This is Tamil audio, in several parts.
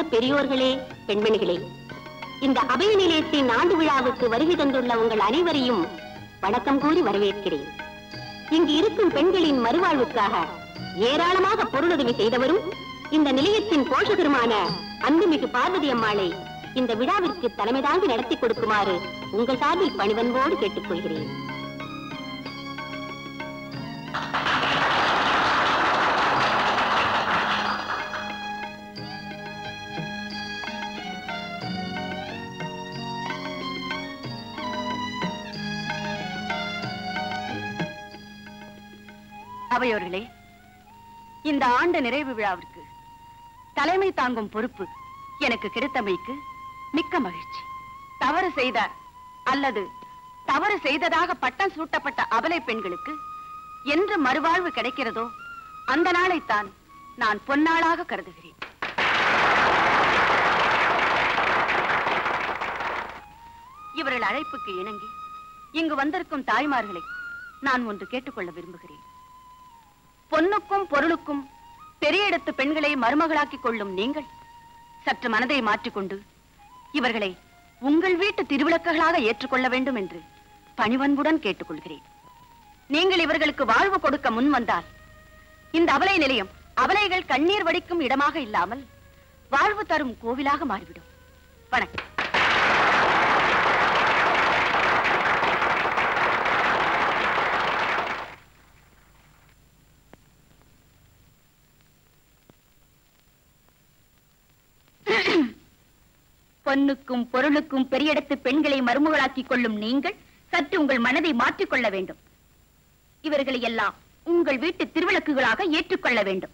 பெரியோர்களே பெண்மணிகளே இந்த அபய நிலையத்தின் ஆண்டு விழாவுக்கு வருகை தந்துள்ள உங்கள் அனைவரையும் வணக்கம் கூறி வரவேற்கிறேன் இங்கு இருக்கும் பெண்களின் மறுவாழ்வுக்காக ஏராளமாக பொருளுதவி செய்தவரும் இந்த நிலையத்தின் போஷகருமான அன்புமிகு பார்வதி அம்மாளை இந்த விழாவிற்கு தலைமை தாங்கி நடத்தி கொடுக்குமாறு உங்கள் சார்பில் பணிவன்போடு கேட்டுக்கொள்கிறேன் அவையோர்களே இந்த ஆண்டு நிறைவு விழாவிற்கு தலைமை தாங்கும் பொறுப்பு எனக்கு கிடைத்தமைக்கு மிக்க மகிழ்ச்சி தவறு செய்த அல்லது தவறு செய்ததாக பட்டம் சூட்டப்பட்ட அபலை பெண்களுக்கு என்று மறுவாழ்வு கிடைக்கிறதோ அந்த நாளைத்தான் நான் பொன்னாளாக கருதுகிறேன் இவர்கள் அழைப்புக்கு இணங்கி இங்கு வந்திருக்கும் தாய்மார்களை நான் ஒன்று கேட்டுக்கொள்ள விரும்புகிறேன் பொன்னுக்கும் பொருளுக்கும் பெரிய இடத்து பெண்களை மருமகளாக்கிக் கொள்ளும் நீங்கள் சற்று மனதை மாற்றிக்கொண்டு இவர்களை உங்கள் வீட்டு திருவிளக்குகளாக ஏற்றுக்கொள்ள வேண்டும் என்று பணிவன்புடன் கேட்டுக்கொள்கிறேன் நீங்கள் இவர்களுக்கு வாழ்வு கொடுக்க முன் வந்தால் இந்த அபலை நிலையம் அபலைகள் கண்ணீர் வடிக்கும் இடமாக இல்லாமல் வாழ்வு தரும் கோவிலாக மாறிவிடும் வணக்கம் பொன்னுக்கும் பொருளுக்கும் பெரியடத்து பெண்களை மருமகளாக்கிக் கொள்ளும் நீங்கள் சற்று உங்கள் மனதை மாற்றிக் கொள்ள வேண்டும் இவர்களை எல்லாம் உங்கள் வீட்டு திருவிளக்குகளாக ஏற்றுக்கொள்ள வேண்டும்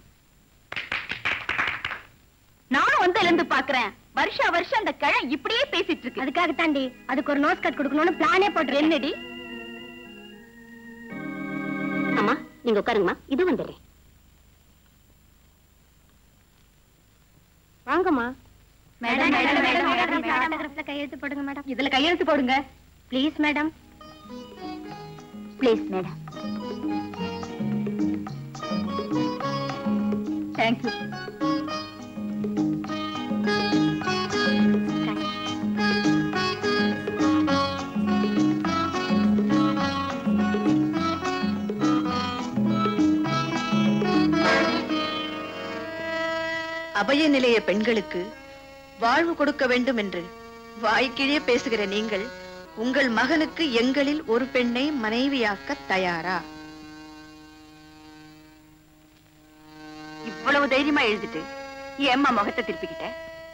நானும் வந்து எழுந்து பாக்குறேன் வருஷா வருஷம் அந்த கிழ இப்படியே பேசிட்டு இருக்கு அதுக்காக தாண்டி அதுக்கு ஒரு நோஸ் கட் கொடுக்கணும்னு பிளானே போட்டு என்னடி அம்மா நீங்க உட்காருங்கம்மா இது வந்துடுறேன் வாங்கம்மா மேடம் மேடம் மேடம் மேடம் ஆட்டோகிராஃப்ல கையெழுத்து போடுங்க மேடம் இதுல கையெழுத்து போடுங்க please madam please madam thank you அபய நிலைய பெண்களுக்கு வாழ்வு கொடுக்க வேண்டும் என்று வாய்க்கிழே பேசுகிற நீங்கள் உங்கள் மகனுக்கு எங்களில் ஒரு பெண்ணை மனைவியாக்க தயாரா இவ்வளவு தைரியமா எழுதிட்டு ஏம்மா முகத்தை திருப்பிக்கிட்ட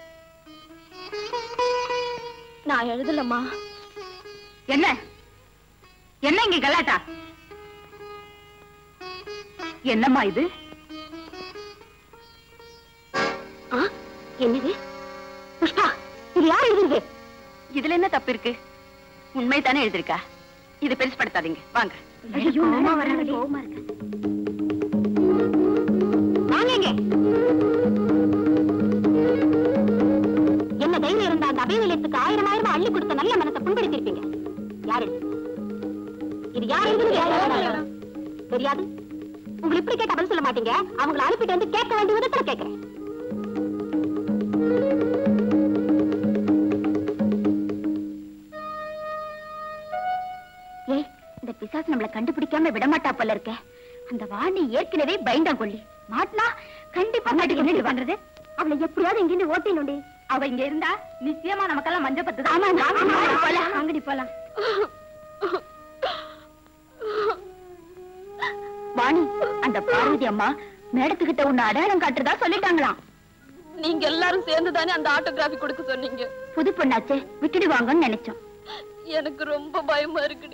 நான் எழுதலம்மா என்ன என்ன இங்க கலாட்டா என்னம்மா இது ஆ, என்னது புஷ்பா இது யார் எழுதுறது இதுல என்ன தப்பு இருக்கு உண்மை தானே எழுதிருக்கா இது பெருசுப்படுத்தாதீங்க வாங்க ஐயோ அம்மா வராங்கடி கோவமா இருக்கு வாங்க இங்க. என்ன தைரியம் இருந்தா அந்த அபய நிலையத்துக்கு ஆயிரம் ஆயிரம் அள்ளி கொடுத்த நல்ல மனசை புண்படுத்திருப்பீங்க யாரு இது யார் எழுதுனது யார் எழுதுனது? தெரியாது உங்களை இப்படி கேட்டா பதில் சொல்ல மாட்டீங்க அவங்களை அனுப்பிட்டு வந்து கேட்க வேண்டிய விதத்துல கேட்கிறேன் ஏய் இந்த பிசாசு நம்மள கண்டுபிடிக்காம விடமாட்டா போல இருக்க அந்த வாணி ஏற்கனவே பயந்தா கொள்ளி மாட்டினா கண்டிப்பா மாட்டுக்கு என்ன பண்றது அவளை எப்படியாவது இங்கிருந்து ஓட்டினுண்டி அவ இங்க இருந்தா நிச்சயமா நமக்கெல்லாம் மஞ்சள் பத்து ஆமா வாங்க போலாம் அங்கடி போலாம் வாணி அந்த பார்வதி அம்மா மேடத்துக்கிட்ட உன்னை அடையாளம் காட்டுறதா சொல்லிட்டாங்களாம் நீங்க எல்லாரும் சேர்ந்து தானே அந்த ஆட்டோகிராஃபி கொடுக்க சொன்னீங்க புது பொண்ணாச்சே விட்டுடுவாங்கன்னு நினைச்சோம் எனக்கு ரொம்ப பயமா இருக்குடி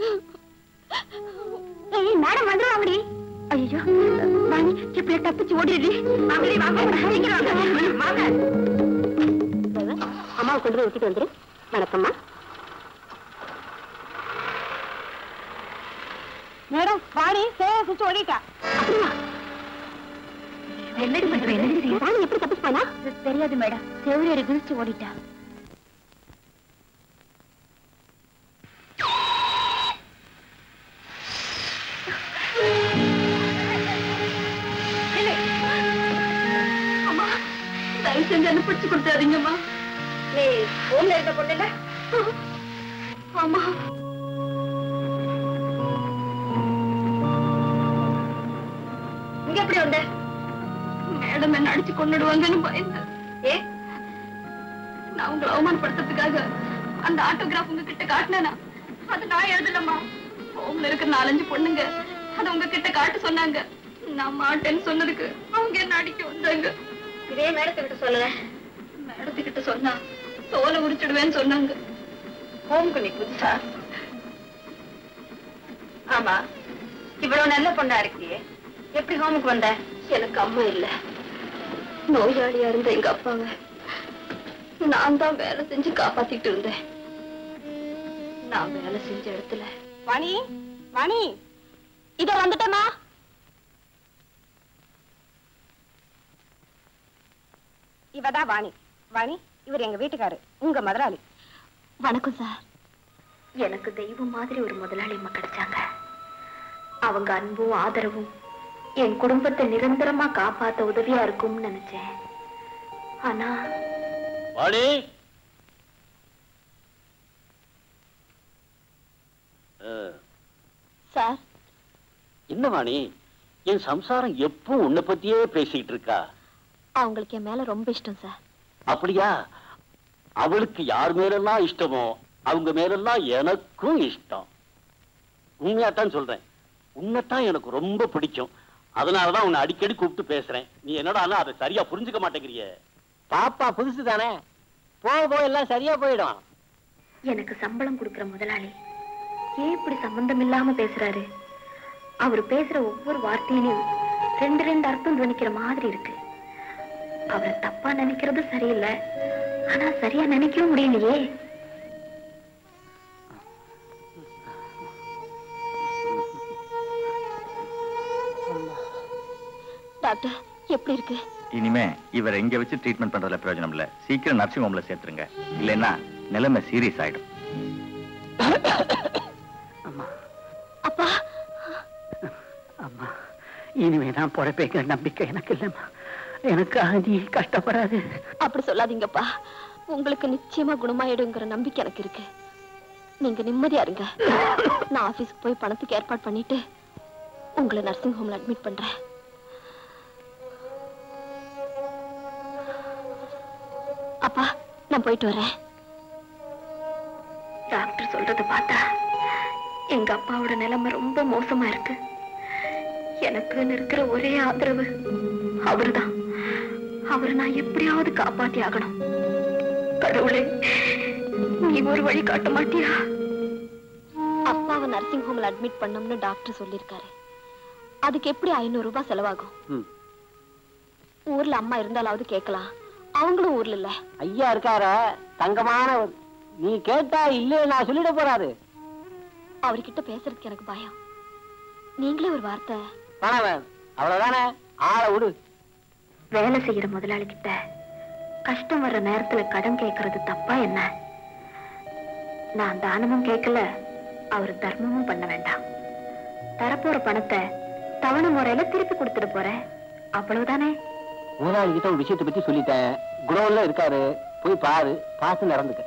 ஏய் மேடம் வந்துருவாங்கடி ஐயோ வாணி இப்படி தப்பிச்சு ஓடிடுடி அவளே வாங்க சீக்கிரம் வாங்க அம்மாவை கொண்டு போய் விட்டுட்டு வந்துரு வணக்கம்மா மேடம் வாணி சேவை சுச்சு ஓடிட்டா என்னடி பண்ற என்னடி செய்ய? ராணி எப்படி தப்பிச்சு போனா தெரியாது மேடம் செவிலியரை குதிச்சு ஓடிட்டா தயவு செஞ்சு என்ன பிடிச்சு கொடுத்தாதீங்கம்மா நீ ஊர்ல இருக்க பொண்ணு இல்ல ஆமா இங்க எப்படி வந்த மேடம் என்ன அடிச்சு கொண்டுடுவாங்கன்னு பயந்து ஏ நான் உங்களை அவமானப்படுத்துறதுக்காக அந்த ஆட்டோகிராஃப் உங்ககிட்ட காட்டினேனா அது நான் எழுதலம்மா ஹோம்ல இருக்கிற நாலஞ்சு பொண்ணுங்க அதை உங்ககிட்ட காட்ட சொன்னாங்க நான் மாட்டேன்னு சொன்னதுக்கு அவங்க என்ன அடிக்க வந்தாங்க இதே மேடத்துக்கிட்ட சொல்லுங்க மேடத்துக்கிட்ட சொன்னா தோலை உரிச்சிடுவேன்னு சொன்னாங்க ஹோம்க்கு நீ புதுசா ஆமா இவ்வளவு நல்ல பொண்ணா இருக்கியே எப்படி ஹோமுக்கு வந்த எனக்கு அம்மா இல்ல நோயாளியா இருந்த எங்க அப்பாவை நான் தான் வேலை செஞ்சு காப்பாத்திட்டு இருந்தேன் நான் வேலை செஞ்ச இடத்துல வாணி வாணி இதோ வந்துட்டேமா இவதான் வாணி வாணி இவர் எங்க வீட்டுக்காரு உங்க முதலாளி வணக்கம் சார் எனக்கு தெய்வம் மாதிரி ஒரு முதலாளி அம்மா கிடைச்சாங்க அவங்க அன்பும் ஆதரவும் என் குடும்பத்தை நிரந்தரமா காப்பாத்த உதவியா இருக்கும்னு நினைச்சேன் ஆனா வாணி ஆ, சார் என்ன வாணி என் சம்சாரம் எப்போ உன்னை பத்தியே பேசிட்டு இருக்கா அவங்களுக்கு என் மேல ரொம்ப இஷ்டம் சார் அப்படியா அவளுக்கு யார் மேலெல்லாம் இஷ்டமோ அவங்க மேலெல்லாம் எனக்கும் இஷ்டம் உண்மையாத்தான் சொல்றேன் உன்னைத்தான் எனக்கு ரொம்ப பிடிக்கும் அதனாலதான் உன்னை அடிக்கடி கூப்பிட்டு பேசுறேன் நீ என்னடா அதை சரியா புரிஞ்சுக்க மாட்டேங்கிறியே பாப்பா புதுசு தானே போக போக எல்லாம் சரியா போயிடும் எனக்கு சம்பளம் கொடுக்கிற முதலாளி ஏன் இப்படி சம்பந்தம் இல்லாம பேசுறாரு அவர் பேசுற ஒவ்வொரு வார்த்தையிலும் ரெண்டு ரெண்டு அர்த்தம் துணிக்கிற மாதிரி இருக்கு அவரை தப்பா நினைக்கிறது சரியில்லை ஆனா சரியா நினைக்கவும் முடியலையே டாக்டர் எப்படி இருக்கு இனிமே இவரை இங்க வச்சு ட்ரீட்மெண்ட் பண்றதுல பிரயோஜனம் இல்ல சீக்கிரம் நர்சிங் ஹோம்ல சேர்த்துருங்க இல்லைன்னா நிலைமை சீரியஸ் ஆயிடும் அப்பா அம்மா இனிமே நான் பொழைப்பேங்கிற நம்பிக்கை எனக்கு இல்லைம்மா எனக்காக நீ கஷ்டப்படாது அப்படி சொல்லாதீங்கப்பா உங்களுக்கு நிச்சயமா குணமாயிடுங்கிற நம்பிக்கை எனக்கு இருக்கு நீங்க நிம்மதியா இருங்க நான் ஆபீஸ்க்கு போய் பணத்துக்கு ஏற்பாடு பண்ணிட்டு உங்களை நர்சிங் ஹோம்ல அட்மிட் பண்றேன் அப்பா நான் போயிட்டு வரேன் டாக்டர் சொல்றத பார்த்தா எங்க அப்பாவோட நிலைமை ரொம்ப மோசமா இருக்கு எனக்குன்னு இருக்கிற ஒரே ஆதரவு அவர்தான் அவரை நான் எப்படியாவது காப்பாத்தி ஆகணும் கடவுளே நீ ஒரு வழி காட்ட மாட்டியா அப்பாவை நர்சிங் ஹோம்ல அட்மிட் பண்ணோம்னு டாக்டர் சொல்லிருக்காரு அதுக்கு எப்படி ஐநூறு ரூபாய் செலவாகும் ம். ஊர்ல அம்மா இருந்தாலாவது கேட்கலாம் அவங்களும் ஊர்ல இல்ல ஐயா இருக்கார தங்கமானவர் நீ கேட்டா இல்லையே நான் சொல்லிட போறாரு அவர்கிட்ட பேசுறதுக்கு எனக்கு பயம் நீங்களே ஒரு வார்த்தை பணவன் அவ்வளவுதானே ஆளை விடு வேலை செய்யற முதலாளி கிட்ட கஷ்டம் வர்ற நேரத்துல கடன் கேட்கறது தப்பா என்ன நான் தானமும் கேட்கல அவர் தர்மமும் பண்ண வேண்டாம் தரப்போற பணத்தை தவணை முறையில திருப்பி கொடுத்துட்டு போறேன் அவ்வளவுதானே முதலாளி கிட்ட ஒரு விஷயத்தை பத்தி சொல்லிட்டேன் குடோன்ல இருக்காரு போய் பாரு பார்த்து நடந்துக்க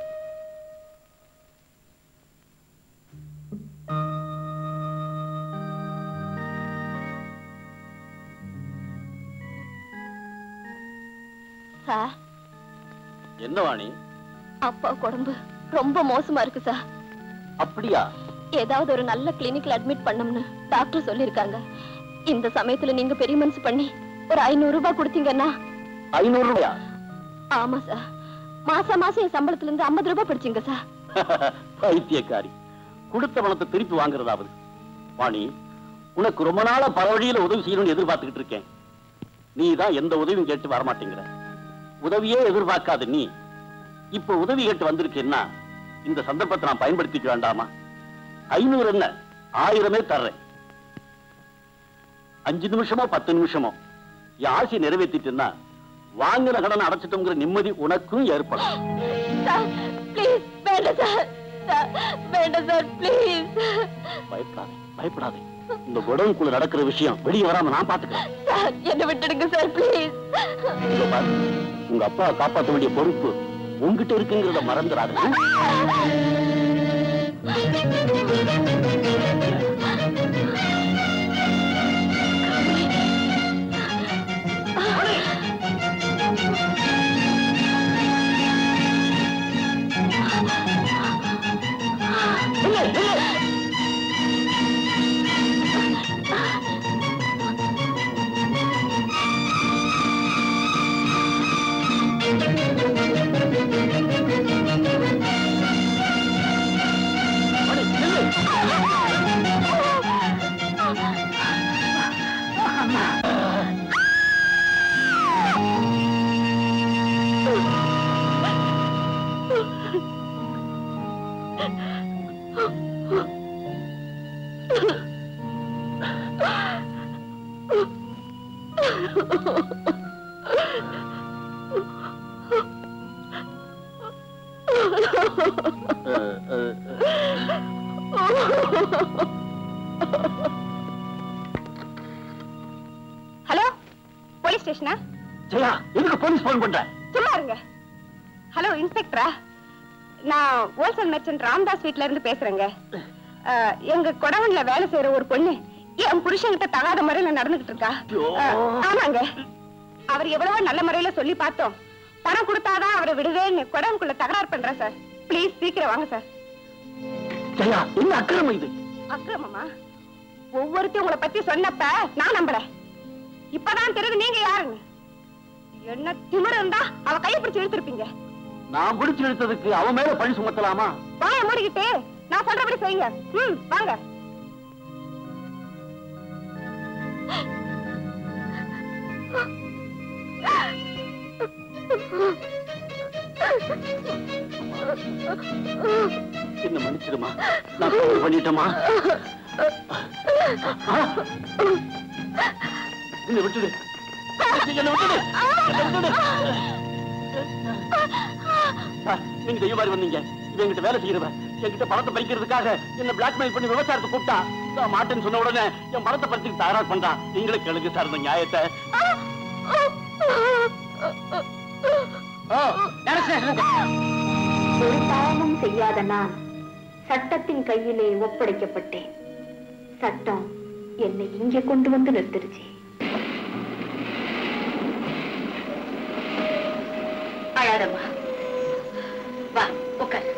சார் என்ன வாணி அப்பா உடம்பு ரொம்ப மோசமா இருக்கு சார் அப்படியா ஏதாவது ஒரு நல்ல கிளினிக்ல அட்மிட் பண்ணோம்னு டாக்டர் சொல்லிருக்காங்க இந்த சமயத்துல நீங்க பெரிய மனசு பண்ணி ஒரு ஐநூறு ரூபாய் கொடுத்தீங்கன்னா ஐநூறு ரூபாயா ஆமா சார் மாசம் மாசம் என் சம்பளத்துல இருந்து ஐம்பது ரூபாய் பிடிச்சிங்க சார் பைத்தியக்காரி கொடுத்த பணத்தை திருப்பி வாங்குறதாவது வாணி உனக்கு ரொம்ப நாளா பல வழியில உதவி செய்யணும்னு எதிர்பார்த்துக்கிட்டு இருக்கேன் நீ தான் எந்த உதவியும் கேட்டு வரமாட்டேங்கிற உதவியே எதிர்பார்க்காத நீ இப்ப உதவி கேட்டு வந்திருக்கேன்னா இந்த சந்தர்ப்பத்தை நான் பயன்படுத்திக்க வேண்டாமா ஐநூறு என்ன ஆயிரமே தர்றேன் அஞ்சு நிமிஷமோ பத்து நிமிஷமோ என் ஆசையை நிறைவேற்றிட்டேன்னா வாங்கின கடனை அடைச்சிட்டோங்கிற நிம்மதி உனக்கும் ஏற்படும் சார் ப்ளீஸ் வேண்டாம் சார் சார் வேண்டாம் சார் ப்ளீஸ் பயப்படாதே பயப்படாதே இந்த குடவுக்குள்ள நடக்கிற விஷயம் வெளியே வராம நான் பாத்துக்கிறேன் சார் என்ன விட்டுடுங்க சார் ப்ளீஸ் இதோ பாரு, உங்க அப்பா காப்பாற்ற வேண்டிய பொறுப்பு உங்ககிட்ட இருக்குங்கிறத மறந்துடாது ஹலோ போலீஸ் ஸ்டேஷனா ஜெயா எதுக்கு போலீஸ் போன் பண்ற சும்மா இருங்க ஹலோ இன்ஸ்பெக்டரா நான் ஹோல்சேல் மெர்ச்சன்ட் ராம்தாஸ் வீட்ல இருந்து பேசுறேங்க அஹ், எங்க கொடவன்ல வேலை செய்யற ஒரு பொண்ணு என் புருஷன்கிட்ட தகாத முறையில நடந்துகிட்டு இருக்கா அஹ், ஆமாங்க அவர் எவ்வளவோ நல்ல முறையில சொல்லி பார்த்தோம் பணம் கொடுத்தாதான் அவரை விடுவேன்னு கொடவனுக்குள்ள தகராறு பண்றேன் சார் ப்ளீஸ் சீக்கிரம் வாங்க சார் ஜெயா என்ன அக்கிரமம் இது அக்கிரமமா ஒவ்வொருத்தையும் உங்களை பத்தி சொன்னப்ப நான் நம்பல இப்பதான் தெரியுது நீங்க யாருன்னு என்ன திமிரு இருந்தா அவ கையை பிடிச்சு இழுத்திருப்பீங்க நான் பிடிச்சு எடுத்ததுக்கு அவன் மேல பழி சுமத்தலாமா வாய மூடிக்கிட்டு நான் சொல்றபடி செய்யுங்க ம் வாங்க என்ன மன்னிச்சிடுமா நான் தவறு பண்ணிட்டேமா ஆ? என்னை விட்டுடு என்னை விட்டுடு என்னை விட்டுடு சார், நீங்க தெய்வ மாதிரி வந்தீங்க இவன் என்கிட்ட வேலை செய்யறவ என்கிட்ட பணத்தை பறிக்கிறதுக்காக என்ன பிளாக்மெயில் பண்ணி விவசாயத்தை கூப்பிட்டா நான் மாட்டேன்னு சொன்ன உடனே என் பணத்தை பறிச்சுட்டு தயாராக பண்றான் நீங்களே கேளுங்க சார் இந்த நியாயத்தை ஓ, டைரக்டர். ஒரு பாவமும் செய்யாத நான் சட்டத்தின் கையிலே ஒப்படைக்கப்பட்டேன் சட்டம் என்னை இங்கே கொண்டு வந்து நிறுத்திருச்சு அழாதம்மா வா உட்கார்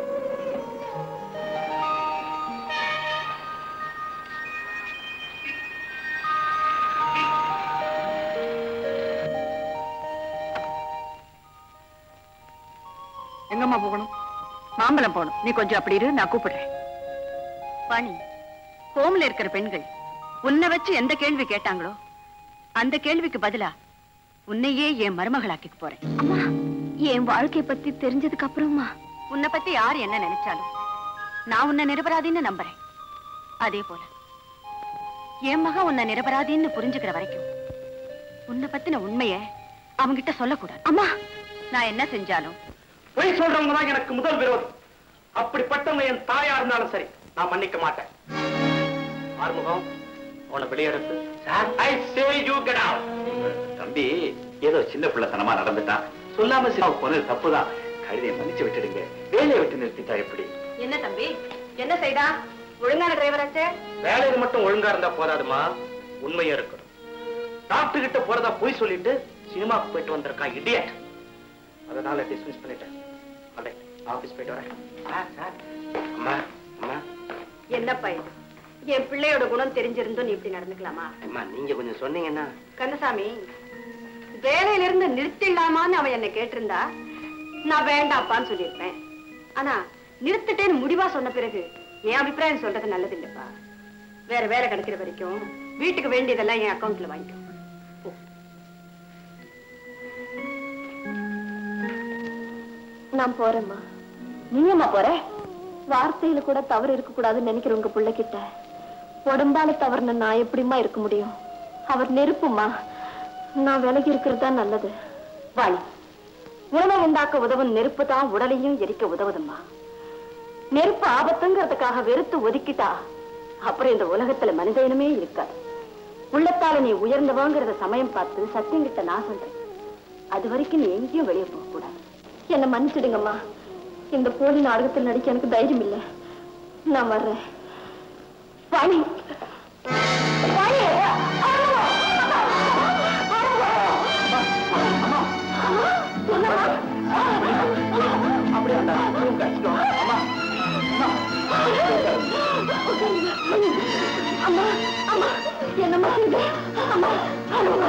எங்கம்மா போகணும் மாம்பழம் போகணும் நீ கொஞ்சம் அப்படி இரு நான் கூப்பிடுறேன் வாணி ஹோம்ல இருக்கிற பெண்கள் உன்னை வச்சு எந்த கேள்வி கேட்டாங்களோ அந்த கேள்விக்கு பதிலா உன்னையே என் மருமகளாக்கிக்க போறேன் அம்மா என் வாழ்க்கை பத்தி தெரிஞ்சதுக்கு அப்புறமா உன்னை பத்தி யார் என்ன நினைச்சாலும் நான் உன்னை நிரபராதின்னு நம்புறேன் அதே போல என் மகன் உன்னை நிரபராதின்னு புரிஞ்சுக்கிற வரைக்கும் உன்னை பத்தின உண்மைய அவங்கிட்ட சொல்லக்கூடாது அம்மா நான் என்ன செஞ்சாலும் பொய் சொல்றவங்க தான் எனக்கு முதல் விரோதம் அப்படிப்பட்டவங்க என் தாயா இருந்தாலும் சரி நான் மன்னிக்க மாட்டேன் ஆறுமுகம் உன்னை வெளியெடுத்து I say you get out தம்பி ஏதோ சின்ன பிள்ளைத்தனமா நடந்துட்டான் சொல்லாம சின்ன போனது தப்புதான் கழுதையை மன்னிச்சு விட்டுடுங்க வேலையை விட்டு நிறுத்திட்டா எப்படி என்ன தம்பி என்ன செய்தா ஒழுங்கான டிரைவராச்சே வேலையில மட்டும் ஒழுங்கா இருந்தா போதாதுமா உண்மையா இருக்கணும் டாக்டர் கிட்ட போறதா போய் சொல்லிட்டு சினிமாக்கு போயிட்டு வந்திருக்கான் இடியட் அதனால டிஸ்மிஸ் பண்ணிட்டேன் ஆபீஸ் போயிட்டு வரேன் ஆ, சார். அம்மா அம்மா என்ன பையன் என் பிள்ளையோட குணம் தெரிஞ்சிருந்தும் நீ இப்படி நடந்துக்கலாமா அம்மா நீங்க கொஞ்சம் சொன்னீங்கன்னா கந்தசாமி வேலையில இருந்து நிறுத்திடலாமான்னு அவன் என்ன கேட்டிருந்தா நான் வேண்டாப்பான்னு சொல்லியிருப்பேன் ஆனா நிறுத்திட்டேன்னு முடிவா சொன்ன பிறகு என் அபிப்பிராயம் சொல்றது நல்லது இல்லப்பா வேற வேலை கிடைக்கிற வரைக்கும் வீட்டுக்கு வேண்டியதெல்லாம் என் அக்கவுண்ட்ல வாங்கிக்கோ போ. நான் போறேம்மா நீ ஏம்மா போற வார்த்தையில கூட தவறு இருக்க கூடாதுன்னு நினைக்கிற உங்க பிள்ளை கிட்ட உடம்பால தவறுன நான் எப்படிம்மா இருக்க முடியும் அவர் நெருப்புமா நான் விலகி இருக்கிறது தான் நல்லது வாணி உணவை உண்டாக்க உதவும் நெருப்பு தான் உடலையும் எரிக்க உதவுதும்மா நெருப்பு ஆபத்துங்கிறதுக்காக வெறுத்து ஒதுக்கிட்டா அப்புறம் இந்த உலகத்துல மனித இனமே இருக்காது உள்ளத்தால நீ உயர்ந்தவாங்கிறத சமயம் பார்த்து சத்தியங்கிட்ட நான் சொல்றேன் அது வரைக்கும் நீ எங்கேயும் வெளியே போக கூடாது என்ன மன்னிச்சிடுங்கம்மா இந்த போலி நாடகத்தில் நடிக்க எனக்கு தைரியம் இல்லை நான் வர்றேன் வாணி வாணி அம்மா அம்மா என்னம்மா இது அம்மா அம்மா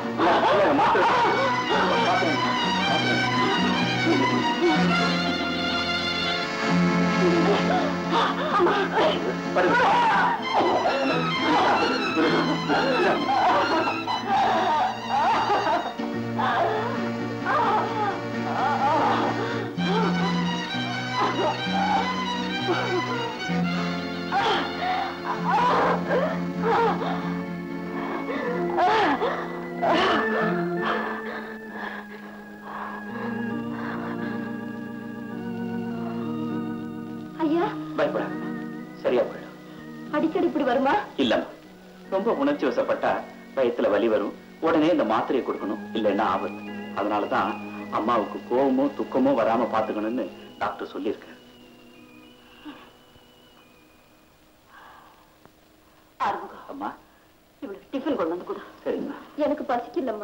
ஐயா பயப்படாத சரியா போயிடும் அடிக்கடி இப்படி வருமா இல்லம்மா ரொம்ப உணர்ச்சி வசப்பட்டா வயித்துல வலி வரும் உடனே இந்த மாத்திரையை கொடுக்கணும் இல்லைன்னா ஆபத்து அதனாலதான் அம்மாவுக்கு கோவமோ துக்கமோ வராம பாத்துக்கணும்னு டாக்டர் சொல்லியிருக்காரு ஆறுமுகம் அம்மா இவளுக்கு டிஃபன் கொண்டு வந்து கொடு சரிம்மா எனக்கு பசிக்கலம்மா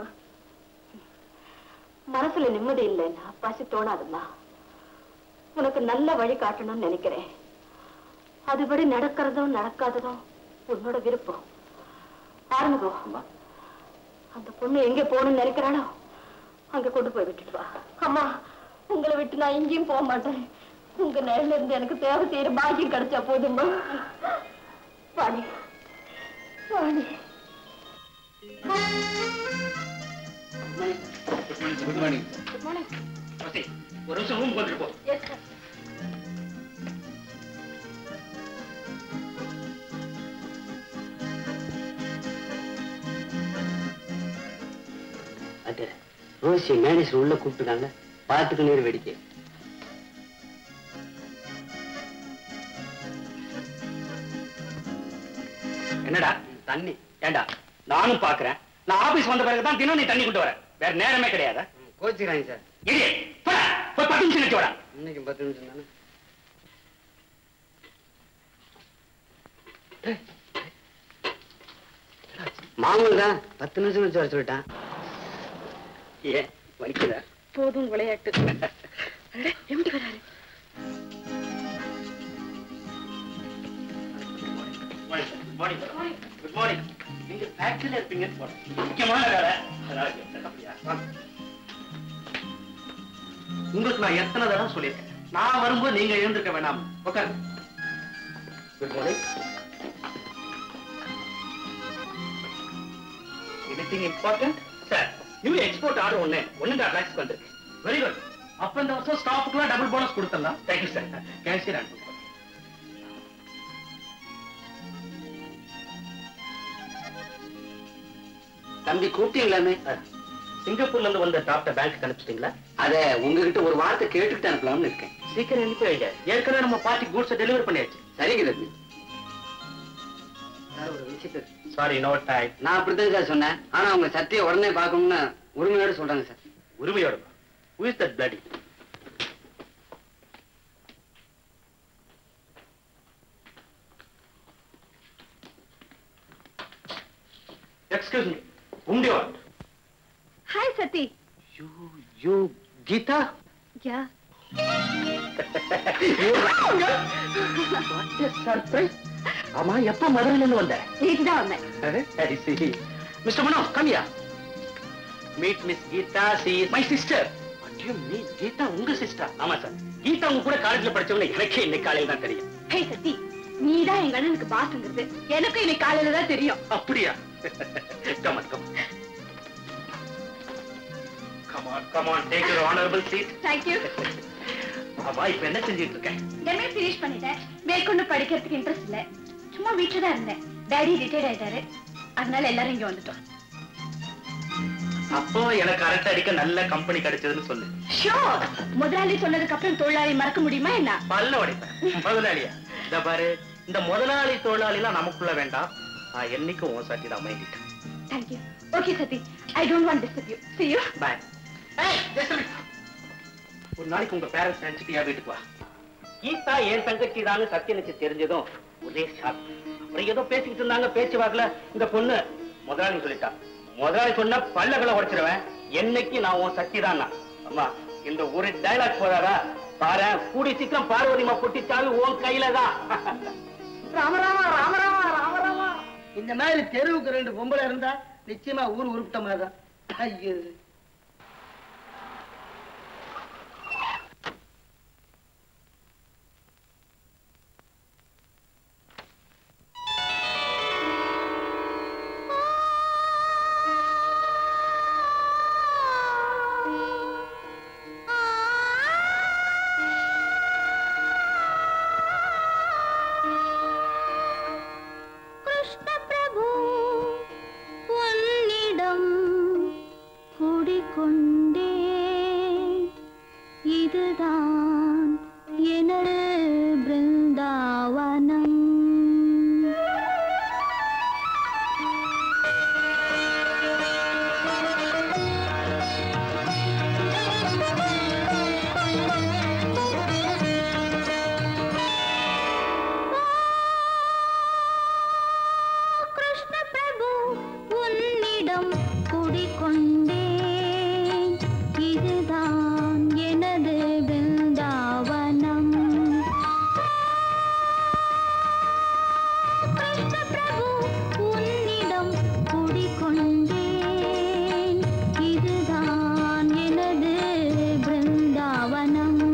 மனசுல நிம்மதி இல்லைன்னா பசி தோணாதும்மா உனக்கு நல்ல வழி காட்டணும்னு நினைக்கிறேன் அதுபடி நடக்கிறதும் நடக்காததும் உன்னோட விருப்பம் ஆரம்பிக்கும் அம்மா அந்த பொண்ணு எங்க போகணும்னு நினைக்கிறாளோ அங்க கொண்டு போய் விட்டுட்டு வா அம்மா உங்களை விட்டு நான் எங்கேயும் போக மாட்டேன் உங்க நேரில் இருந்து எனக்கு தேவை செய்யற பாக்கியம் கிடைச்சா போதும்மா வாணி வாணி குட் மார்னிங் ஒரு நிமிஷம் ரூம் வந்துட்டு போ அது ரோசி மேனேஜர் உள்ள கூப்பிட்டுருக்காங்க பார்த்துக்கு நேர் வேடிக்கை என்னடா தண்ணி ஏண்டா நானும் பாக்குறேன் நான் ஆபீஸ் வந்த பிறகுதான் தினம் நீ தண்ணி கொண்டு வர வேற நேரமே கிடையாதா கோச்சுக்கிறாங்க சார் இடியே போடா போய் பத்து நிமிஷம் நிச்சு வாடா இன்னைக்கு பத்து நிமிஷம் தானே மாமூல் தான் பத்து நிமிஷம் வச்சு வர சொல்லிட்டான் ஏன் வலிக்குதா போதும் விளையாட்டு அட, எப்படி வராரு குட் மார்னிங் குட் மார்னிங் நீங்க ஃபேக்டரியில இருப்பீங்க முக்கியமான வேலை அதனால கேட்டேன். அப்படியா? வாங்க. உங்களுக்கு நான் எத்தனை தடவை சொல்லியிருக்கேன் நான் வரும்போது நீங்க எழுந்திருக்க வேணாம் உட்காரு good morning anything important sir new export order ஒண்ணு ஒன்னு லேக்ஸ் வந்திருக்கு வெரி குட் அப்ப இந்த வருஷம் ஸ்டாஃபுக்குலாம் டபுள் போனஸ் கொடுத்துடலாம் தேங்க்யூ சார் கேஷியர் அனுப்புங்க தம்பி கூப்பிட்டீங்களாமே சிங்கப்பூர்ல இருந்து வந்த டாக்டர் பேங்க் அனுப்பிச்சிட்டீங்களா அத உங்ககிட்ட ஒரு வார்த்தை கேட்டுக்கிட்டு அனுப்பலாம்னு இருக்கேன் சீக்கிரம் அனுப்பி வைங்க ஏற்கனவே நம்ம பார்ட்டி கூட்ஸ் டெலிவரி பண்ணியாச்சு சரிங்க தம்பி சார், ஒரு விஷயத்தை சாரி நோ டைம் நான் அப்படித்தான் சார் சொன்னேன் ஆனா அவங்க சத்திய உடனே பார்க்கணும்னு உரிமையோட சொல்றாங்க சார் உரிமையோட who is that bloody excuse me whom do you want hi Sathi you you Geetha yeah what a surprise ஆமா எப்ப மதுரையில இருந்து வந்த நேற்று தான் வந்தேன் I see. Mr. Manoj, come here. Meet Miss Geeta. She is my sister. What do you mean? Geetha உங்க சிஸ்டர் ஆமா சார் கீதா உங்க கூட காலேஜ்ல படிச்சவங்க எனக்கே இன்னைக்கு காலையில தான் தெரியும் ஹே சத்தி நீ தான் எங்க அண்ணனுக்கு பாஸ்ங்கிறது எனக்கும் இன்னைக்கு காலையில தான் தெரியும் அப்படியா come on come on come on come on take your honorable seat thank you ஆமா இப்ப என்ன செஞ்சிட்டு இருக்கேன் எம்ஏ ஃபினிஷ் பண்ணிட்டேன் மேற்கொண்டு படிக்கிறதுக்கு இன்ட்ரெஸ்ட் இல்ல சும்மா வீட்டுல தான் இருந்தேன் டாடி ரிட்டையர்ட் ஆயிட்டாரு அதனால எல்லாரும் இங்க வந்துட்டோம் அப்போ எனக்கு அரட்டை அடிக்க நல்ல கம்பெனி கிடைச்சதுன்னு சொல்லு ஷோர் முதலாளி சொன்னதுக்கு அப்புறம் தொழிலாளி மறக்க முடியுமா என்ன பல்ல உடைப்பேன் முதலாளியா இந்த பாரு இந்த முதலாளி தொழிலாளிலாம் நமக்குள்ள வேண்டாம் நான் என்னைக்கும் உன் சத்தி தான் மைண்டிட்டேன் thank you okay Sathi I don't want disturb you see you bye ஒரு நாளைக்கு உங்க பேரண்ட்ஸ் நினைச்சுட்டு என் வீட்டுக்கு வா கீதா என் தங்கச்சி தான் சத்தியனுக்கு தெரிஞ்சதும் ஒரே ஷாக் அப்புறம் ஏதோ பேசிக்கிட்டு இருந்தாங்க பேச்சு வாக்குல இந்த பொண்ணு முதலாளி சொல்லிட்டா முதலாளி சொன்ன பல்லகளை உடைச்சிருவேன் என்னைக்கு நான் உன் சக்தி தான் அம்மா இந்த ஒரு டைலாக் போதாதா பாரு கூடி சீக்கிரம் பார்வதிமா பொட்டிச்சாலும் உன் கையில தான் ராமராமா ராமராமா ராமராமா இந்த மாதிரி தெருவுக்கு ரெண்டு பொம்பளை இருந்தா நிச்சயமா ஊர் உருப்பிட்ட மாதிரி தான் ஐயோ கிருஷ்ண பிரபு உன்னிடம் குடிக்கொண்டே இதுதான் எனது பிருந்தாவனம் கிருஷ்ண பிரபு உன்னிடம் குடிக்கொண்டேன் இதுதான் எனது பிருந்தாவனம் கிருஷ்ண பிரபு உன்னிடம் குடிக்கொண்டேன் இதுதான் எனது பிருந்தாவனம்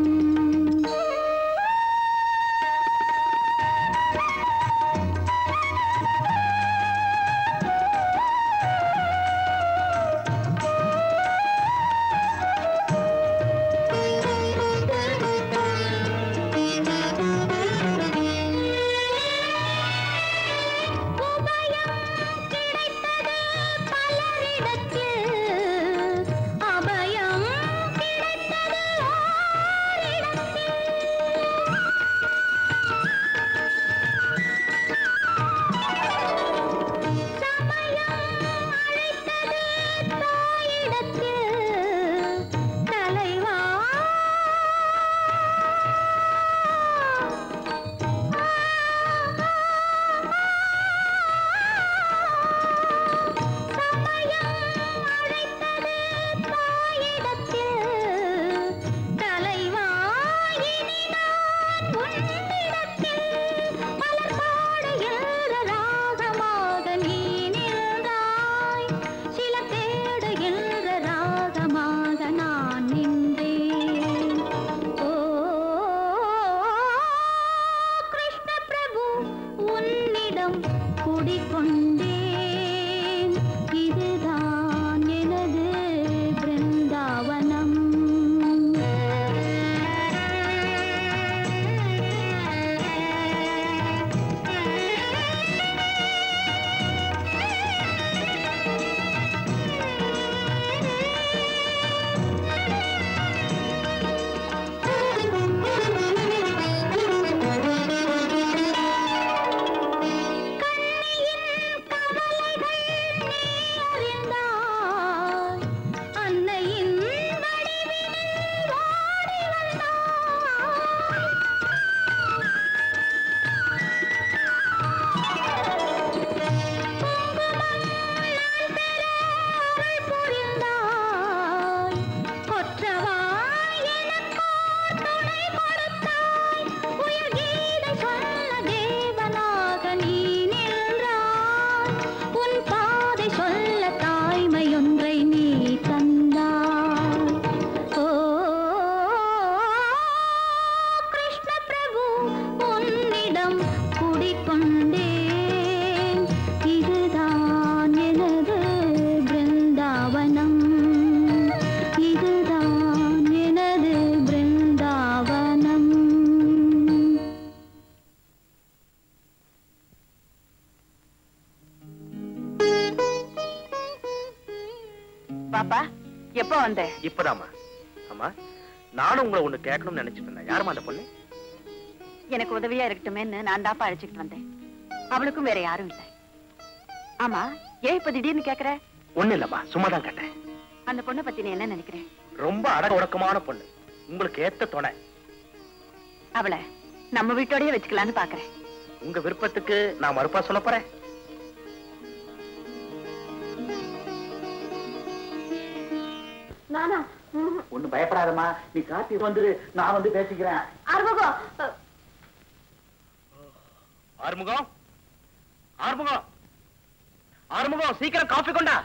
உபயம் கிடைத்தது பலரிடத்தில் அபயம் கிடைத்தது ஓரிடத்தில் சமயம் அழைத்தது தாயிடத்தில் தலைவா சமயம் அழைத்தது தாயிடத்தில் தலைவா இனி நான் உன்னிடத்தில் மலர் பாடுகின்ற ராகமாக நீ நின்றாய் சில தேடுகின்ற ராகமாக நான் நின்றேன் ஓ கிருஷ்ண பிரபு உன்னிடம் குடிக்கொண்டேன் இதுதான் எனது பிருந்தாவனம் கண்ணியின் கவலைகள் நீ அறிந்தாய் அன்னையின் வடிவினில் ஓடி வந்தாய் அருள் புரிந்தாய் கொற்றவாய் எனக்கோர் துணை கொடுத்தாய் உயிர் கீதை சொல்ல தேவனாக நீ நின்றாய் உன் பாதை சொல்ல தாய்மையொன்றை நீ தந்தாய் ஓ கிருஷ்ண பிரபு உன்னிடம் குடிக்கொண்டேன் இதுதான் எனது பிருந்தாவனம் இதுதான் எனது பிருந்தாவனம் பாப்பா எப்போ வந்த இப்பதாம்மா அம்மா நானும் உங்களை ஒண்ணு கேட்கணும்னு நினைச்சிட்டு இருந்தேன் யாரும்மா அந்த பொண்ணு எனக்கு உதவியா இருக்கட்டுமேன்னு நான் தாப்பா அழைச்சிட்டு வந்தேன் அவளுக்கும் வேற யாரும் இல்லை ஆமா ஏன் இப்ப திடீர்னு கேக்குற ஒண்ணு இல்லம்மா சும்மா தான் கேட்டேன் அந்த பொண்ணை பத்தி நீ என்ன நினைக்கிறேன் ரொம்ப அடக்க ஒடுக்கமான பொண்ணு உங்களுக்கு ஏத்த துணை அவளை நம்ம வீட்டோடயே வச்சுக்கலான்னு பாக்குறேன் உங்க விருப்பத்துக்கு நான் மறுப்பா சொல்ல போறேன் நானா ஒண்ணு பயப்படாதம்மா நீ காப்பி வந்துரு நான் வந்து பேசிக்கிறேன் ஆறுமுகம் ஆறுமுகம் ஆறுமுகம் ஆறுமுகம் சீக்கிரம் காஃபி கொண்டா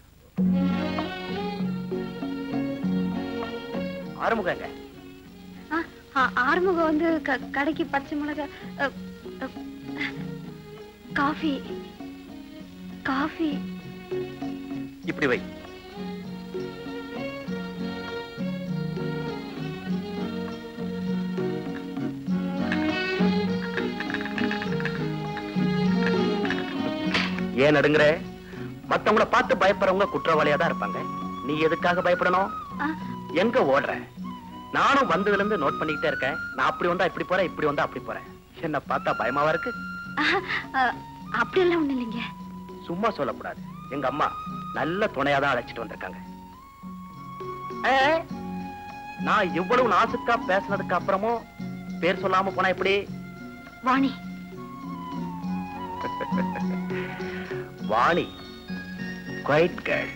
ஆறுமுகம் எங்க ஆ, ஆ, ஆறுமுகம் வந்து க- கடைக்கு பச்சை மிளகா அ, அ, காஃபி காஃபி இப்படி வை ஏன் நடுங்குற மத்தவங்கள பார்த்து பயப்படுறவங்க குற்றவாளியா தான் இருப்பாங்க நீ எதுக்காக பயப்படணும் ஆ, எங்க ஓடுற நானும் வந்ததுல இருந்து நோட் பண்ணிக்கிட்டே இருக்கேன் நான் அப்படி வந்தா இப்படி போறேன் இப்படி வந்தா அப்படி போறேன் என்ன பார்த்தா பயமாவா இருக்கு ஆ, ஆ, அப்படியெல்லாம் ஒண்ணு இல்லைங்க சும்மா சொல்லக்கூடாது எங்க அம்மா நல்ல துணையா தான் அழைச்சிட்டு வந்திருக்காங்க ஏ, நான் இவ்வளவு நாசுக்கா பேசினதுக்கு அப்புறமும் பேர் சொல்லாம போனா எப்படி வாணி வாணி குவைட் கேர்ள்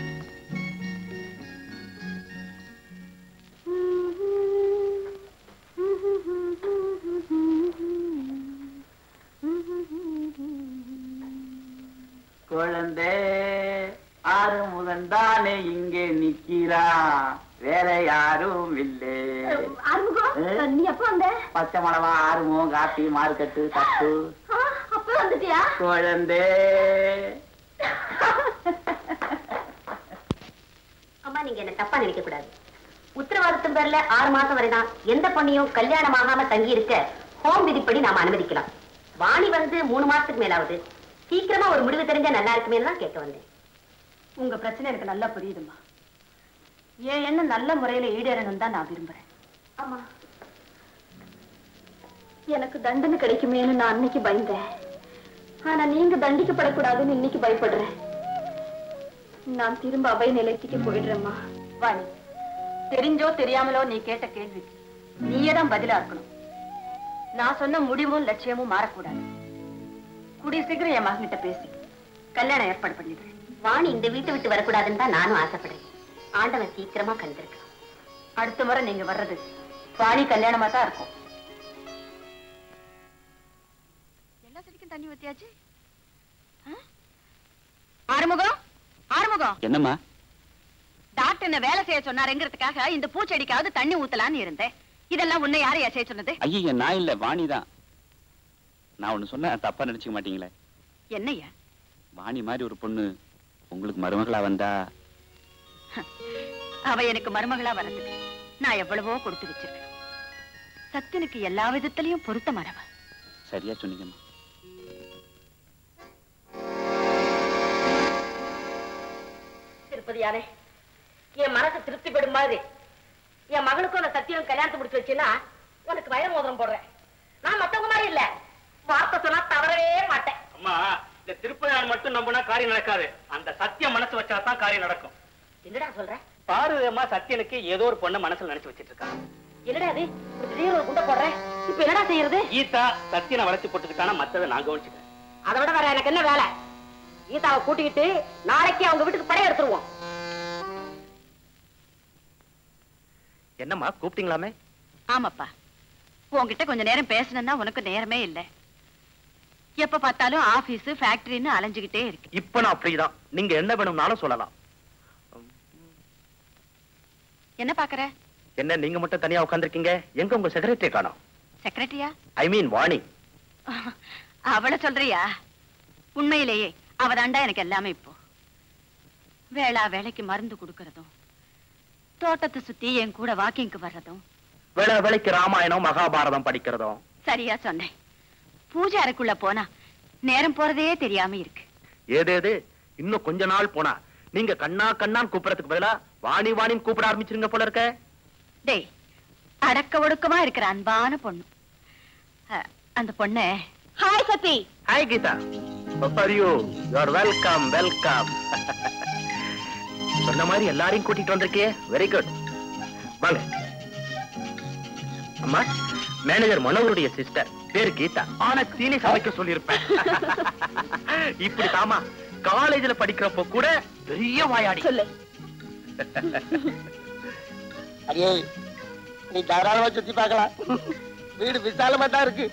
குழந்தை ஆறு முதந்தானே இங்கே நிக்கிறா வேற யாரும் இல்லை ஆறுமுகம் நீ எப்ப வந்த பச்சை மிளகா ஆறுமுகம் காப்பி மார்க்கெட்டு தப்பு ஆ, அப்ப வந்துட்டியா குழந்தை அம்மா நீங்க என்ன தப்பா நினைக்க கூடாது உத்தரவாதத்தின் பேர்ல ஆறு மாசம் வரைதான் எந்த பொண்ணையும் கல்யாணம் ஆகாம தங்கி இருக்க ஹோம் விதிப்படி நாம அனுமதிக்கலாம் வாணி வந்து மூணு மாசத்துக்கு மேலாவது சீக்கிரமா ஒரு முடிவு தெரிஞ்சா நல்லா இருக்குமே தான் கேட்க வந்தேன் உங்க பிரச்சனை எனக்கு நல்லா புரியுதும்மா என் எண்ணம் நல்ல முறையில ஈடேறணும் தான் நான் விரும்புறேன் ஆமா எனக்கு தண்டனை கிடைக்குமேன்னு நான் அன்னைக்கு பயந்தேன் ஆனா நீங்க தண்டிக்கப்படக்கூடாதுன்னு இன்னைக்கு பயப்படுறேன் நான் திரும்ப அபய நிலையத்துக்கு போயிடுறேம்மா வாணி தெரிஞ்சோ தெரியாமலோ நீ கேட்ட கேள்விக்கு நீயே தான் பதிலா இருக்கணும் நான் சொன்ன முடிவும் லட்சியமும் மாறக்கூடாது கூடிய சீக்கிரம் என் மகன்கிட்ட பேசி கல்யாணம் ஏற்பாடு பண்ணிடுறேன் வாணி இந்த வீட்டை விட்டு வரக்கூடாதுன்னு தான் நானும் ஆசைப்படுறேன் ஆண்டவன் சீக்கிரமா கண்டிருக்கான் அடுத்த முறை நீங்க வர்றது வாணி கல்யாணமா தான் இருக்கும் எல்லா செடிக்கும் தண்ணி ஊத்தியாச்சு ஆ? ஆறுமுகம் ஆறுமுகம் என்னம்மா டாக்டர் என்ன வேலை செய்ய சொன்னாருங்கிறதுக்காக இந்த பூச்செடிக்காவது தண்ணி ஊத்தலான்னு இருந்தேன் இதெல்லாம் உன்னை யாரையா செய்ய சொன்னது ஐயா நான் இல்ல வாணி தான் நான் ஒண்ணு சொன்ன தப்பா நினைச்சுக்க மாட்டீங்களே என்னய்யா வாணி மாதிரி ஒரு பொண்ணு உங்களுக்கு மருமகளா வந்தா அவ எனக்கு மருமகளா வர்றதுக்கு நான் எவ்வளவோ கொடுத்து வச்சிருக்கேன் சத்தினுக்கு எல்லா விதத்திலையும் பொருத்தமானவ சரியா சொன்னீங்கம்மா திருப்பதியாரே என் மனசு திருப்திப்படும் மாதிரி என் மகளுக்கும் நான் சத்தியம் கல்யாணத்தை முடிச்சு வச்சேன்னா உனக்கு வயல மோதிரம் போடுறேன் நான் மத்தவங்க மாதிரி இல்ல வார்த்தை சொன்னா தவறவே மாட்டேன் அம்மா இந்த திருப்பதியார் மட்டும் நம்பினா காரியம் நடக்காது அந்த சத்தியம் மனசு வச்சா தான் காரியம் நடக்கும் என்னடா சொல்ற பாருமா சத்தியனுக்கு ஏதோ ஒரு பொண்ணு மனசுல நினைச்சு வச்சிட்டு இருக்கான் என்னடா அது ஒரு திடீர்னு ஒரு குண்டை போடுறேன் இப்ப என்னடா செய்யறது கீதா சத்தியனை வளைச்சு போட்டுக்கிட்டானா மத்ததை நான் கவனிச்சுக்கிறேன் அதை விட வேற எனக்கு என்ன வேலை கீதாவை கூட்டிக்கிட்டு நாளைக்கு அவங்க வீட்டுக்கு படைய எடுத்துருவோம் என்னம்மா கூப்பிட்டீங்களாமே ஆமாப்பா உன்கிட்ட கொஞ்ச நேரம் பேசணும்னா உனக்கு நேரமே இல்ல எப்ப பார்த்தாலும் ஆபீஸ் ஃபேக்டரின்னு அலைஞ்சுகிட்டே இருக்கு இப்ப நான் அப்படிதான் நீங்க என்ன வேணும்னாலும் சொல்லலாம் என்ன பாக்குற என்ன நீங்க மட்டும் தனியா உட்காந்துருக்கீங்க எங்க உங்க செக்ரட்டரி காணோம் செக்ரட்டரியா ஐ மீன் வாணி அவளை சொல்றியா உண்மையிலேயே அவதாண்டா எனக்கு எல்லாமே இப்போ வேளா வேலைக்கு மருந்து கொடுக்கறதும் தோட்டத்தை சுத்தி என் கூட வாக்கிங்க்கு வர்றதும் வேளை வேலைக்கு ராமாயணம் மகாபாரதம் படிக்கிறதும் சரியா சொன்னேன் பூஜை அறைக்குள்ள போனா நேரம் போறதே தெரியாம இருக்கு ஏதேது இன்னும் கொஞ்ச நாள் போனா நீங்க கண்ணா கண்ணான்னு கூப்பிடறதுக்கு பதிலா வாணி வாணின்னு கூப்பிட ஆரம்பிச்சிருங்க போல இருக்க டேய் அடக்க ஒடுக்கமா இருக்கிற அன்பான பொண்ணு அந்த பொண்ண hi Sathi hi Geetha How are you? You are welcome, welcome. சொன்ன மாதிரி எல்லாரையும் கூட்டிட்டு வந்திருக்கியே வெரி குட் வாங்க அம்மா மேனேஜர் மனோகருடைய சிஸ்டர் பேரு கீதா ஆனா சீனி சமைக்க சொல்லியிருப்பேன் இப்படி தாமா காலேஜ்ல படிக்கிறப்போ கூட பெரிய வாயாடி சொல்லு அடியே நீ தாராளமா சுத்தி பார்க்கலாம் வீடு விசாலமா தான் இருக்கு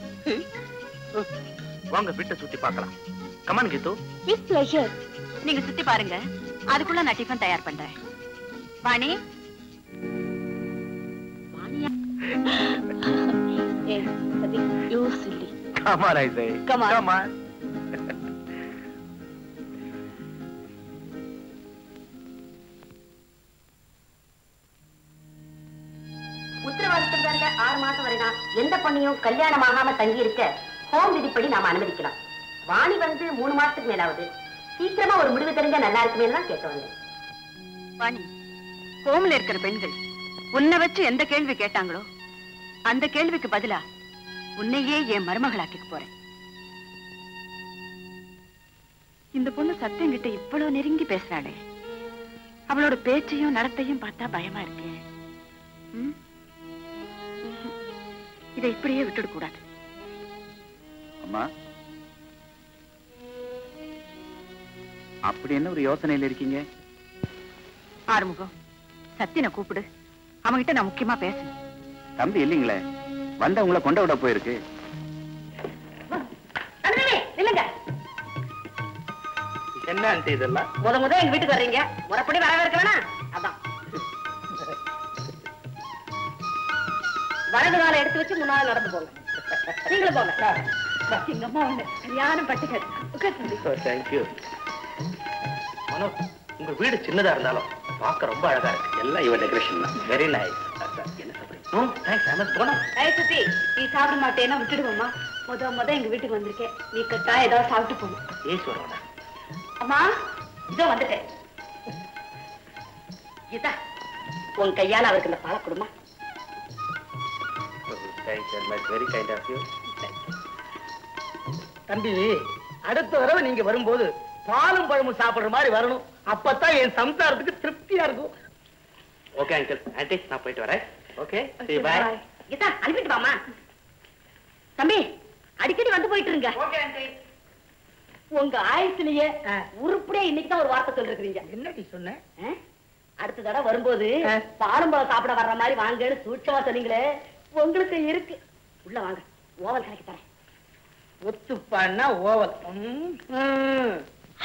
வாங்க வீட்டை சுத்தி பார்க்கலாம் கமான் கீது வித் பிளஷர் நீங்க சுத்தி பாருங்க அதுக்குள்ள நான் டிஃபன் தயார் பண்றேன் வாணி ஏ Sathi you silly come on I say Come on. Come on உத்தரவாதத்தில் இருந்த ஆறு மாசம் வரை தான் எந்த பொண்ணையும் கல்யாணம் ஆகாம தங்கி இருக்க ஹோம் விதிப்படி நாம அனுமதிக்கலாம் வாணி வந்து மூணு மாசத்துக்கு மேலாவது சீக்கிரமா ஒரு முடிவு தெரிஞ்சா நல்லா இருக்குமே தான் கேட்க வந்தேன் வாணி ஹோம்ல இருக்கிற பெண்கள் உன்னை வச்சு எந்த கேள்வி கேட்டாங்களோ அந்த கேள்விக்கு பதிலா உன்னையே என் மருமகளாக்கிக்க போறேன் இந்த பொண்ணு சத்தியங்கிட்ட இவ்வளவு நெருங்கி பேசுறாளே அவளோட பேச்சையும் நடத்தையும் பார்த்தா பயமா இருக்கே ம்? ம்ஹும். இதை இப்படியே விட்டுட கூடாது அம்மா அப்படி என்ன ஒரு யோசனையில இருக்கீங்க ஆறுமுகம் சத்தியனை கூப்பிடு அவன்கிட்ட நான் முக்கியமா பேசணும் தம்பி இல்லைங்களே வந்தவங்கள கொண்ட விட போயிருக்கு இல்லங்க என்ன ஆண்டி இதெல்லாம் முத முத எங்க வீட்டுக்கு வர்றீங்க முறைப்படி வரவேற்க வேணாம் அதான் வலது காலை எடுத்து வச்சு முன்னால நடந்து போங்க நீங்களும் போங்க எங்க அம்மா வந்து சரியான பட்டுக்காரு உட்கார் தேங்க்யூ மனோ உங்க வீடு சின்னதா இருந்தாலும் பார்க்க ரொம்ப அழகா இருக்கு எல்லாம் இவ டெக்கரேஷன் தான் வெரி நைஸ் என்ன சொல்றீங்க ஓ தேங்க்ஸ் ஐ மஸ்ட் போனா சுத்தி நீ சாப்பிட மாட்டேன்னா விட்டுடுவோம்மா முத முத எங்க வீட்டுக்கு வந்திருக்கேன் நீ கட்டா ஏதாவது சாப்பிட்டு போகணும் ஈஸ்வரோட அம்மா இதோ வந்துட்டேன் கீதா உன் கையால அவருக்கு இந்த பாலை கொடுமா thanks very much very kind of you தம்பி அடுத்த தடவை நீங்க வரும்போது பாலும் பழமும் சாப்பிடுற மாதிரி வரணும் அப்பதான் என் சம்சாரத்துக்கு திருப்தியா இருக்கும் ஓகே அங்கிள் ஆண்டி நான் போயிட்டு வரேன் okay see you bye Geetha அனுப்பிட்டு வாமா தம்பி அடிக்கடி வந்து போயிட்டு இருங்க உங்க ஆயுசுலயே உருப்படியா இன்னைக்கு தான் ஒரு வார்த்தை சொல்லிருக்கீங்க என்னடி சொன்னேன் ஆ? அடுத்த தடவை வரும்போது பாலும்பழம் சாப்பிட வர்ற மாதிரி வாங்கன்னு சூட்சமா சொன்னீங்களே உங்களுக்கு இருக்கு உள்ள வாங்க ஓவல் கலக்கி தரேன் ஒத்துப்பான்னா ஓவல் ம், ம்.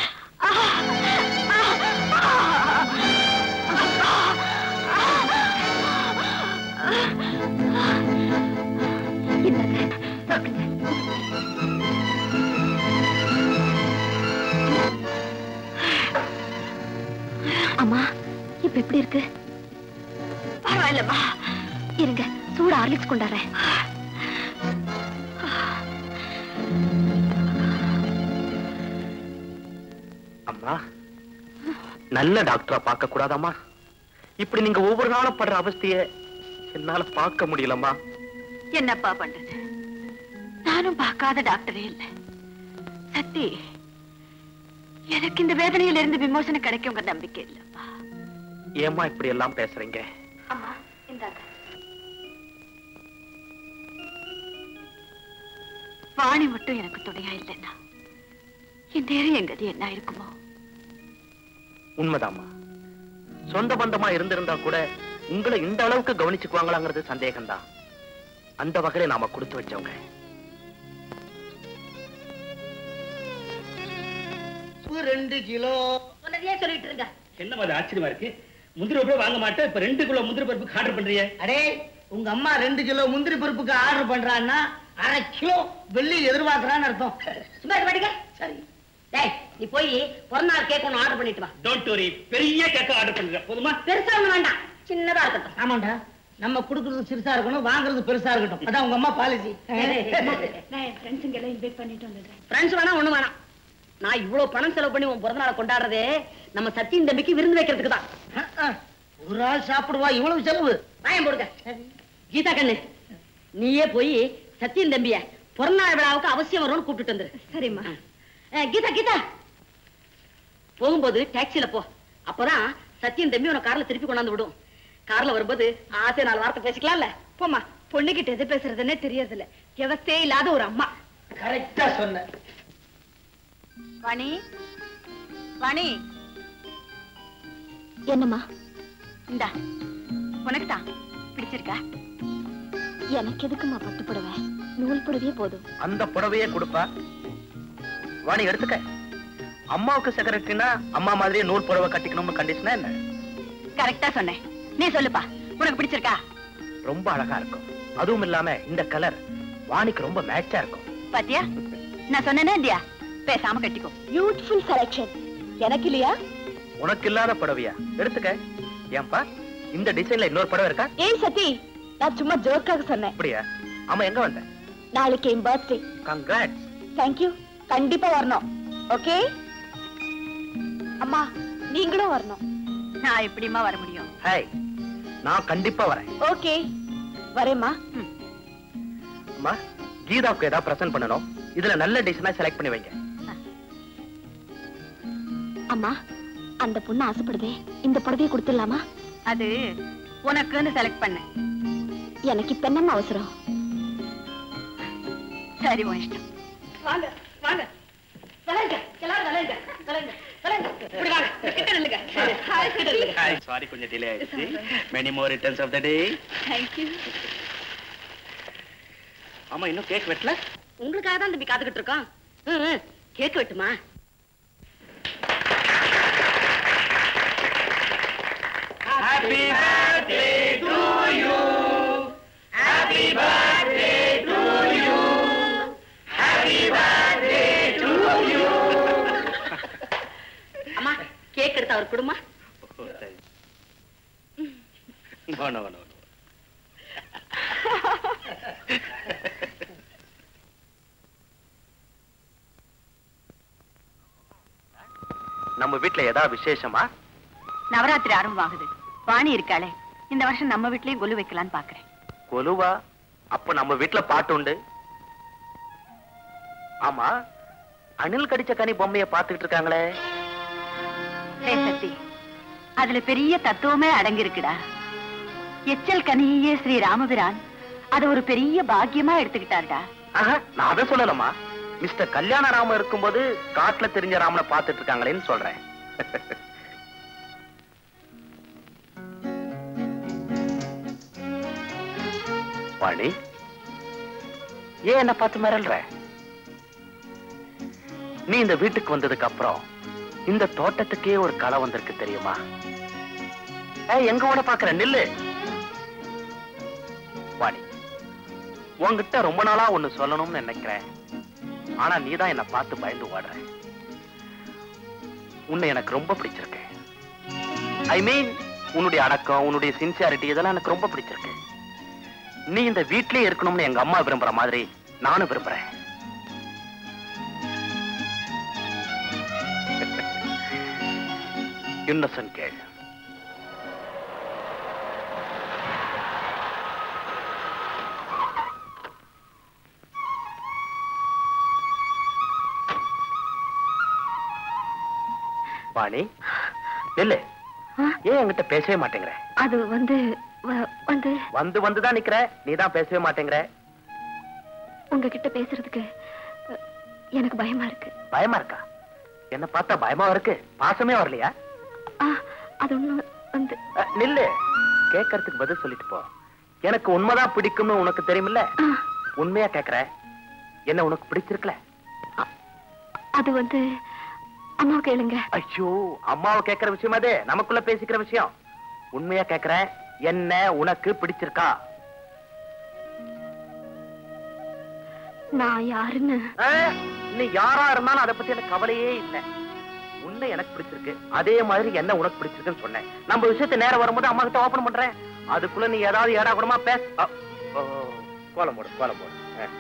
அம்மா இப்ப எப்படி இருக்கு பரவாயில்லம்மா இருங்க சூட ஹார்லிக்ஸ் கொண்டாடுறேன் அம்மா நல்ல டாக்டரா பார்க்க கூடாதாம்மா இப்படி நீங்க ஒவ்வொரு நாளும் படுற அவஸ்தைய என்னால பார்க்க முடியலம்மா என்னப்பா பண்றது நானும் பார்க்காத டாக்டரே இல்ல சத்தி எனக்கு இந்த வேதனையில இருந்து விமோசனம் கிடைக்குங்கிற நம்பிக்கை இல்லப்பா ஏம்மா இப்படி எல்லாம் பேசுறீங்க அம்மா இந்தாங்க வாணி மட்டும் எனக்கு துணையா இல்லைன்னா என் நேரம் என் கதி என்ன இருக்குமோ உண்மைதாம்மா சொந்த பந்தமா இருந்திருந்தா கூட உங்களை இந்த அளவுக்கு கவனிச்சுக்குவாங்களாங்கிறது சந்தேகம்தான் அந்த வகையில நாம கொடுத்து வச்சவங்க உப்பு ரெண்டு கிலோ சொன்னதையே சொல்லிட்டு இருங்க என்ன அது ஆச்சரியமா இருக்கு முந்திரி பருப்பு வாங்க மாட்டேன் இப்ப ரெண்டு கிலோ முந்திரி பருப்புக்கு ஆர்டர் பண்றியே அடே உங்க அம்மா ரெண்டு கிலோ முந்திரி பருப்புக்கு ஆர்டர் பண்றான்னா அரை கிலோ வெள்ளி எதிர்பார்க்கறான்னு அர்த்தம் சும்மா இருக்க மாட்டீங்க சரி டேய் நீ போய் பிறந்தநாள் கேக் ஒன்று ஆர்டர் பண்ணிட்டு வா டோன்ட் வரி பெரிய கேக்க ஆர்டர் பண்றேன் போதுமா பெருசா ஒண்ணு வேண்டாம் சின்னதா இருக்கட்டும் ஆமாண்டா நம்ம கொடுக்கறது சிறுசா இருக்கணும் வாங்குறது பெருசா இருக்கட்டும் அதான் உங்க அம்மா பாலிசி ஃப்ரெண்ட்ஸ் வேணா ஒண்ணு வேணாம் நான் இவ்வளவு பணம் செலவு பண்ணி உன் பிறந்தநாளை கொண்டாடுறதே நம்ம சத்தியின் தம்பிக்கு விருந்து வைக்கிறதுக்கு தான் ஒரு ஆள் சாப்பிடுவா இவ்வளவு செலவு வாயம் போடுங்க கீதா கண்ணு நீயே போய் சத்தியன் தம்பிய பிறந்தநாள் விழாவுக்கு அவசியம் வரும்னு கூப்பிட்டு வந்துரு சரிம்மா அஹ், கீதா கீதா போகும்போது டாக்ஸில போ அப்பதான் சத்தியம் தம்பி உன கார்ல திருப்பி கொண்டாந்து விடும் கார்ல வரும்போது ஆசை நாலு வார்த்தை பேசிக்கலாம்ல போம்மா பொண்ணுகிட்ட எது பேசுறதுன்னே தெரியறதில்ல விவசாயே இல்லாத ஒரு அம்மா கரெக்டா சொன்ன வாணி வாணி என்னம்மா இந்தா உனக்கு தான் பிடிச்சிருக்கா எனக்கு எதுக்குமா பட்டு புடவை நூல் புடவையே போதும் அந்த புடவையே கொடுப்பா வாணி எடுத்துக்க அம்மாவுக்கு செக்ரட்டரினா அம்மா மாதிரியே நூல் புடவை கட்டிக்கணும்னு கண்டிஷனா என்ன கரெக்டா சொன்னேன் நீ சொல்லுப்பா உனக்கு பிடிச்சிருக்கா ரொம்ப அழகா இருக்கும் அதுவும் இல்லாம இந்த கலர் வாணிக்கு ரொம்ப மேட்சா இருக்கும் பாத்தியா நான் சொன்னேனே இல்லையா பேசாம கட்டிக்கோ பியூட்டிஃபுல் செலக்ஷன் எனக்கு இல்லையா உனக்கு இல்லாத புடவையா எடுத்துக்க ஏன்பா இந்த டிசைன்ல இன்னொரு புடவை இருக்கா ஏய் சத்தி நான் சும்மா ஜோக்காக சொன்னேன் அப்படியா ஆமா எங்க வந்த நாளைக்கு என் பர்த்டே கங்க்ராட்ஸ் தேங்க்யூ கண்டிப்பா வரணும் ஓகே அம்மா நீங்களும் வரணும் நான் எப்படிம்மா வர முடியும் ஹாய் நான் கண்டிப்பா வரேன் ஓகே வரேம்மா அம்மா கீதாவுக்கு ஏதாவது பிரசன்ட் பண்ணணும் இதுல நல்ல டிசைனா செலக்ட் பண்ணி வைங்க அம்மா அந்த பொண்ணு ஆசைப்படுதே இந்த புடவையை கொடுத்துடலாமா அது உனக்குன்னு செலக்ட் பண்ணேன் எனக்கு இப்ப என்னம்மா அவசரம் சரி உன் இஷ்டம் வாங்க வாங்க விளையாங்க எல்லாரும் விளையாங்க விளையாங்க விளையாங்க இப்படி வாங்க கிட்ட நில்லுங்க ஹாய் கிட்ட நில்லுங்க ஹாய் சாரி கொஞ்சம் டிலே ஆயிடுச்சு many more returns of the day thank you ஆமா இன்னும் கேக் வெட்டல உங்களுக்காக தான் தம்பி காத்துக்கிட்டு இருக்கோம் ம், ம். கேக் வெட்டுமா happy birthday to you happy birthday to you happy birthday to you அம்மா கேக் எடுத்து அவர் கொடுமா No, no, no, no. நம்ம வீட்ல ஏதாவது விசேஷமா நவராத்திரி ஆரம்பமாகுது வாணி இருக்காளே இந்த வருஷம் நம்ம வீட்லயும் கொலு வைக்கலான்னு பாக்குறேன் கொலுவா அப்ப நம்ம வீட்ல பாட்டு உண்டு ஆமா அணில் கடிச்ச கனி பொம்மைய பாத்துக்கிட்டு இருக்காங்களே ஏய் சத்தி அதுல பெரிய தத்துவமே அடங்கி இருக்குடா எச்சல் கனியே ஸ்ரீ ராமபிரான் அது ஒரு பெரிய பாக்கியமா எடுத்துக்கிட்டாருடா ஆஹா, நான் அதை சொல்லலமா மிஸ்டர் கல்யாண ராம இருக்கும்போது காட்டுல தெரிஞ்ச ராமனை பாத்துட்டு இருக்காங்களேன்னு சொல்றேன் வாணி ஏன் என்ன பார்த்து மிரள்ற நீ இந்த வீட்டுக்கு வந்ததுக்கு அப்புறம் இந்த தோட்டத்துக்கே ஒரு களை வந்திருக்கு தெரியுமா ஏய், எங்க ஓட பாக்குற நில்லு வாணி உன்கிட்ட ரொம்ப நாளா ஒண்ணு சொல்லணும்னு நினைக்கிறேன் ஆனா நீதான் என்ன பார்த்து பயந்து ஓடுற உன்னை எனக்கு ரொம்ப பிடிச்சிருக்கு ஐ மீன் உன்னுடைய அடக்கம் உன்னுடைய சின்சியாரிட்டி இதெல்லாம் எனக்கு ரொம்ப பிடிச்சிருக்கு நீ இந்த வீட்லயே இருக்கணும்னு எங்க அம்மா விரும்புற மாதிரி நானும் விரும்புறேன் இன்னசென்ட் கேள் வாணி நில்லு ஏன் என்கிட்ட பேசவே மாட்டேங்கிற அது வந்து வ- வந்து வந்து வந்துதான் நிக்கிற நீதான் பேசவே மாட்டேங்கிற உங்ககிட்ட பேசுறதுக்கு அ, எனக்கு பயமா இருக்கு பயமா இருக்கா என்ன பார்த்தா பயமா இருக்கு பாசமே வரலையா ஆ, அது ஒண்ணு வந்து அஹ், நில்லு கேட்கறதுக்கு பதில் சொல்லிட்டு போ எனக்கு உண்மைதான் பிடிக்கும்னு உனக்கு தெரியுமில்ல ஆ, உண்மையா கேக்குற என்ன உனக்கு பிடிச்சிருக்கல அது வந்து அம்மா கேளுங்க ஐயோ அம்மாவை கேக்குற விஷயம் அது நமக்குள்ள பேசிக்கிற விஷயம் உண்மையா கேக்குற என்ன உனக்கு பிடிச்சிருக்கா நான் யாருன்னு அஹ், நீ யாரா இருந்தாலும் அதை பத்தி எனக்கு கவலையே இல்லை உன்னை எனக்கு பிடிச்சிருக்கு அதே மாதிரி என்ன உனக்கு பிடிச்சிருக்குன்னு சொன்னேன் நம்ம விஷயத்தை நேரம் வரும்போது அம்மா கிட்ட ஓபன் பண்றேன் அதுக்குள்ள நீ ஏதாவது ஏடா கூடமா பேச அ, ஓ, கோலம் போடு கோலம் போடு அஹ்.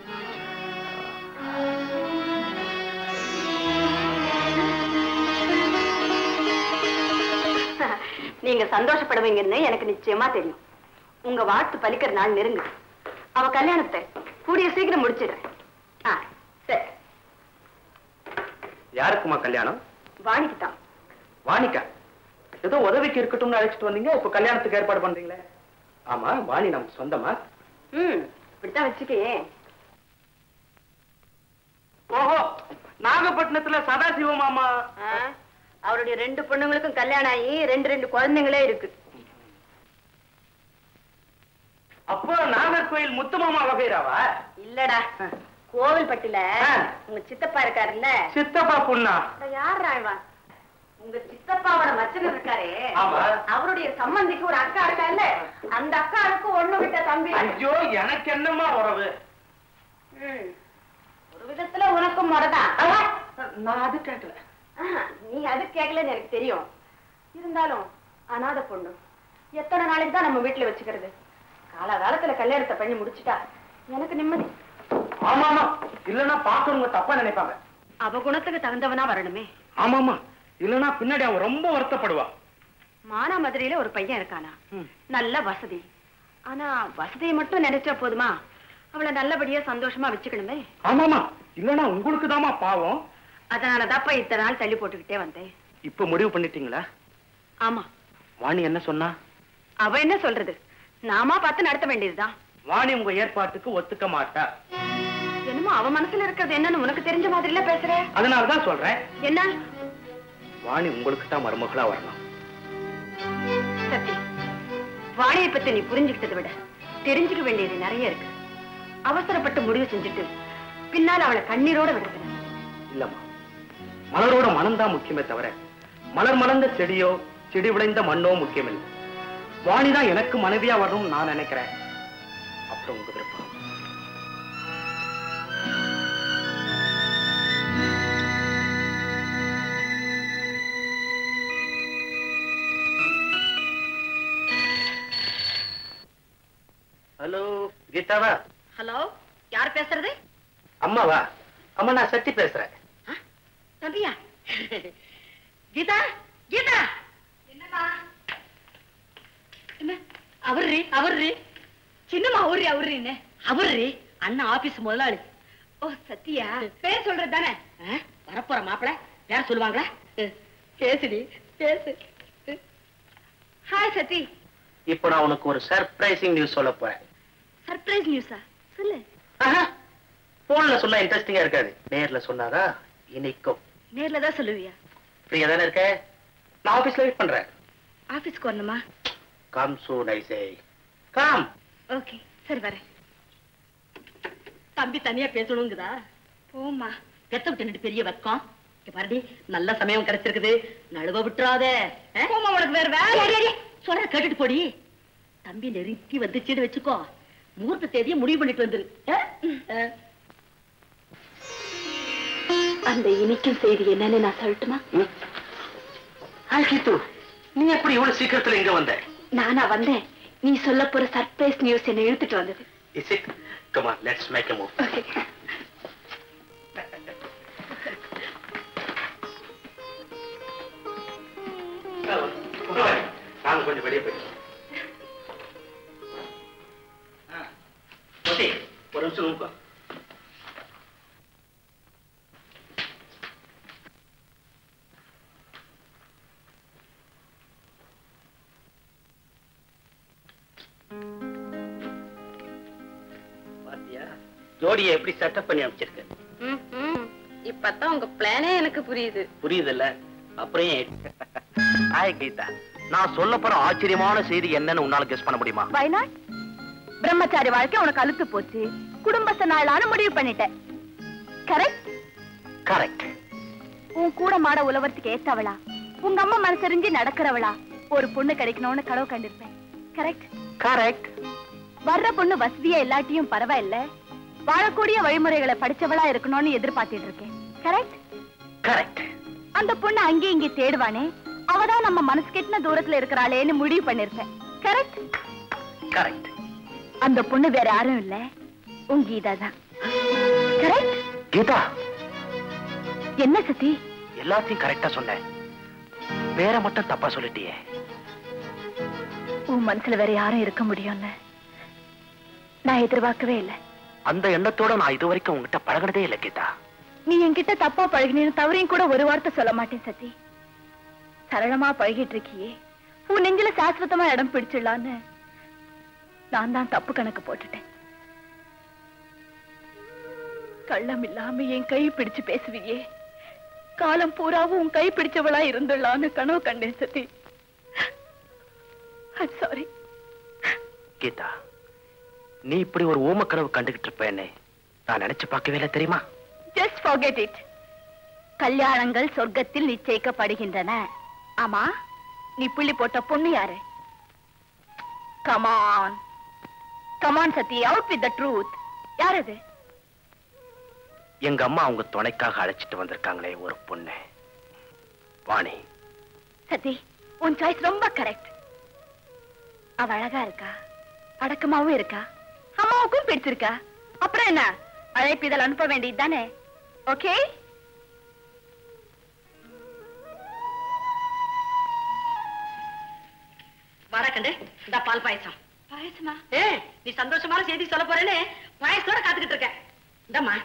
நீங்க சந்தோஷப்படுவீங்கன்னு எனக்கு நிச்சயமா தெரியும் உங்க வாழ்த்து பலிக்கிற நாள் நெருங்குது அவ கல்யாணத்தை கூடிய சீக்கிரம் முடிச்சிடுறேன் ஆ சரி யாருக்குமா கல்யாணம் வாணிக்கு தான் வாணிக்கா ஏதோ உதவிக்கு இருக்கட்டும்னு அழைச்சிட்டு வந்தீங்க இப்ப கல்யாணத்துக்கு ஏற்பாடு பண்றீங்களே ஆமா வாணி நமக்கு சொந்தமா ம் இப்படித்தான் வச்சுக்கே ஓஹோ நாகப்பட்டினத்துல சதாசிவ மாமா அவருடைய ரெண்டு பொண்ணுங்களுக்கும் கல்யாணம் ஆகி ரெண்டு ரெண்டு குழந்தைங்களே இருக்கு அப்போ நாகர்கோயில் முத்துமாமா வகைராவா இல்லடா கோவில்பட்டில ஆ. உங்க சித்தப்பா இருக்காருல்ல சித்தப்பா பொண்ணா யார் ராழ்வா உங்க சித்தப்பாவோட மச்சன் இருக்காரே ஆமா. அவருடைய சம்பந்திக்கு ஒரு அக்கா இருக்காருல்ல அந்த அக்காவுக்கு ஒண்ணு விட்ட தம்பி ஐயோ எனக்கு என்னமா உறவு ம். ஒரு விதத்துல உனக்கும் முறைதான் நான் அது கேட்கல ஆஹா, நீ அது கேட்கலன்னு எனக்கு தெரியும் இருந்தாலும் அனாதை பொண்ணு எத்தனை நாளைக்கு தான் நம்ம வீட்டுல வச்சுக்கிறது காலகாலத்துல கல்யாணத்தை பண்ணி முடிச்சுட்டா எனக்கு நிம்மதி ஆமாமா இல்லன்னா பாக்குறவங்க தப்பா நினைப்பாங்க அவ குணத்துக்கு தகுந்தவனா வரணுமே ஆமாமா இல்லன்னா பின்னாடி அவன் ரொம்ப வருத்தப்படுவா மானாமதுரையில ஒரு பையன் இருக்கானா நல்ல வசதி ஆனா வசதியை மட்டும் நினைச்சா போதுமா அவளை நல்லபடியா சந்தோஷமா வச்சுக்கணுமே ஆமாமா இல்லன்னா உங்களுக்கு தாமா பாவம் அதனாலதாப்பா இத்தனை நாள் தள்ளி போட்டுக்கிட்டே வந்தேன் இப்ப முடிவு பண்ணிட்டீங்களா ஆமா வாணி என்ன சொன்னா அவ என்ன சொல்றது நாமா பார்த்து நடத்த வேண்டியதுதான் வாணி உங்க ஏற்பாட்டுக்கு ஒத்துக்க மாட்டா என்னமோ அவ மனசுல இருக்கிறது என்னன்னு உனக்கு தெரிஞ்ச மாதிரில பேசுற அதனாலதான் சொல்றேன் என்ன வாணி உங்களுக்கு தான் மருமகளா வரணும் சத்தி வாணியை பத்தி நீ புரிஞ்சுக்கிட்டதை விட தெரிஞ்சுக்க வேண்டியது நிறைய இருக்கு அவசரப்பட்டு முடிவு செஞ்சுட்டு பின்னால் அவளை கண்ணீரோட விடுறேன் இல்லம்மா மலரோட மனம்தான் முக்கியமே தவிர மலர் மலர்ந்த செடியோ செடி விளைந்த மண்ணோ முக்கியம் இல்லை வாணிதான் எனக்கு மனைவியா வரணும்னு நான் நினைக்கிறேன் அப்புறம் உங்க விருப்பம் ஹலோ கீதாவா ஹலோ யார் பேசுறது அம்மாவா அம்மா நான் சத்தி பேசுறேன் தம்பியா கீதா கீதா என்னம்மா என்ன அவர்ரி அவர்ரி சின்னம்மா அவர்ரி அவர்ரி என்ன அவர்ரி அண்ணா ஆபீஸ் முதலாளி ஓ சத்தியா பேர் சொல்றது தானே வரப்போற மாப்பிள வேற சொல்லுவாங்களா பேசுடி பேசு ஹாய் சத்தி இப்போ நான் உனக்கு ஒரு சர்ப்ரைசிங் நியூஸ் சொல்ல போறேன் சர்ப்ரைஸ் நியூஸா சொல்லு போன்ல சொன்னா இன்ட்ரெஸ்டிங்கா இருக்காது நேர்ல சொன்னாதான் இனிக்கும் நேர்ல தான் சொல்லுவியா ஃப்ரீயா தானே இருக்க நான் ஆபீஸ்ல வெயிட் பண்றேன் ஆபீஸ்க்கு வரணுமா come soon I say come okay சரி வரேன் தம்பி தனியா பேசணுங்குதா போம்மா பெத்த விட்டு பெரிய வெக்கம் இங்க பாருடி நல்ல சமயம் கிடைச்சிருக்குது நழுவ விட்டுறாத போமா உனக்கு வேற வேலை சொல்ற கேட்டுட்டு போடி தம்பி நெருக்கி வந்துச்சுன்னு வச்சுக்கோ முகூர்த்த தேதியை முடிவு பண்ணிட்டு வந்துரு ஆ? ஆ. அந்த இனிக்கும் செய்தி என்னன்னு நான் சொல்லட்டுமா ஹாய் கீத்து நீ எப்படி இவ்வளவு சீக்கிரத்துல இங்க வந்த நானா வந்தேன் நீ சொல்ல போற சர்ப்ரைஸ் நியூஸ் என்ன இழுத்துட்டு வந்தது is it come on let's make a move நாங்க கொஞ்சம் வெளியே போயிட்டோம் ஓகே ஒரு நிமிஷம் நோக்கா பாத்தியா ஜோடியை எப்படி செட்டப் பண்ணி அமைச்சிருக்க இப்பதான் உங்க பிளானே எனக்கு புரியுது புரியுதுல்ல அப்புறம் ஏன் ஹாய் கீதா நான் சொல்ல போற ஆச்சரியமான செய்தி என்னன்னு உன்னால கெஸ் பண்ண முடியுமா வயநாட் பிரம்மச்சாரி வாழ்க்கை உனக்கு அழுத்து போச்சு குடும்பத்தை நாளான முடிவு பண்ணிட்டேன் கரெக்ட் கரெக்ட் உன் கூட மாட உலவத்துக்கு ஏத்தவளா உங்க அம்மா மனசறிஞ்சு நடக்கிறவளா ஒரு பொண்ணு கிடைக்கணும்னு கனவு கண்டிருப்பேன் கரெக்ட் கரெக்ட் வர்ற பொண்ணு வசதியா இல்லாட்டியும் பரவாயில்ல வாழக்கூடிய வழிமுறைகளை படிச்சவளா இருக்கணும்னு எதிர்பார்த்துட்டு இருக்கேன் கரெக்ட் கரெக்ட் அந்த பொண்ணு அங்கே இங்கே தேடுவானே அவதான் நம்ம மனசு கெட்டின தூரத்துல இருக்கிறாளேன்னு முடிவு பண்ணிருப்பேன் கரெக்ட் கரெக்ட் அந்த பொண்ணு வேற யாரும் இல்ல உன் கீதா தான் கரெக்ட் கீதா என்ன சத்தி எல்லாத்தையும் கரெக்டா சொன்னேன் வேற மட்டும் தப்பா சொல்லிட்டியே உன் மனசுல வேற யாரும் இருக்க முடியும்னு நான் எதிர்பார்க்கவே இல்லை அந்த எண்ணத்தோட நான் இது வரைக்கும் உங்ககிட்ட பழகினதே இல்லை கீதா நீ என்கிட்ட தப்பா பழகினேன்னு தவறையும் கூட ஒரு வார்த்தை சொல்ல மாட்டேன் சத்தி சரளமா பழகிட்டு இருக்கியே உன் நெஞ்சில சாஸ்வதமா இடம் பிடிச்சிடலான்னு நான் தான் தப்பு கணக்கு போட்டுட்டேன் கள்ளம் இல்லாம என் கை பிடிச்சு பேசுவியே காலம் பூராவும் உன் கை பிடிச்சவளா இருந்துடலான்னு கனவு கண்டேன் சத்தி சாரி கீதா நீ இப்படி ஒரு ஊம கனவு கண்டுகிட்டு இருப்பேன்னு நான் நினைச்சு பார்க்கவே இல்லை தெரியுமா ஜஸ்ட் forget it கல்யாணங்கள் சொர்க்கத்தில் நிச்சயிக்கப்படுகின்றன ஆமா நீ புள்ளி போட்ட பொண்ணு யாரு come on come on Sathi out with the truth யார் அது எங்க அம்மா அவங்க துணைக்காக அழைச்சிட்டு வந்திருக்காங்களே ஒரு பொண்ணு வாணி சத்தி உன் சாய்ஸ் ரொம்ப கரெக்ட் அவ அழகா இருக்கா அடக்கமாவும் இருக்கா அம்மாவுக்கும் பிடிச்சிருக்கா அப்புறம் என்ன அழைப்பு இதில் அனுப்ப வேண்டியது தானே ஓகே வரக்கண்டு இந்த பால் பாயசம் பாயசமா ஏ நீ சந்தோஷமான செய்தி சொல்ல போறேன்னு பாயசத்தோட காத்துக்கிட்டு இருக்க இந்தம்மா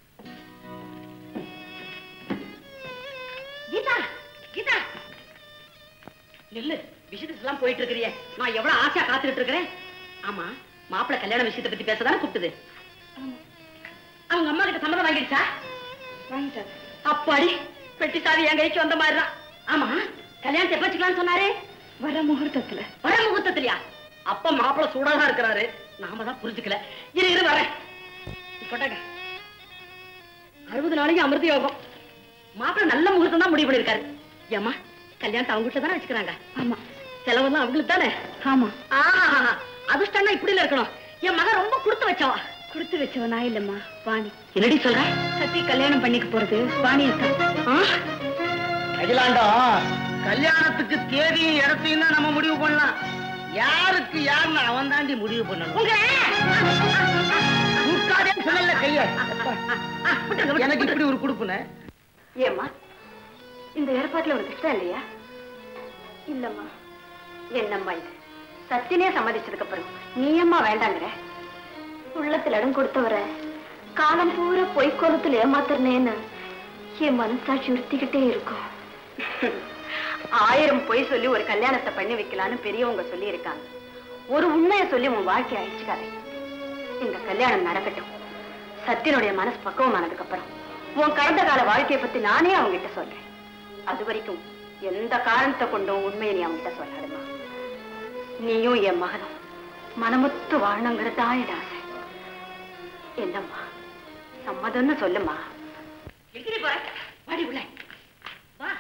கீதா கீதா நெல்லு விஷயத்துக்கு எல்லாம் போயிட்டு இருக்கிறியே நான் எவ்வளவு ஆசையா காத்துக்கிட்டு இருக்கிறேன் ஆமா மாப்பிள்ளை கல்யாண விஷயத்தை பத்தி பேசதானே கூப்பிட்டது அவங்க அம்மா கிட்ட சம்மதம் வாங்கிடுச்சா வாங்கிட்டாரு அப்பாடி பெட்டி சாவி என் கைக்கு வந்த மாதிரிதான் ஆமா கல்யாணத்தை எப்ப வச்சுக்கலாம்னு சொன்னாரு வர முகூர்த்தத்துல வர முகூர்த்தத்திலயா அப்ப மாப்பிள சூடாதான் இருக்கிறாரு நாம தான் புரிஞ்சுக்கல இரு இரு வரேன் போட்டாங்க அறுபது நாளைக்கு அமிர்த யோகம் மாப்பிள நல்ல முகூர்த்தம் தான் முடிவு பண்ணிருக்காரு ஏமா கல்யாணத்தை அவங்க கிட்ட தானே வச்சுக்கிறாங்க ஆமா செலவெல்லாம் அவங்களுக்கு தானே ஆமா ஆஹா அதிர்ஷ்டம்னா இப்படி இருக்கணும் என் மகன் ரொம்ப கொடுத்து வச்சவா கொடுத்து வச்சவ நான் இல்லம்மா வாணி என்னடி சொல்ற சத்தி கல்யாணம் பண்ணிக்க போறது வாணி இருக்கா ஆ? அகிலாண்டம் கல்யாணத்துக்கு தேதியும் இடத்தையும் தான் நம்ம முடிவு பண்ணலாம் யாருக்கு யாருன்னு அவன் தாண்டி முடிவு பண்ணணும் உங்க தூக்காதேன்னு சொல்லல கைய ஆ, விட்டுருங்க, எனக்கு விட்டுருங்க. இப்படி ஒரு குடுப்புன ஏம்மா இந்த ஏற்பாட்டுல உனக்கு இஷ்டம் இல்லையா இல்லம்மா என்னம்மா இது சத்தினே சம்மதிச்சதுக்கு அப்புறம் நீ அம்மா வேண்டாங்கிற உள்ளத்துல இடம் கொடுத்தவர காலம் பூரா பொய்க்கோலத்துல ஏமாத்துறனேன்னு என் மனசாட்சி உறுத்திக்கிட்டே இருக்கும் ஆயிரம் பொய் சொல்லி ஒரு கல்யாணத்தை பண்ணி வைக்கலான்னு பெரியவங்க சொல்லி இருக்காங்க ஒரு உண்மையை சொல்லி உன் வாழ்க்கையை அழிச்சுக்காதே இந்த கல்யாணம் நடக்கட்டும் சத்தியனுடைய மனசு பக்குவமானதுக்கு அப்புறம் உன் கடந்த கால வாழ்க்கையை பத்தி நானே அவங்கிட்ட சொல்றேன் அது வரைக்கும் எந்த காரணத்தை கொண்டும் உண்மையை நீ அவங்கிட்ட சொல்லாதுமா நீயும் என் மகனும் மனமுத்து வாழணுங்கிறது தான் என் ஆசை என்னம்மா சம்மதம்னு சொல்லுமா எங்கடி போற வாடி உள்ள வா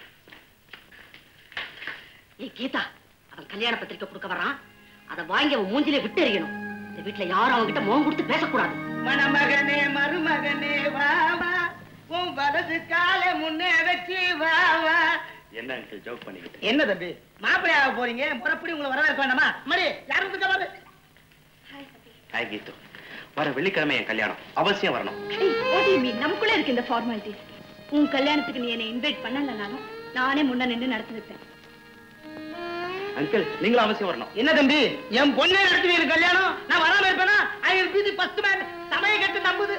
ஏய் கீதா அவன் கல்யாண பத்திரிக்கை கொடுக்க வரான் அதை வாங்கி அவன் மூஞ்சிலே விட்டு எறியணும் இந்த வீட்டுல யாரும் அவன்கிட்ட முகம் கொடுத்து பேசக்கூடாது மணமகனே மருமகனே வா வா உன் வலது கால முன்னே வச்சு வா வா என்ன அங்கிள் ஜோக் பண்ணிக்கிட்டு என்ன தம்பி மாப்பிள்ளையாக போறீங்க முறப்படி உங்களை வரவேற்க வேண்டாமா மணி யாரும் இருக்க பாரு ஹாய் கீது வர வெள்ளிக்கிழமை என் கல்யாணம் அவசியம் வரணும் நமக்குள்ள இருக்கு இந்த ஃபார்மாலிட்டிஸ் உன் கல்யாணத்துக்கு நீ என்னை இன்வைட் பண்ணலனாலும் நானே முன்ன நின்று நடத்தி வைப்பேன் அங்கிள் நீங்களும் அவசியம் வரணும் என்ன தம்பி என் பொண்ணே நடத்துவீங்க கல்யாணம் நான் வராம இருப்பேனா I will be the first man சமய கட்டு நம்புது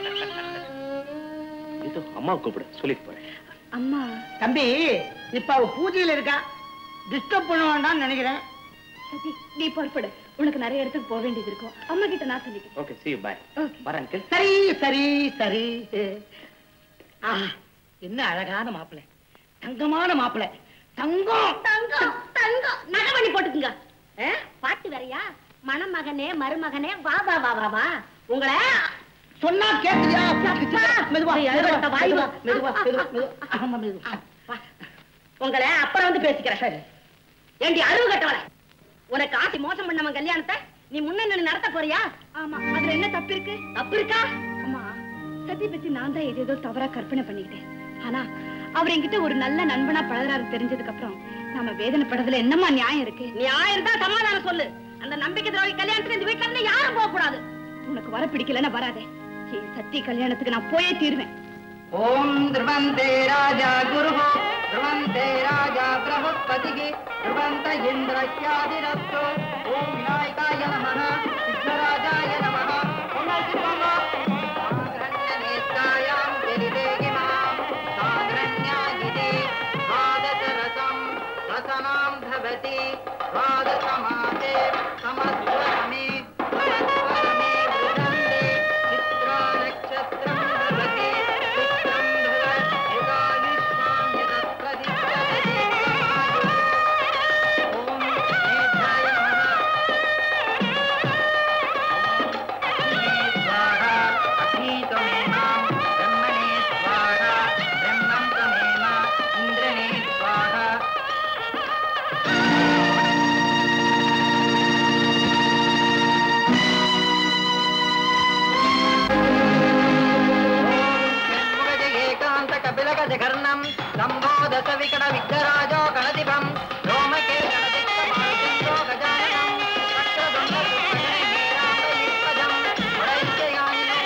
இது அம்மாவை கூப்பிடு சொல்லிட்டு போறேன் அம்மா தம்பி இப்ப அவ பூஜையில இருக்கா டிஸ்டர்ப் பண்ண வேண்டாம்னு நினைக்கிறேன் சதி நீ புறப்படு உனக்கு நிறைய இடத்துக்கு போக வேண்டியது இருக்கும் அம்மா கிட்ட நான் சொல்லிக்கிறேன் okay see you bye Okay. வரேன் அங்கிள் சரி சரி சரி ஆ என்ன அழகான மாப்பிள்ளை தங்கமான மாப்பிள்ளை தங்கம் தங்கம் தங்கம் நகை பண்ணி போட்டுக்குங்க ஆ, பாட்டு வேறயா மணமகனே மருமகனே வா வா வா வா வா உங்களை சொன்னா கேட்டியா மெதுவா ஐயா, மெதுவா இந்த வாய் மெதுவா வா. மெதுவா மெதுவா மெதுவா ஆமா மெதுவா வா. உங்களை அப்புறம் வந்து பேசிக்கிறேன் சரி ஏண்டி அறிவு கட்டவள உனக்கு ஆசி மோசம் பண்ணவன் கல்யாணத்தை நீ முன்ன நின்னு நடத்த போறியா ஆமா அதுல என்ன தப்பு இருக்கு தப்பு இருக்கா அம்மா சத்தி பத்தி நான் தான் ஏதேதோ தவறா கற்பனை பண்ணிக்கிட்டேன் ஆனா அவர் என்கிட்ட ஒரு நல்ல நண்பனா பழகுறாரு தெரிஞ்சதுக்கு அப்புறம் நாம வேதனைப்படுறதுல என்னம்மா நியாயம் இருக்கு நீ ஆயிரம் தான் சமாதானம் சொல்லு அந்த நம்பிக்கை துரோகி கல்யாணத்துக்கு இந்த வீட்டுல இருந்து யாரும் போக கூடாது உனக்கு வர பிடிக்கலன்னா வராதே என் சத்தி கல்யாணத்துக்கு நான் போயே தீருவேன் ஓம் ಧ್ರುವಂತೆ ರಾಜ ಗುರುವು ಧ್ರುವಂತೆ ರಾಜ ಬೃಹಸ್ಪತಿಗೆ ಧ್ರುವಂತ ಇಂದ್ರತ್ಯಾದಿರಸ್ತು ಓಂ ವಿನಾಯಕಾಯ ನಮಃ ಸಿದ್ಧರಾಜಾಯ ನಮಃ కపిలగజకర్ణం సంబోధస వికట విఘ్నరాజో గణదిపం రోమకే గణదిక్తమాచంద్రో గజాననం వక్రదుండ సుప్రజనీరామయుక్పదం వడైత్యయానినో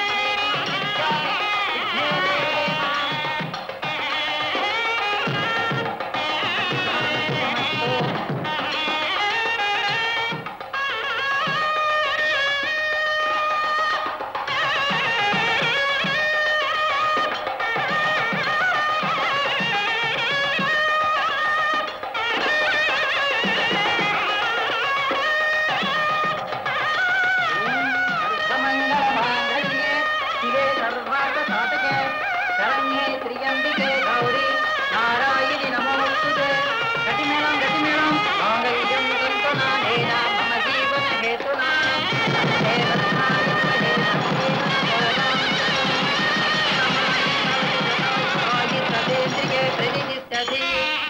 सर्वमङ्गलमाङ्गल्ये शिवे सर्वार्थसाधके शरण्ये त्र्यम्बिके गौरी नारायणि नमोऽस्तुते गतिमेलं गतिमेलं माङ्गल्यं तन्तुनानेन मम जीवनहेतुना हे रत्नाय महे सदेन्द्रिये प्रतिष्ठति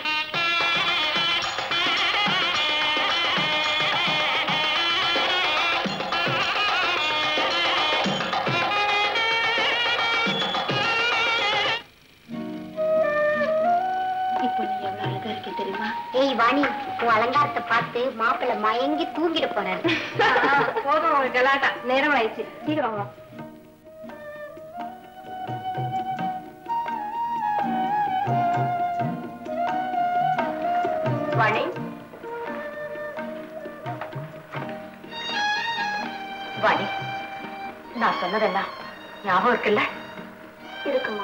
இப்போ நீ எவ்வளவு அழகா இருக்க தெரியுமா ஏய் வாணி உன் அலங்காரத்தை பார்த்து மாப்பிள்ளை மயங்கி தூங்கிட போறாரு போதும் உங்க கலாட்டா நேரம் ஆயிடுச்சு சீக்கிரம் வா வாணி வாணி நான் சொன்னதெல்லாம் ஞாபகம் இருக்குல்ல இருக்குமா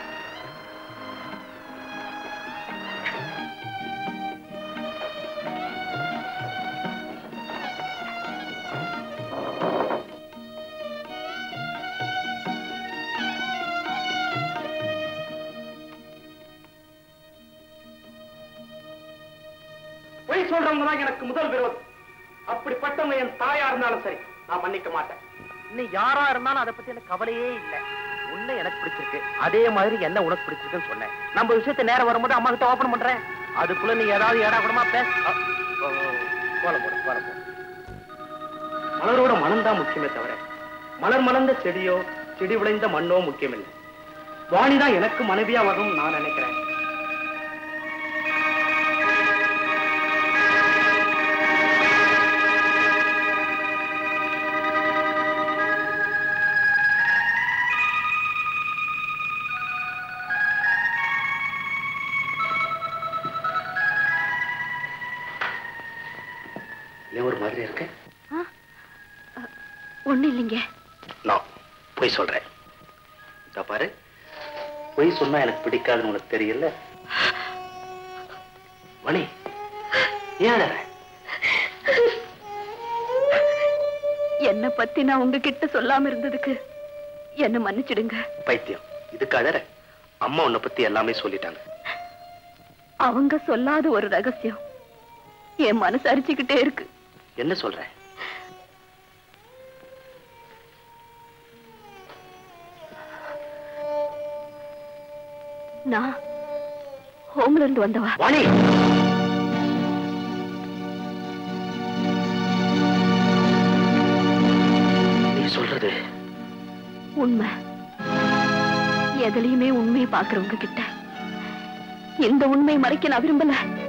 பொய் சொல்றவங்க தான் எனக்கு முதல் விரோதம் அப்படிப்பட்டவங்க என் தாயா இருந்தாலும் சரி நான் மன்னிக்க மாட்டேன் இன்னும் யாரா இருந்தாலும் அதை பத்தி எனக்கு கவலையே இல்லை உன்னை எனக்கு பிடிச்சிருக்கு அதே மாதிரி என்ன உனக்கு பிடிச்சிருக்குன்னு சொன்னேன் நம்ம விஷயத்த நேரம் வரும்போது அம்மா கிட்ட ஓபன் பண்றேன் அதுக்குள்ள நீ ஏதாவது ஏடா கூடமா பேச அ, ஓ, கோலம் போடு கோலம் போடு மலரோட மனம் தான் முக்கியமே தவிர மலர் மலர்ந்த செடியோ செடி விளைந்த மண்ணோ முக்கியமில்லை வாணி தான் எனக்கு மனைவியா வரணும்னு நான் நினைக்கிறேன் ஏன் ஒரு மாதிரி இருக்கு ஒண்ணு இல்லைங்க நான் பொய் சொல்றேன் இதோ பாரு பொய் சொன்னா எனக்கு பிடிக்காதுன்னு உனக்கு தெரியல மணி ஏன் அழற? என்ன பத்தி நான் உங்ககிட்ட சொல்லாம இருந்ததுக்கு என்ன மன்னிச்சிடுங்க பைத்தியம் இதுக்கு அழற அம்மா உன்னை பத்தி எல்லாமே சொல்லிட்டாங்க அவங்க சொல்லாத ஒரு ரகசியம் என் மனசு அரிச்சுக்கிட்டே இருக்கு என்ன சொல்ற நான் ஹோம்ல இருந்து வந்தவா வாணி நீ சொல்றது உண்மை எதுலயுமே உண்மையை பாக்குறவங்க கிட்ட இந்த உண்மையை மறைக்க நான் விரும்பல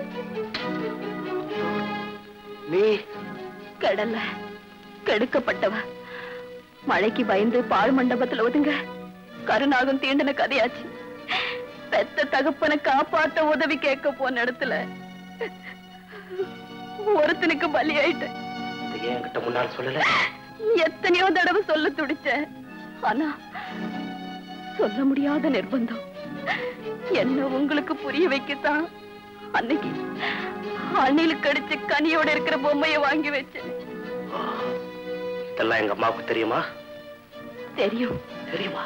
நீ கடல்ல கெடுக்கப்பட்டவ மழைக்கு பயந்து பாழ் மண்டபத்துல ஒதுங்க கருநாகம் தீண்டின கதையாச்சு பெத்த தகப்பனை காப்பாத்த உதவி கேட்க போன இடத்துல ஒருத்தனுக்கு பலியாயிட்டேன் இதை ஏன் என்கிட்ட முன்னால் சொல்லல எத்தனையோ தடவை சொல்ல துடிச்சேன் ஆனா சொல்ல முடியாத நிர்பந்தம் என்ன உங்களுக்கு புரிய வைக்கத்தான் அன்னைக்கு அணிலுக்கு அடிச்ச கனியோட இருக்கிற பொம்மையை வாங்கி வச்சேன் இதெல்லாம் எங்க அம்மாவுக்கு தெரியுமா தெரியும் தெரியுமா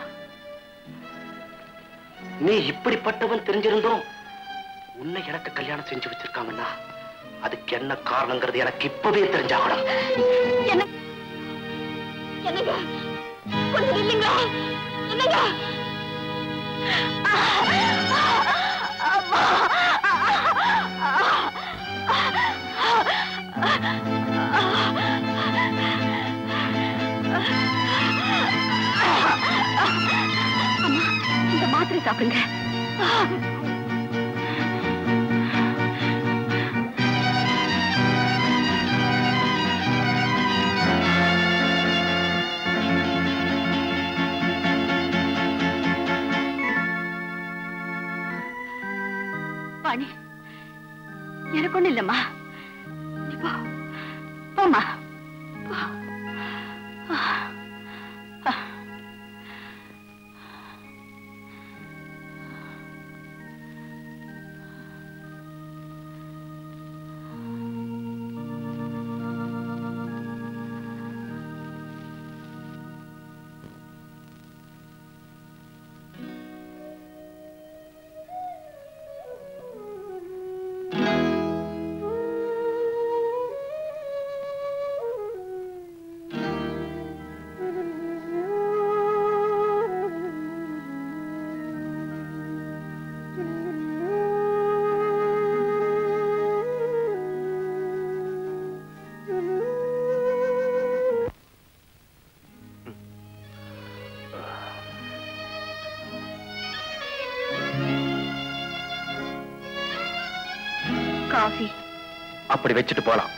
நீ இப்படிப்பட்டவன் தெரிஞ்சிருந்தோம் உன்னை எனக்கு கல்யாணம் செஞ்சு வச்சிருக்காங்கன்னா அதுக்கு என்ன காரணங்கிறது எனக்கு இப்பவே தெரிஞ்சாகணும் என்ன என்னங்க கொஞ்சம் இல்லைங்களா என்னங்க அம்மா அம்மா இந்த மாத்திரை சாப்பிடுங்க வாணி எனக்கு ஒண்ணு இல்லம்மா நீ போ போம்மா போ. காஃபி அப்படி வச்சுட்டு போலாம்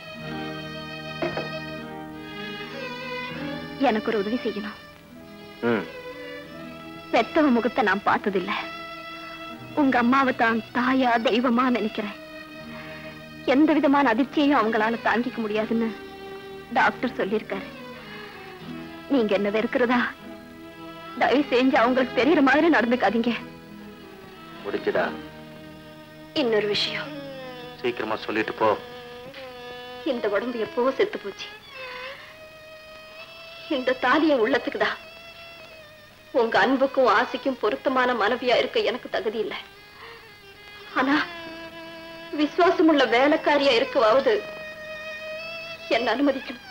எனக்கு ஒரு உதவி செய்யணும் ம் பெத்தவ முகத்தை நான் பார்த்ததில்ல உங்க அம்மாவை தான் தாயா தெய்வமா நினைக்கிறேன் எந்த விதமான அதிர்ச்சியையும் அவங்களால தாங்கிக்க முடியாதுன்னு டாக்டர் சொல்லியிருக்காரு நீங்க என்ன வெறுக்கிறதா தயவு செஞ்சு அவங்களுக்கு தெரியற மாதிரி நடந்துக்காதீங்க முடிச்சுதா இன்னொரு விஷயம் சீக்கிரமா சொல்லிட்டு போ இந்த உடம்பு எப்பவோ செத்து போச்சு இந்த தாலி என் உள்ளத்துக்குதான் உங்க அன்புக்கும் ஆசைக்கும் பொருத்தமான மனைவியா இருக்க எனக்கு தகுதி இல்லை ஆனா விசுவாசமுள்ள வேலைக்காரியா இருக்கவாவது என்ன அனுமதிக்கணும்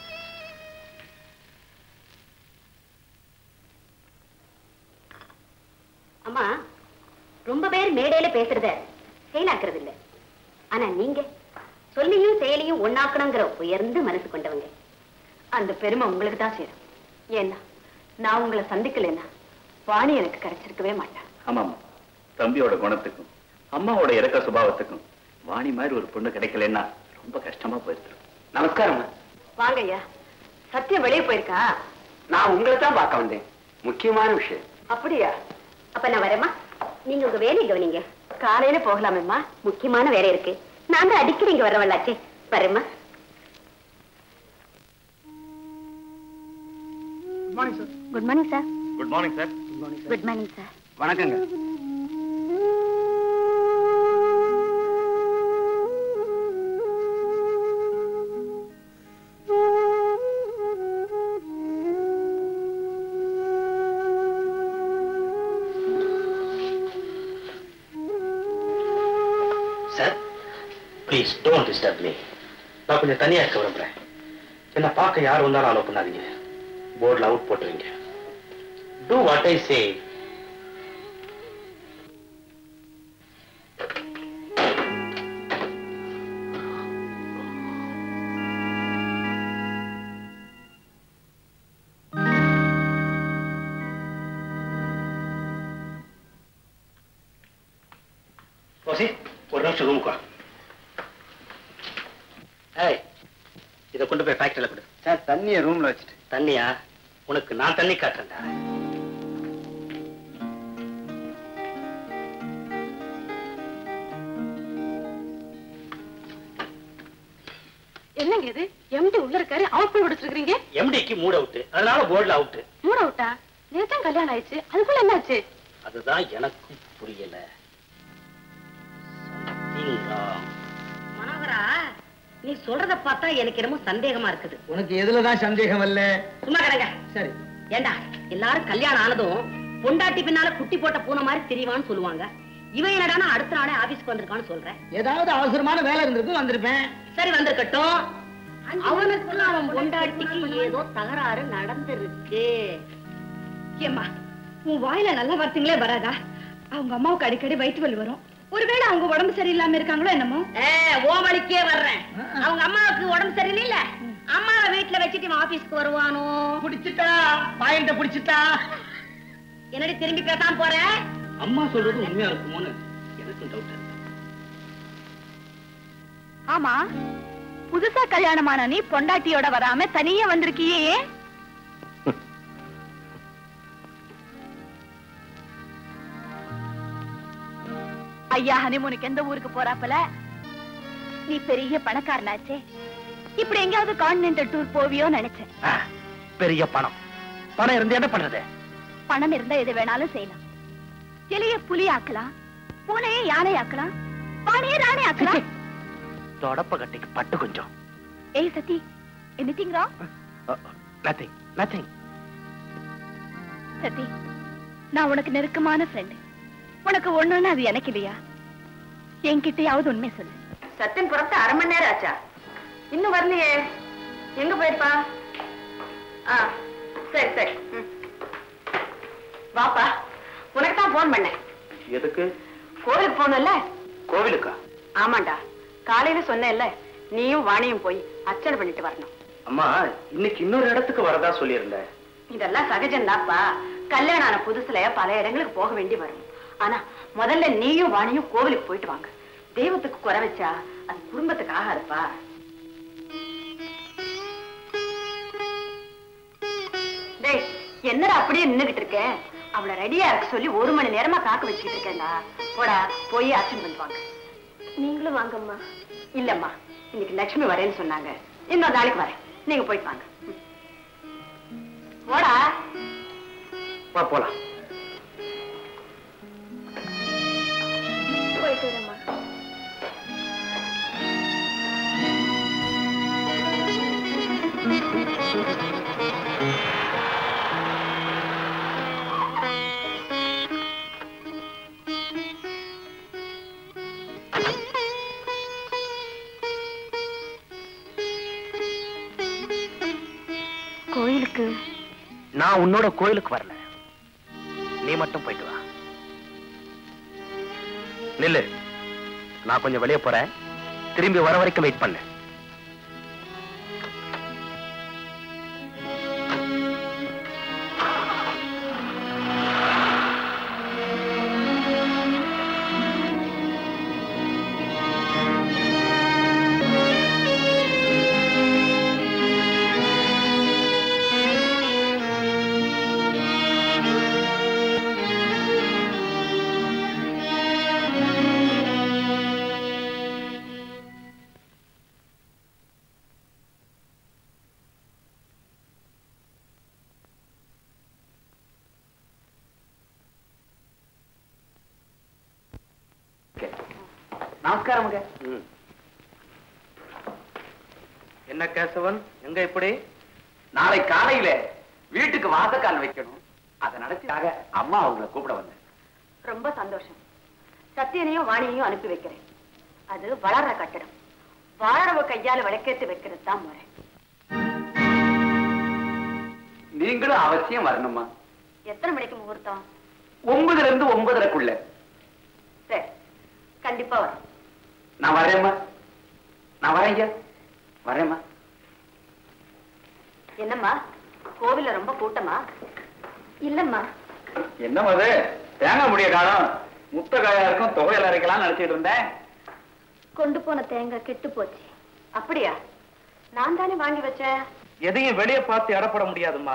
அம்மா ரொம்ப பேர் மேடையில பேசுறத செயலாக்குறது இல்ல ஆனா நீங்க சொல்லியும் செயலையும் ஒண்ணாக்கணுங்கிற உயர்ந்த மனசு கொண்டவங்க அந்த பெருமை உங்களுக்கு தான் சேரும் ஏன்னா நான் உங்களை சந்திக்கலைன்னா வாணி எனக்கு கிடைச்சிருக்கவே மாட்டேன் ஆமாம் தம்பியோட குணத்துக்கும் அம்மாவோட இறக்க சுபாவத்துக்கும் வாணி மாதிரி ஒரு பொண்ணு கிடைக்கலன்னா ரொம்ப கஷ்டமா போயிருக்கு நமஸ்காரம் வாங்க ஐயா சத்தியம் வெளியே போயிருக்கா நான் உங்களை தான் பார்க்க வந்தேன் முக்கியமான விஷயம் அப்படியா அப்ப நான் வரேம்மா நீங்க உங்க வேலையை கவனிங்க காலையில போகலாமேம்மா முக்கியமான வேலை இருக்கு நான் தான் அடிக்கடி இங்க வரவல்லாச்சே வரேம்மா good morning sir good morning sir good morning sir வணக்கங்க sir please don't disturb me நான் கொஞ்சம் தனியா இருக்க விரும்புறேன் என்ன பார்க்க யார் வந்தாலும் அலோ பண்ணாதீங்க போர்டில் அவுட் போட்டுருவீங்க டூ வாட் ஐ சே ஓசி ஒரு நிமிஷம் ரூமுக்கு வா ஏய் இதை கொண்டு போய் ஃபேக்டரியில் கொடு சார் தண்ணியை ரூம்ல வச்சுட்டு தண்ணியா உனக்கு நான் தண்ணி காட்டுறேன்டா என்னங்க இது எம்டி உள்ள இருக்காரு அவுட் போய் விடுச்சிருக்கீங்க எம்டிக்கு மூட் அவுட் அதனால போர்டுல அவுட் மூட விட்டா நேத்தான் கல்யாணம் ஆயிடுச்சு அதுக்குள்ள என்னாச்சு அதுதான் எனக்கும் புரியல Something wrong. மனோகரா நீ சொல்றத பார்த்தா எனக்கு என்னமோ சந்தேகமா இருக்குது உனக்கு எதுலதான் சந்தேகம் இல்ல சும்மா கிடங்க சரி ஏண்டா எல்லாரும் கல்யாணம் ஆனதும் பொண்டாட்டி பின்னால குட்டி போட்ட பூனை மாதிரி தெரியவான்னு சொல்லுவாங்க இவன் என்னடானா அடுத்த நாளே ஆபீஸ்க்கு வந்திருக்கான்னு சொல்றேன் ஏதாவது அவசரமான வேலை இருந்திருக்கு வந்திருப்பேன் சரி வந்திருக்கட்டும் அவனுக்கு அவன் பொண்டாட்டிக்கு ஏதோ தகராறு நடந்திருக்கு ஏம்மா உன் வாயில நல்ல வார்த்தைங்களே வராதா அவங்க அம்மாவுக்கு அடிக்கடி வயிற்று வலி வரும் ஒருவேளை அவங்க உடம்பு சரியில்லாம இருக்காங்களோ என்னமோ ஏ, ஓ வழிக்கே வர்றேன் அவங்க அம்மாவுக்கு உடம்பு சரியில்லைல்ல அம்மாவை வீட்டுல வச்சுட்டு இவன் ஆபீஸ்க்கு வருவானோ பிடிச்சிட்டா பாயிண்ட பிடிச்சிட்டா என்னடி திரும்பி பேசாம போற அம்மா சொல்றது உண்மையா இருக்குமோன்னு எனக்கும் டவுட் ஆமா புதுசா கல்யாணமான நீ பொண்டாட்டியோட வராம தனியா வந்திருக்கியே ஏன்? ஐயா ஹனிமூனுக்கு எந்த ஊருக்கு போறாப்பல நீ பெரிய பணக்காரனாச்சே இப்படி எங்கேயாவது கான்டினென்டல் டூர் போவியோ நினைச்சேன் பெரிய பணம் பணம் இருந்து என்ன பண்றது பணம் இருந்தா எது வேணாலும் செய்யலாம் எலிய புலி ஆக்கலாம் பூனையை யானை ஆக்கலாம் பானையை ராணி ஆக்கலாம் தொடப்ப கட்டிக்கு பட்டு கொஞ்சம் ஏய் Sathi anything wrong nothing nothing Sathi நான் உனக்கு நெருக்கமான ஃப்ரெண்ட் உனக்கு ஒண்ணுன்னு அது எனக்கு இல்லையா என்கிட்டயாவது உண்மை சொல்லு சத்தின் புறத்து அரை மணி நேரம் ஆச்சா இன்னும் வரலையே எங்க போயிருப்பா ஆ சரி சரி ம். வாப்பா உனக்கு தான் போன் பண்ணேன் எதுக்கு கோவிலுக்கு போனல கோவிலுக்கா ஆமாண்டா காலையில சொன்னேன்ல நீயும் வாணியும் போய் அர்ச்சனை பண்ணிட்டு வரணும் அம்மா இன்னைக்கு இன்னொரு இடத்துக்கு வரதா சொல்லியிருந்தேன் இதெல்லாம் சகஜம்தாப்பா கல்யாணம் ஆன புதுசுல பல இடங்களுக்கு போக வேண்டி வரும் ஆனா முதல்ல நீயும் வாணியும் கோவிலுக்கு போயிட்டு வாங்க தெய்வத்துக்கு குறை வச்சா அது குடும்பத்துக்கு ஆகாதுப்பா டேய் என்னடா அப்படியே நின்னுகிட்டு இருக்க அவளை ரெடியா இருக்க சொல்லி ஒரு மணி நேரமா காக்க வச்சுக்கிட்டு இருக்கேன்டா போடா போய் அர்ச்சனை பண்ணிட்டு வாங்க நீங்களும் வாங்கம்மா இல்லம்மா இன்னைக்கு லட்சுமி வரேன்னு சொன்னாங்க இன்னொரு நாளைக்கு வரேன் நீங்க போயிட்டு வாங்க ம். போடா வா போலாம் போயிட்டு வரேம்மா கோயிலுக்கு நான் உன்னோட கோயிலுக்கு வரல நீ மட்டும் போயிட்டு வா நில்லு நான் கொஞ்சம் வெளியே போறேன் திரும்பி வர வரைக்கும் வெயிட் பண்ணு நமஸ்காரமுங்க என்ன கேசவன் எங்க இப்படி நாளை காலையில வீட்டுக்கு வாசக்கால் வைக்கணும் அதை நடத்தியாக அம்மா அவங்கள கூப்பிட வந்தேன் ரொம்ப சந்தோஷம் சத்தியனையும் வாணியையும் அனுப்பி வைக்கிறேன் அது வளர்ற கட்டடம் வாழறவ கையால விளக்கேத்து வைக்கிறது தான் முறை நீங்களும் அவசியம் வரணுமா எத்தனை மணிக்கு முகூர்த்தம் ஒன்பதுல இருந்து ஒன்பதரைக்குள்ள சரி கண்டிப்பா வரும் நான் வரேம்மா நான் வரேங்க வரேம்மா என்னம்மா கோவில்ல ரொம்ப கூட்டமா இல்லம்மா என்ன அது தேங்காய் முடிய காலம் முத்த காயா இருக்கும் தொகையில் அரைக்கலாம் நினைச்சிட்டு இருந்தேன் கொண்டு போன தேங்காய் கெட்டு போச்சு அப்படியா நான் தானே வாங்கி வச்சேன் எதையும் வெளியே பார்த்து இடப்பட முடியாதும்மா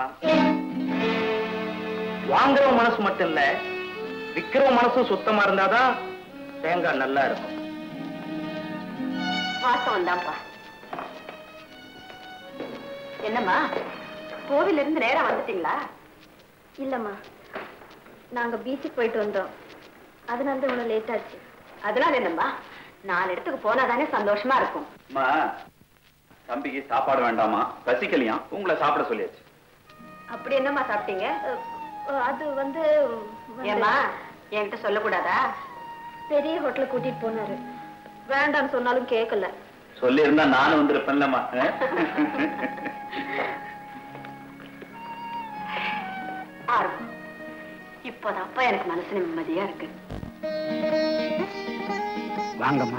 வாங்குற மனசு மட்டும் இல்ல விக்கிற மனசும் சுத்தமா இருந்தாதான் தேங்காய் நல்லா இருக்கும் வாசம் தான்ப்பா என்னம்மா கோவில இருந்து நேரா வந்துட்டீங்களா இல்லம்மா நாங்க பீச்சுக்கு போயிட்டு வந்தோம் அதனால தான் இவ்வளவு லேட் ஆச்சு அதனால என்னம்மா நாலு இடத்துக்கு போனா தானே சந்தோஷமா இருக்கும் அம்மா தம்பிக்கு சாப்பாடு வேண்டாமா பசிக்கலையா உங்களை சாப்பிட சொல்லியாச்சு அப்படி என்னம்மா சாப்பிட்டீங்க அது வந்து வந்து ஏம்மா என்கிட்ட சொல்லக்கூடாதா பெரிய ஹோட்டலுக்கு கூட்டிட்டு போனாரு வேண்டாம்னு சொன்னாலும் கேட்கல சொல்லி இருந்தா நானும் வந்திருப்பேன்லம்மா ஆ? ஆரம்பம் இப்போதாப்பா எனக்கு மனசு நிம்மதியா இருக்கு வாங்கம்மா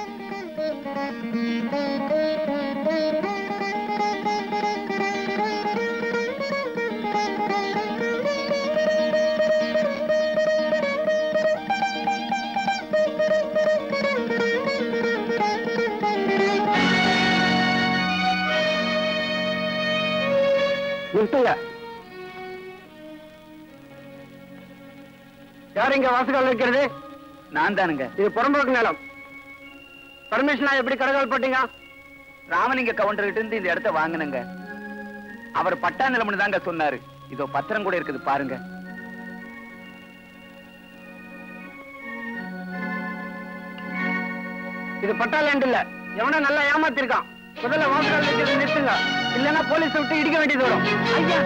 நிறுத்துங்க யார் இங்க வாசகால் வைக்கிறது நான் தானுங்க இது புறம்போக்கு நிலம் பர்மிஷனா எப்படி கடகால் போட்டீங்க ராமலிங்க கவுண்டர் கிட்ட இருந்து இந்த இடத்த வாங்கினங்க அவர் பட்டா நிலம்னு தாங்க சொன்னாரு இதோ பத்திரம் கூட இருக்குது பாருங்க இது பட்டா லேண்ட் இல்ல எவனோ நல்லா ஏமாத்திருக்கான் முதல்ல வாசகால் வைக்கிறது நிறுத்துங்க இல்லைன்னா போலீஸ் விட்டு இடிக்க வேண்டியது வரும் ஐயா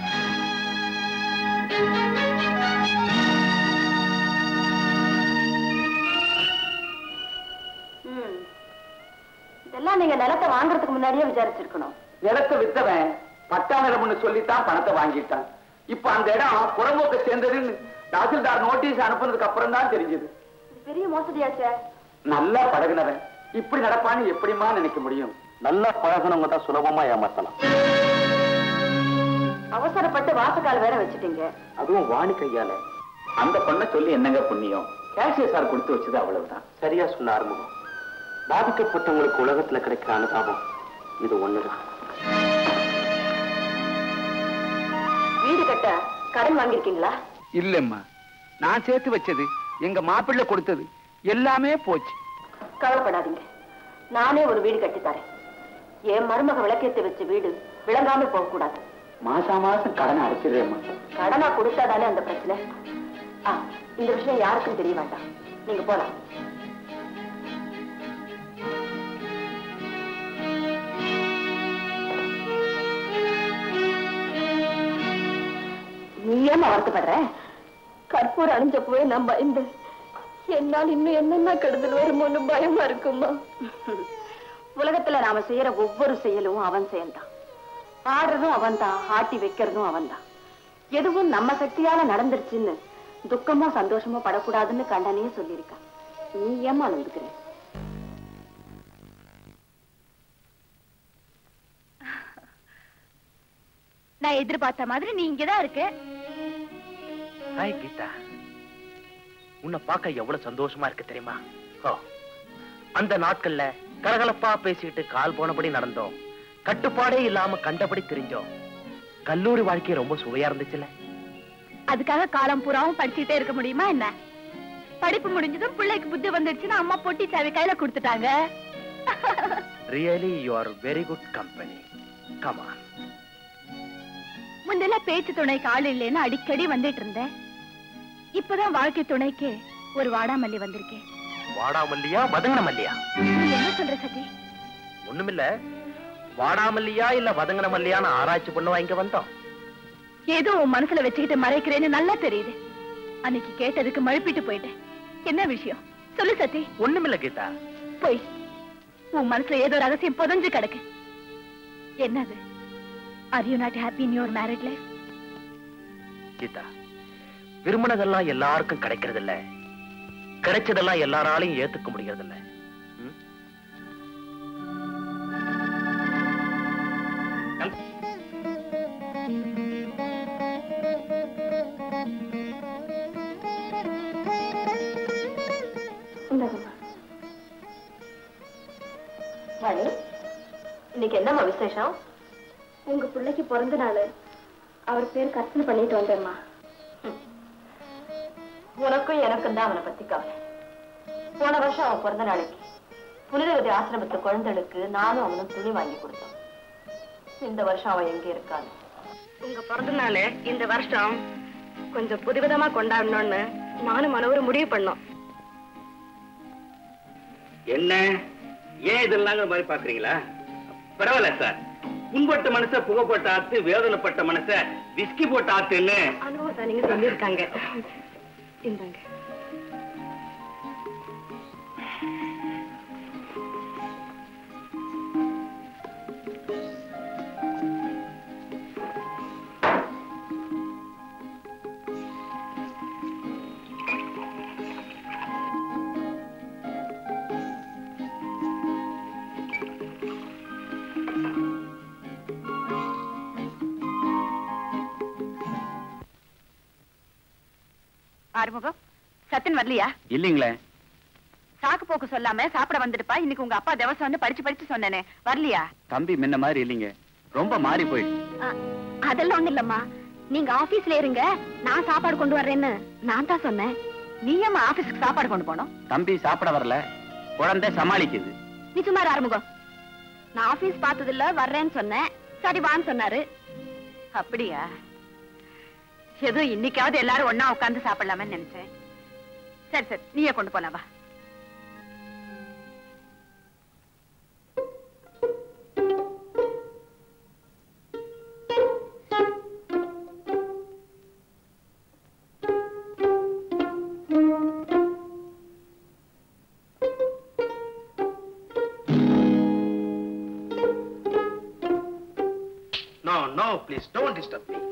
ம். இதெல்லாம் நீங்க நிலத்தை வாங்குறதுக்கு முன்னாடியே விசாரிச்சிருக்கணும் நிலத்தை வித்தவன் பட்டா நிலம்னு சொல்லித்தான் பணத்தை வாங்கிட்டான் இப்ப அந்த இடம் புறம்போக்க சேர்ந்ததுன்னு தாசில்தார் நோட்டீஸ் அனுப்புனதுக்கு அப்புறம் தான் தெரிஞ்சது இது பெரிய மோசடியாச்சே நல்லா பழகுனவன் இப்படி நடப்பான்னு எப்படிமா நினைக்க முடியும் நல்லா பழகினவங்க தான் சுலபமா ஏமாத்தலாம் அவசரப்பட்டு வாசக்கால் வேற வச்சுட்டீங்க அதுவும் வாணி கையால அந்த பொண்ணை சொல்லி என்னங்க புண்ணியம் கேஷியர் சார் கொடுத்து வச்சது அவ்வளவுதான் சரியா சொன்ன ஆறுமுகம் பாதிக்கப்பட்டவங்களுக்கு உலகத்துல கிடைக்கிற அனுதாபம் இது ஒண்ணுதான் வீடு கட்ட கடன் வாங்கியிருக்கீங்களா இல்லம்மா நான் சேர்த்து வச்சது எங்க மாப்பிள்ளை கொடுத்தது எல்லாமே போச்சு கவலைப்படாதீங்க நானே ஒரு வீடு கட்டி தரேன் என் மருமக விளக்கேத்தி வச்ச வீடு விளங்காம போக கூடாது மாசா மாசம் கடனை அடைச்சிடுறேம்மா கடனா கொடுத்தாதானே அந்த பிரச்சனை ஆ இந்த விஷயம் யாருக்கும் தெரிய வேண்டாம் நீங்க போலாம் நீ ஏமா வருத்தப்படுற கற்பூரம் அணிஞ்சப்பவே நான் பயந்தேன் என்னால் இன்னும் என்னென்ன கெடுதல் வருமோன்னு பயமா இருக்குமா உலகத்துல நாம செய்யற ஒவ்வொரு செயலும் அவன் செயல்தான் ஆடுறதும் அவன்தான் ஆட்டி வைக்கிறதும் அவன்தான் எதுவும் நம்ம சக்தியால நடந்துருச்சுன்னு துக்கமோ சந்தோஷமோ படக்கூடாதுன்னு கண்டனையே சொல்லியிருக்கான் நீ ஏமா நம்புகிற நான் எதிர்பார்த்த மாதிரி நீ இங்கதான் இருக்க ஹாய் கீதா உன்னை பார்க்க எவ்வளவு சந்தோஷமா இருக்கு தெரியுமா ஓ அந்த நாட்கள்ல கலகலப்பா பேசிட்டு கால் போனபடி நடந்தோம் கட்டுப்பாடே இல்லாம கண்டபடி தெரிஞ்சோம் கல்லூரி வாழ்க்கை ரொம்ப சுவையா இருந்துச்சுல அதுக்காக காலம் பூராவும் படிச்சுட்டே இருக்க முடியுமா என்ன படிப்பு முடிஞ்சதும் பிள்ளைக்கு புத்தி வந்துடுச்சுன்னு அம்மா பொட்டி சாவி கையில கொடுத்துட்டாங்க really you are very good company come on முன்னெல்லாம் பேச்சு துணைக்கு ஆள் இல்லைன்னு அடிக்கடி வந்துட்டு இருந்தேன் இப்பதான் வாழ்க்கை துணைக்கு ஒரு வாடாமல்லி வந்திருக்கேன் வாடாமல்லியா வதங்கன மல்லியா நீ என்ன சொல்ற சதி ஒண்ணுமில்ல வாடாமல்லியா இல்ல வதங்கன மல்லியான்னு ஆராய்ச்சி பண்ணுவா இங்க வந்தோம் ஏதோ உன் மனசுல வச்சுக்கிட்டு மறைக்கிறேன்னு நல்லா தெரியுது அன்னைக்கு கேட்டதுக்கு மழுப்பிட்டு போயிட்டேன் என்ன விஷயம் சொல்லு சத்தி ஒண்ணுமில்ல கீதா போய் உன் மனசுல ஏதோ ரகசியம் புதஞ்சு கிடக்கு என்னது are you not happy in your married life Geetha விரும்பினதெல்லாம் எல்லாருக்கும் கிடைக்கிறது இல்ல கிடைச்சதெல்லாம் எல்லாராலையும் ஏத்துக்க முடியறது இல்ல ம்? மணி இன்னைக்கு என்னம்மா விசேஷம் உங்க பிள்ளைக்கு பிறந்த நாள் அவர் பேர் கற்பனை பண்ணிட்டு வந்தேம்மா உனக்கும் எனக்கும் தான் அவனை பத்தி கவலை போன வருஷம் அவன் பிறந்த நாளைக்கு புனிதவதி ஆசிரமத்து குழந்தைகளுக்கு நானும் அவனும் துணி வாங்கி கொடுத்தோம் இந்த வருஷம் அவன் எங்க இருக்கான்னு உங்க பிறந்த நாள் இந்த வருஷம் கொஞ்சம் புதுவிதமா கொண்டாடணும்னு நானும் மனோரும் முடிவு பண்ணோம் என்ன ஏன் இதெல்லாம் மாதிரி பாக்குறீங்களா பரவாயில்ல சார் புண்பட்ட மனச புகை போட்ட ஆத்து வேதனைப்பட்ட மனச விஸ்கி போட்ட ஆத்துன்னு அனுபவம் தான் நீங்க சொல்லியிருக்காங்க இந்தாங்க ஆறுமுகம் சத்தின் வரலையா இல்லீங்களே சாக்கு போக்கு சொல்லாம சாப்பிட வந்துடுப்பா இன்னைக்கு உங்க அப்பா திவசம் வந்து படிச்சு படிச்சு சொன்னேனே வரலையா தம்பி முன்ன மாதிரி இல்லைங்க ரொம்ப மாறி போயிடுச்சு அதெல்லாம் ஒண்ணு இல்லம்மா நீங்க ஆபீஸ்ல இருங்க நான் சாப்பாடு கொண்டு வர்றேன்னு நான் தான் சொன்னேன் நீ ஏம்மா ஆபீஸ்க்கு சாப்பாடு கொண்டு போனோம் தம்பி சாப்பிட வரல குழந்தை சமாளிக்குது நீ சும்மா இரு, ஆறுமுகம் நான் ஆபீஸ் பார்த்தது இல்ல வர்றேன்னு சொன்னேன் சரி வான்னு சொன்னாரு அப்படியா ஏதோ இன்னைக்காவது எல்லாரும் ஒண்ணா உட்கார்ந்து சாப்பிடலாமேன்னு நினைச்சேன் சரி சரி நீயே கொண்டு போலாம் வா no no please don't disturb me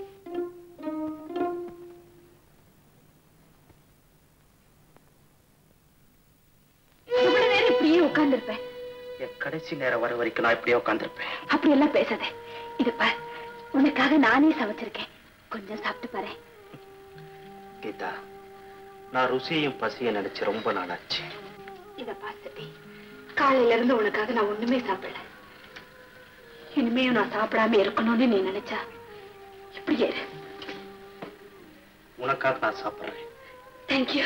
இவ்வளவு நேரம் இப்படியே உட்கார்ந்துருப்பேன் என் கடைசி நேரம் வர வரைக்கும் நான் இப்படியே உட்காந்துருப்பேன் அப்படி எல்லாம் பேசாத இது பார் உனக்காக நானே சமைச்சிருக்கேன் கொஞ்சம் சாப்பிட்டு பாரு கீதா நான் ருசியையும் பசியும் நினைச்சு ரொம்ப நாளாச்சு இத பாத்துட்டி காலையில இருந்து உனக்காக நான் ஒண்ணுமே சாப்பிடல இனிமேயும் நான் சாப்பிடாம இருக்கணும்னு நீ நினைச்சா இப்படியே இரு உனக்காக நான் சாப்பிடுறேன் தேங்க்யூ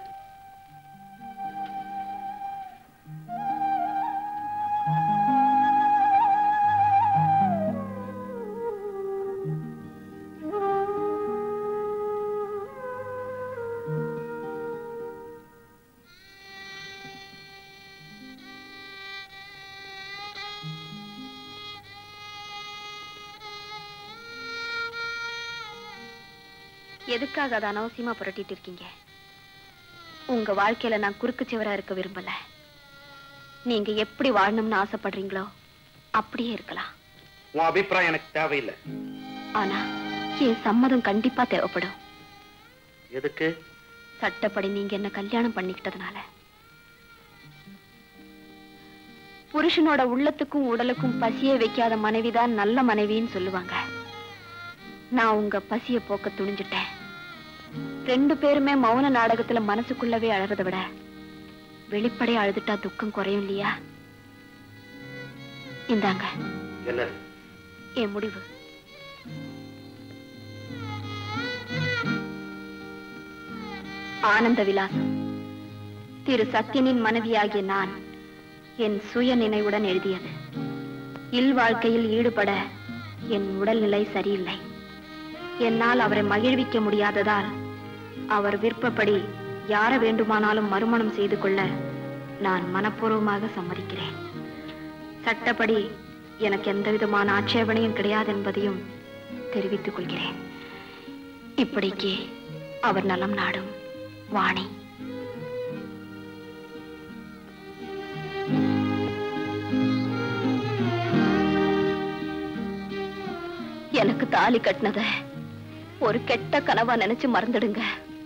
எதுக்காக அதை அனாவசியமா புரட்டிட்டு இருக்கீங்க உங்க வாழ்க்கையில நான் குறுக்கு சுவரா இருக்க விரும்பல நீங்க எப்படி வாழணும்னு ஆசைப்படுறீங்களோ அப்படியே இருக்கலாம் உன் அபிப்பிராயம் எனக்கு தேவையில்லை ஆனா என் சம்மதம் கண்டிப்பா தேவைப்படும் எதுக்கு சட்டப்படி நீங்க என்ன கல்யாணம் பண்ணிக்கிட்டதுனால புருஷனோட உள்ளத்துக்கும் உடலுக்கும் பசியை வைக்காத மனைவிதான் நல்ல மனைவின்னு சொல்லுவாங்க நான் உங்க பசிய போக்க துணிஞ்சிட்டேன் ரெண்டு பேருமே மௌன நாடகத்துல மனசுக்குள்ளவே அழறத விட வெளிப்படையா அழுதுட்டா துக்கம் குறையும் இல்லையா இந்தாங்க என்னது என் முடிவு ஆனந்த விலாசம் திரு சத்யனின் மனைவியாகிய நான் என் சுய நினைவுடன் எழுதியது இல் வாழ்க்கையில் ஈடுபட என் உடல்நிலை சரியில்லை என்னால் அவரை மகிழ்விக்க முடியாததால் அவர் விருப்பப்படி யார வேண்டுமானாலும் மறுமணம் செய்து கொள்ள நான் மனப்பூர்வமாக சம்மதிக்கிறேன் சட்டப்படி எனக்கு எந்த விதமான ஆட்சேபனையும் கிடையாது என்பதையும் தெரிவித்துக் கொள்கிறேன் இப்படிக்கு அவர் நலம் நாடும் வாணி எனக்கு தாலி கட்டினத ஒரு கெட்ட கனவா நினைச்சு மறந்துடுங்க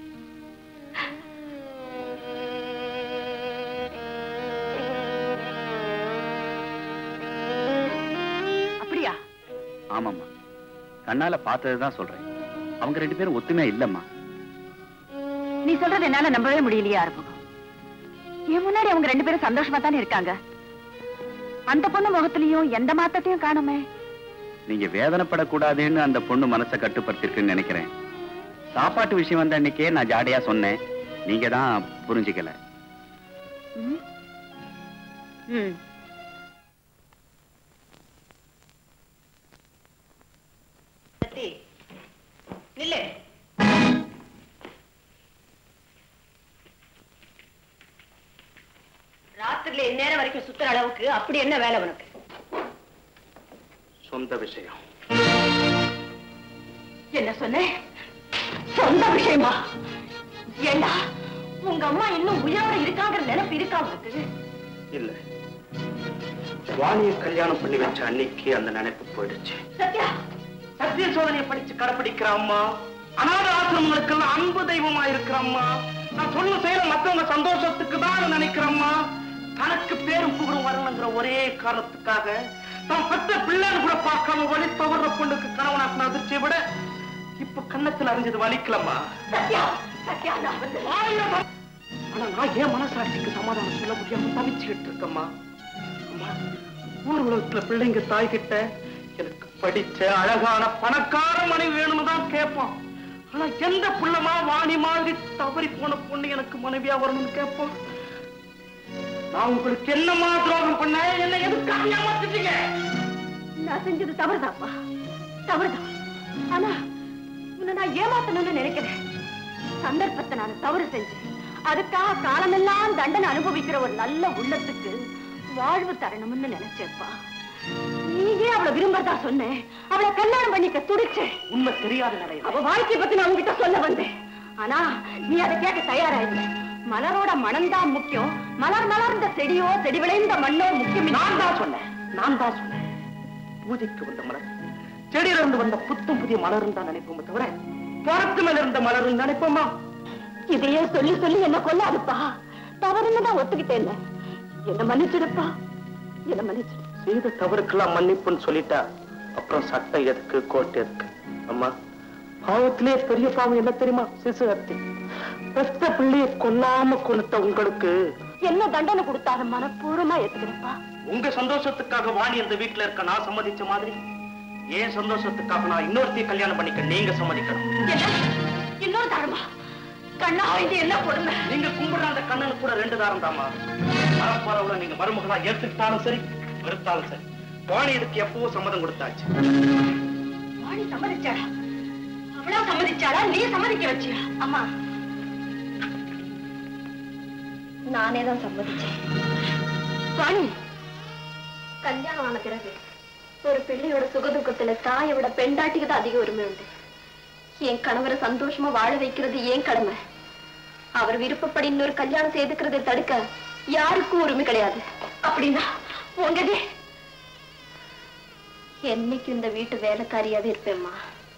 அப்படியா ஆமாம்மா கண்ணால பார்த்ததுதான் சொல்றேன் அவங்க ரெண்டு பேரும் ஒத்துமையா இல்லம்மா நீ சொல்றது என்னால நம்பவே முடியலையா ஆறுமுகம் என் முன்னாடி அவங்க ரெண்டு பேரும் சந்தோஷமா தானே இருக்காங்க அந்த பொண்ணு முகத்திலையும் எந்த மாத்தத்தையும் காணுமே நீங்க வேதனைப்படக்கூடாதுன்னு அந்த பொண்ணு மனசை கட்டுப்படுத்திருக்குன்னு நினைக்கிறேன் சாப்பாட்டு விஷயம் வந்த அன்னைக்கே நான் ஜாடையா சொன்னேன் நீங்க தான் புரிஞ்சுக்கல ம். ம் ராத்திரில நேரம் வரைக்கும் சுத்துற அளவுக்கு அப்படி என்ன வேலை உனக்கு சொந்த விஷயம் என்ன சொன்ன சொந்த விஷயமா ஏண்டா உங்க அம்மா இன்னும் உயிரோட இருக்காங்கிற நினைப்பு இருக்கா உனக்கு இல்ல வாணியை கல்யாணம் பண்ணி வச்ச அன்னைக்கு அந்த நினைப்பு போயிடுச்சு சத்யா சத்திய சோதனையை படிச்சு கடைபிடிக்கிற அம்மா அநாத ஆசிரமங்களுக்கெல்லாம் அன்பு தெய்வமா இருக்கிற அம்மா நான் சொன்ன செயல மத்தவங்க சந்தோஷத்துக்கு தான் நினைக்கிற அம்மா தனக்கு பேரும் புகழும் வரணுங்கிற ஒரே காரணத்துக்காக தான் பெற்ற பிள்ளைன்னு கூட பார்க்காம வழி தவற பொண்ணுக்கு கணவனாக்குன அதிர்ச்சியை விட இப்ப கண்ணத்துல அறிஞ்சது வலிக்கலம்மா சத்யா சத்யா நான் வந்து ஆனா நான் ஏன் மனசாட்சிக்கு சமாதானம் சொல்ல முடியாம தவிச்சுக்கிட்டு இருக்கம்மா அம்மா ஊர் உலகத்துல பிள்ளைங்க தாய் கிட்ட எனக்கு படிச்ச அழகான பணக்கார மனைவி வேணும்னு தான் கேட்பான் ஆனா எந்த புள்ளமா வாணி மாதிரி தவறி போன பொண்ணு எனக்கு மனைவியா வரணும்னு கேட்பான் நான் உங்களுக்கு என்னமா துரோகம் பண்ண என்ன எதுக்காக ஏமாத்திட்டீங்க நான் செஞ்சது தவறுதாப்பா தவறுதான் ஆனா உன்னை நான் ஏமாத்தணும்னு நினைக்கிறேன் சந்தர்ப்பத்தை நான் தவறு செஞ்சேன் அதுக்காக காலமெல்லாம் தண்டனை அனுபவிக்கிற ஒரு நல்ல உள்ளத்துக்கு வாழ்வு தரணும்னு நினைச்சேப்பா நீயே அவளை விரும்பறதா சொன்னேன் அவளை கல்யாணம் பண்ணிக்க துடிச்சேன் உண்மை தெரியாத நிறைய அவ வாழ்க்கை பத்தி நான் உங்ககிட்ட சொல்ல வந்தேன் ஆனா நீ அதை கேட்க தயாரா இல்ல மலரோட மனம்தான் முக்கியம் மலர் மலர்ந்த செடியோ செடி விளைந்த மண்ணோ முக்கியம் நான் தான் சொன்னேன் நான் தான் சொன்னேன் பூஜைக்கு வந்த மலர் செடியில இருந்து வந்த புத்தம் புதிய மலரும் தான் நினைப்போமே தவிர பரத்து மேல இருந்த மலரும் நினைப்போமா இதையே சொல்லி சொல்லி என்ன கொல்லாதுப்பா தவறுன்னு தான் ஒத்துக்கிட்டேன் என்ன மன்னிச்சிடுப்பா என்ன மன்னிச்சிடு செய்த தவறுக்கெல்லாம் மன்னிப்புன்னு சொல்லிட்டா அப்புறம் சட்டம் எதுக்கு கோர்ட் எதுக்கு அம்மா பாவத்திலே பெரிய பாவம் என்ன தெரியுமா சிசு ஹத்தி பெத்த பிள்ளைய கொல்லாம கொளுத்த உங்களுக்கு என்ன தண்டனை கொடுத்தாலும் மனப்பூர்வமா ஏத்துக்கிறேன்ப்பா உங்க சந்தோஷத்துக்காக வாணி அந்த வீட்டுல இருக்க நான் சம்மதிச்ச மாதிரி ஏன் சந்தோஷத்துக்காக நான் இன்னொருத்தையும் கல்யாணம் பண்ணிக்க நீங்க சம்மதிக்கணும் என்ன இன்னொரு தரமா கண்ணா இது என்ன கொடுமை நீங்க கும்பிடுற அந்த கண்ணனுக்கு கூட ரெண்டு தாரம் தாமா பரப்பரவுல நீங்க மருமகளா ஏத்துக்கிட்டாலும் சரி வெறுத்தாலும் சரி வாணி இதுக்கு எப்பவோ சம்மதம் கொடுத்தாச்சு வாணி சம்மதிச்சாடா அவளா சம்மதிச்சாடா நீ சம்மதிக்க வச்சியா அம்மா நானே தான் சம்மதிச்சேன் வாணி கல்யாணம் ஆன பிறகு ஒரு பிள்ளையோட சுகதுக்கத்துல தாயை விட பெண்டாட்டிக்கு தான் அதிக உரிமை உண்டு என் கணவரை சந்தோஷமா வாழ வைக்கிறது ஏன் கடமை அவர் விருப்பப்படி இன்னொரு கல்யாணம் செய்துக்கிறதை தடுக்க யாருக்கும் உரிமை கிடையாது அப்படின்னா உங்கதே என்னைக்கு இந்த வீட்டு வேலைக்காரியாவே இருப்பேம்மா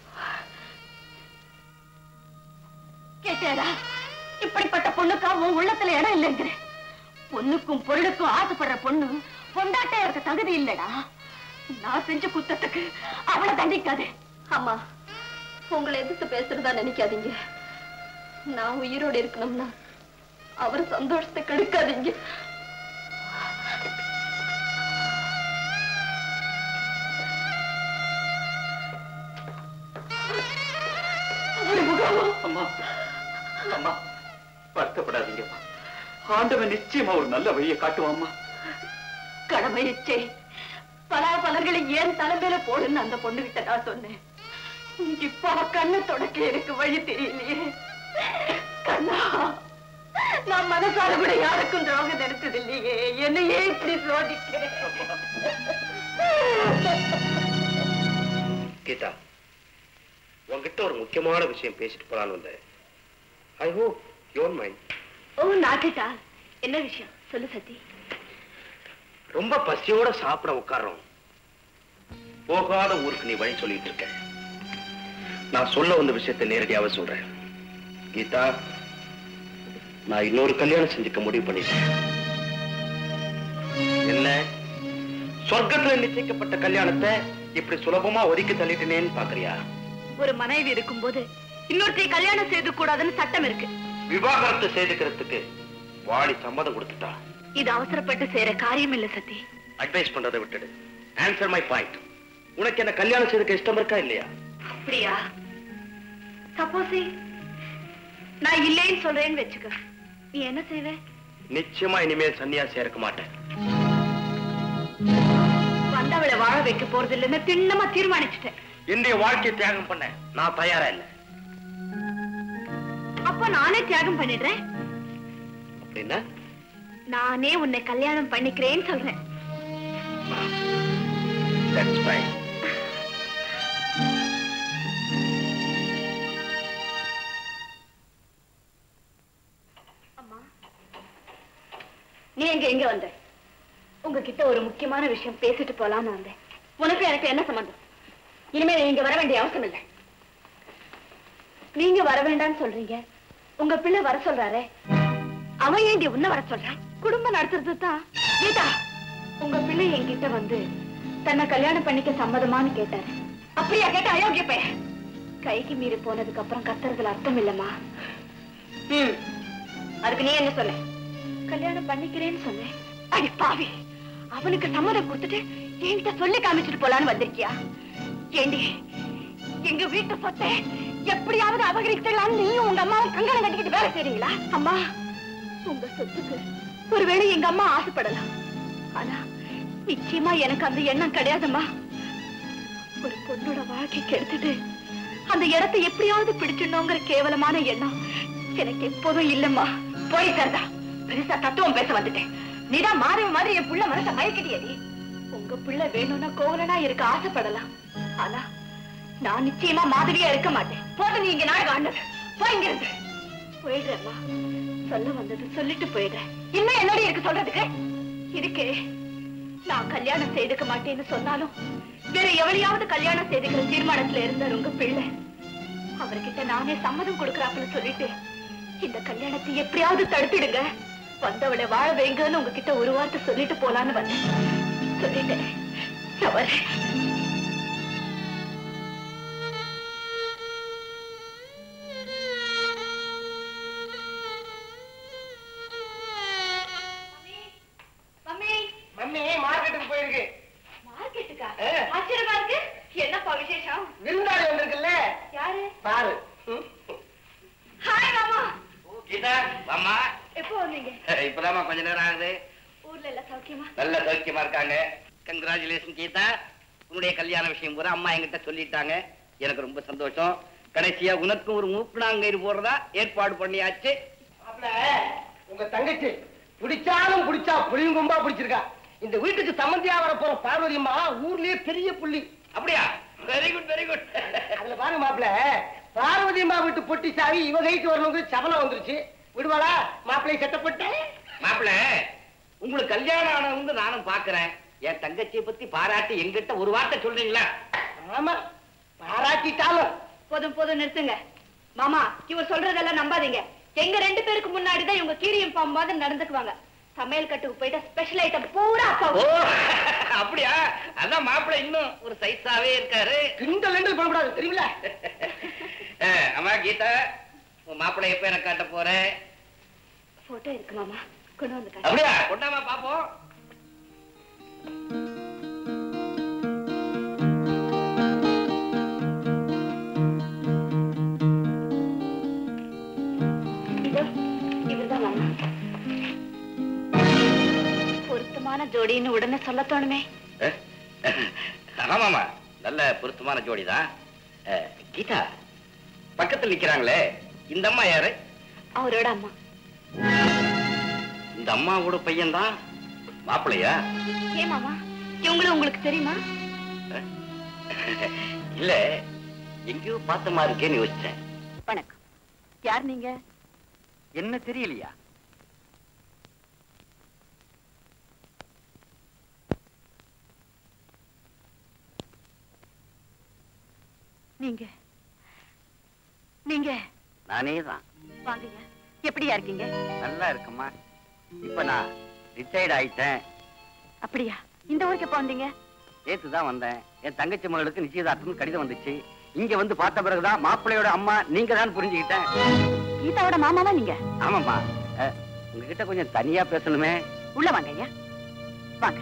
கேட்டாரா இப்படிப்பட்ட பொண்ணுக்கா உன் உள்ளத்துல இடம் இல்லைங்கிறேன் பொண்ணுக்கும் பொருளுக்கும் ஆசைப்படுற பொண்ணு பொண்டாட்டையா இருக்க தகுதி இல்லடா நான் செஞ்ச குத்தத்துக்கு அவளை தண்டிக்காதே அம்மா உங்களை எதிர்த்து பேசுறதா நினைக்காதீங்க நான் உயிரோடு இருக்கணும்னா அவர் சந்தோஷத்தை கெடுக்காதீங்க அம்மா அம்மா வருத்தப்படாதீங்கம்மா ஆண்டவன் நிச்சயமா ஒரு நல்ல வழியை காட்டுவாம்மா கடமையச்சே பல பலர்களை ஏன் தலைமையில போடுன்னு அந்த பொண்ணு கிட்ட நான் சொன்னேன் இப்போ அவ கண்ணு தொடக்க எனக்கு வழி தெரியலையே கண்ணா நான் மனசால கூட யாருக்கும் துரோகம் நினைச்சது இல்லையே என்னையே இப்படி சோதிக்கிறேன் கீதா உன்கிட்ட ஒரு முக்கியமான விஷயம் பேசிட்டு போலான்னு வந்தேன் ஐ ஹோப் யோன் மைண்ட் ஓ நாட்டுட்டா என்ன விஷயம் சொல்லு சத்தி ரொம்ப பசியோட சாப்பிட உட்கார்றோம் போகாத ஊருக்கு நீ வழி சொல்லிட்டு இருக்க நான் சொல்ல வந்த விஷயத்தை நேரடியாவே சொல்றேன் கீதா நான் இன்னொரு கல்யாணம் செஞ்சுக்க முடிவு பண்ணிட்டேன் என்ன சொர்க்கத்துல நிச்சயிக்கப்பட்ட கல்யாணத்தை இப்படி சுலபமா ஒதுக்கி தள்ளிட்டேனேன்னு பாக்குறியா ஒரு மனைவி இருக்கும்போது இன்னொருத்தை கல்யாணம் செய்து கூடாதுன்னு சட்டம் இருக்கு விவாகரத்து செய்துக்கிறதுக்கு வாடி சம்மதம் கொடுத்துட்டா இது அவசரப்பட்டு செய்யற காரியம் இல்ல சத்தி அட்வைஸ் பண்றதை விட்டுடு ஆன்சர் மை பாயிண்ட் உனக்கு என்ன கல்யாணம் செய்துக்க இஷ்டம் இருக்கா இல்லையா அப்படியா சப்போஸ் நான் இல்லைன்னு சொல்றேன்னு வச்சுக்க நீ என்ன செய்வ நிச்சயமா இனிமேல் சன்னியாசியா இருக்க மாட்டேன் வந்தவளை வாழ வைக்க போறது இல்லைன்னு திண்ணமா தீர்மானிச்சுட்டேன் என்னுடைய வாழ்க்கையை தியாகம் பண்ண நான் தயாரா இல்ல அப்ப நானே தியாகம் பண்ணிடுறேன் அப்படின்னா நானே உன்னை கல்யாணம் பண்ணிக்கிறேன்னு சொல்றேன் That's fine. அம்மா நீ எங்க எங்க வந்த உங்ககிட்ட ஒரு முக்கியமான விஷயம் பேசிட்டு போலான்னு வந்தேன் உனக்கு எனக்கு என்ன சம்பந்தம் இனிமே நீ இங்க வர வேண்டிய அவசியம் இல்லை நீங்க வர வேண்டாம்னு சொல்றீங்க உங்க பிள்ளை வர சொல்றாரே அவன் ஏண்டி உன்ன வர சொல்றான் குடும்பம் நடத்துறது தான் கீதா உங்க பிள்ளை என்கிட்ட வந்து தன்னை கல்யாணம் பண்ணிக்க சம்மதமான்னு கேட்டாரு அப்படியா கேட்ட அயோக்கிய பையன் கைக்கு மீறி போனதுக்கு அப்புறம் கத்துறதுல அர்த்தம் இல்லம்மா ம் அதுக்கு நீ என்ன சொன்ன கல்யாணம் பண்ணிக்கிறேன்னு சொன்னேன் அடி பாவி அவனுக்கு சம்மதம் கொடுத்துட்டு என்கிட்ட சொல்லி காமிச்சிட்டு போலான்னு வந்திருக்கியா ஏண்டி எங்க வீட்டு சொத்தை எப்படியாவது அபகரிக்கலாம் நீயும் உங்க அம்மாவும் கங்கணம் கட்டிக்கிட்டு வேலை செய்றீங்களா அம்மா உங்க சொத்துக்கு ஒருவேளை எங்க அம்மா ஆசைப்படலாம் ஆனா நிச்சயமா எனக்கு அந்த எண்ணம் கிடையாதும்மா ஒரு பொண்ணோட வாழ்க்கைக்கு எடுத்துட்டு அந்த இடத்தை எப்படியாவது பிடிச்சிடணுங்கிற கேவலமான எண்ணம் எனக்கு எப்போதும் இல்லம்மா போய் தரதா பெருசா தத்துவம் பேச வந்துட்டேன் நீதான் மாறி மாதிரி என் புள்ள மனச மயக்கிட்டியடி உங்க பிள்ளை வேணும்னா கோவலனா இருக்க ஆசைப்படலாம் ஆனா நான் நிச்சயமா மாதிரியா இருக்க மாட்டேன் போது நீ இங்க நாடகம் ஆண்டது போய் இங்க இருந்து போயிடுறேம்மா சொல்ல வந்தது சொல்லிட்டு போயிடுறேன் இன்னும் என்னோட இருக்கு சொல்றதுக்கு இருக்கே நான் கல்யாணம் செய்துக்க மாட்டேன்னு சொன்னாலும் வேற எவளையாவது கல்யாணம் செய்துக்கிற தீர்மானத்துல இருந்தார் உங்க பிள்ளை அவர்கிட்ட நானே சம்மதம் கொடுக்கறாப்புல சொல்லிட்டு இந்த கல்யாணத்தை எப்படியாவது தடுத்துடுங்க வந்தவளை வாழ வைங்கன்னு உங்ககிட்ட ஒரு வார்த்தை சொல்லிட்டு போலான்னு வந்தேன் சொல்லிட்டேன் நான் வரேன். மம்மி மம்மி மார்க்கெட்டுக்கு போயிருக்கு மார்க்கெட்டுக்கா ஆ. ஆச்சரியமா இருக்கு என்னப்பா விசேஷம் விருந்தாளி வந்திருக்குல்ல யாரு பாரு ம். ஹாய் மாமா கீதா அம்மா எப்போ வந்தீங்க இப்பதாம்மா கொஞ்ச நேரம் ஆகுது ஊர்ல எல்லாம் சௌக்கியமா நல்ல சௌக்கியமா இருக்காங்க கங்க்ராச்சுலேஷன் கீதா உன்னுடைய கல்யாண விஷயம் பூரா அம்மா என்கிட்ட சொல்லிட்டாங்க எனக்கு ரொம்ப சந்தோஷம் கடைசியா உனக்கும் ஒரு மூக்குனாங்கயிறு போடுறதா ஏற்பாடு பண்ணியாச்சு மாப்ள, உங்க தங்கச்சி பிடிச்சாலும் பிடிச்சா புளியும் கும்பா பிடிச்சிருக்கா இந்த வீட்டுக்கு சம்மந்தியா வர போற பார்வதி அம்மா ஊர்லயே பெரிய புள்ளி அப்படியா வெரி குட் வெரி குட் அதுல பாருங்க மாப்பிள பார்வதி அம்மா வீட்டு பொட்டி சாவி இவ கைக்கு வரணுங்க சபலம் வந்துருச்சு விடுவாளா மாப்பிள்ளை கட்டப்பட்டேன் மாப்பிள உங்களுக்கு கல்யாணம் ஆனவங்க நானும் பாக்குறேன் என் தங்கச்சியை பத்தி பாராட்டி எங்கிட்ட ஒரு வார்த்தை சொல்றீங்களா ஆமா பாராட்டிட்டாலும் போதும் போதும் நிறுத்துங்க மாமா இவர் சொல்றதெல்லாம் நம்பாதீங்க எங்க ரெண்டு பேருக்கு முன்னாடி தான் இவங்க கீரியம் பாம்பு மாதிரி நடந்துக்குவாங்க சமையல் கட்டுக்கு போயிட்டா ஸ்பெஷல் ஐட்டம் பூரா ஓ அப்பாவுக்கு அப்படியா அதான் மாப்பிள இன்னும் ஒரு சைஸாவே இருக்காரு கிண்டல் கிண்டல் பண்ணக்கூடாது தெரியுமில அஹ், அம்மா கீதா உன் மாப்பிளை எப்ப எனக்கு காட்ட போற போட்டோ இருக்கு மாமா கொண்டு வந்து காட்டு. அப்படியா கொண்டாமா பாப்போம் இதோ இவர்தான் மாமா பொருத்தமான ஜோடின்னு உடனே சொல்ல தோணுமே அஹ், ஆமாமா நல்ல பொருத்தமான ஜோடிதான் அஹ், கீதா பக்கத்துல நிக்கிறாங்களே இந்த அம்மா யாரு அவரோட அம்மா இந்த அம்மாவோட பையன்தான் மாப்பிள்ளையா ஏன் மாமா இவங்களும் உங்களுக்கு தெரியுமா இல்ல எங்கேயோ பார்த்த மாதிரி இருக்கேன்னு யோசிச்சேன் வணக்கம் யார் நீங்க என்ன தெரியலையா நீங்க நீங்க நானே தான் வாங்கய்யா எப்படியா இருக்கீங்க நல்லா இருக்கம்மா இப்ப நான் ரிட்டையர்ட் ஆயிட்டேன் அப்படியா இந்த ஊருக்கு எப்ப வந்தீங்க நேத்து தான் வந்தேன் என் தங்கச்சி மகளுக்கு நிச்சயதார்த்தம் கடிதம் வந்துச்சு இங்க வந்து பார்த்த பிறகுதான் மாப்பிள்ளையோட அம்மா நீங்க தான் புரிஞ்சுக்கிட்டேன் கீதாவோட மாமாவா நீங்க ஆமாம்மா அஹ், உங்ககிட்ட கொஞ்சம் தனியா பேசணுமே உள்ள வாங்க ஐயா வாங்க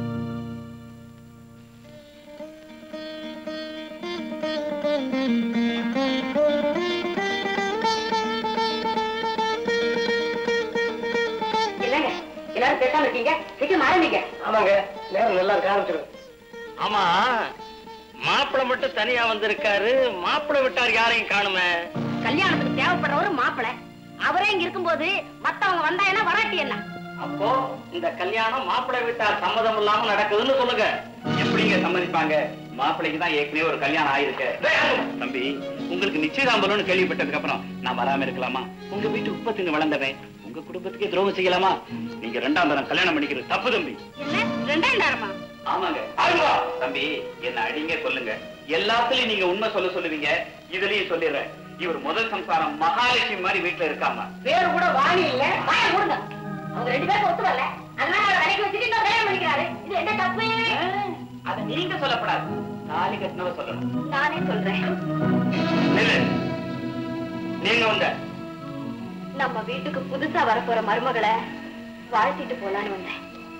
இல்லங்க எல்லாரும் பேசாம இருக்கீங்க சீக்கிரம் ஆரம்பிங்க ஆமாங்க நேரம் நல்லா இருக்க ஆரம்பிச்சிடும் ஆமா மாப்பிள்ளை மட்டும் தனியா வந்திருக்காரு மாப்பிள்ளை விட்டார் யாரையும் காணுமே கல்யாணத்துக்கு தேவைப்படுறவரு மாப்பிளை அவரே இங்க இருக்கும்போது மத்தவங்க வந்தா என்ன வராட்டி என்ன அப்போ இந்த கல்யாணம் மாப்பிள்ளை வீட்டார் சம்மதம் இல்லாம நடக்குதுன்னு சொல்லுங்க எப்படிங்க சம்மதிப்பாங்க மாப்பிள்ளைக்கு தான் ஏற்கனவே ஒரு கல்யாணம் ஆயிருக்கு தம்பி உங்களுக்கு நிச்சயதாம்பலம்னு கேள்விப்பட்டதுக்கு அப்புறம் நான் வராம இருக்கலாமா உங்க வீட்டு உற்பத்திங்க வளர்ந்தவன் உங்க குடும்பத்துக்கே துரோகம் செய்யலாமா நீங்க ரெண்டாம் தரம் கல்யாணம் பண்ணிக்கிறது தப்பு தம்பி என்ன ரெண்டாயிரமா ஆமாங்க ஆமா தம்பி என்ன அடிங்க சொல்லுங்க எல்லாத்துலயும் நீங்க உண்மை சொல்ல சொல்லுவீங்க இதுலயும் சொல்லிடுறேன் இவர் முதல் சம்சாரம் மகாலட்சுமி மாதிரி வீட்டுல இருக்காம பேரு கூட வாணி இல்ல வாய மூடுங்க அவங்க ரெண்டு பேரும் ஒத்து வரல அதனால அவரை கடைக்கு வச்சுட்டு இன்னொரு கல்யாணம் பண்ணிக்கிறாரு இது என்ன தப்பு அத நீங்க சொல்லப்படாது தாலி கட்டினவ சொல்லணும் நானே சொல்றேன் நில்லு. நீங்க வந்த நம்ம வீட்டுக்கு புதுசா வரப்போற மருமகளை வாழ்த்திட்டு போலான்னு வந்தேன்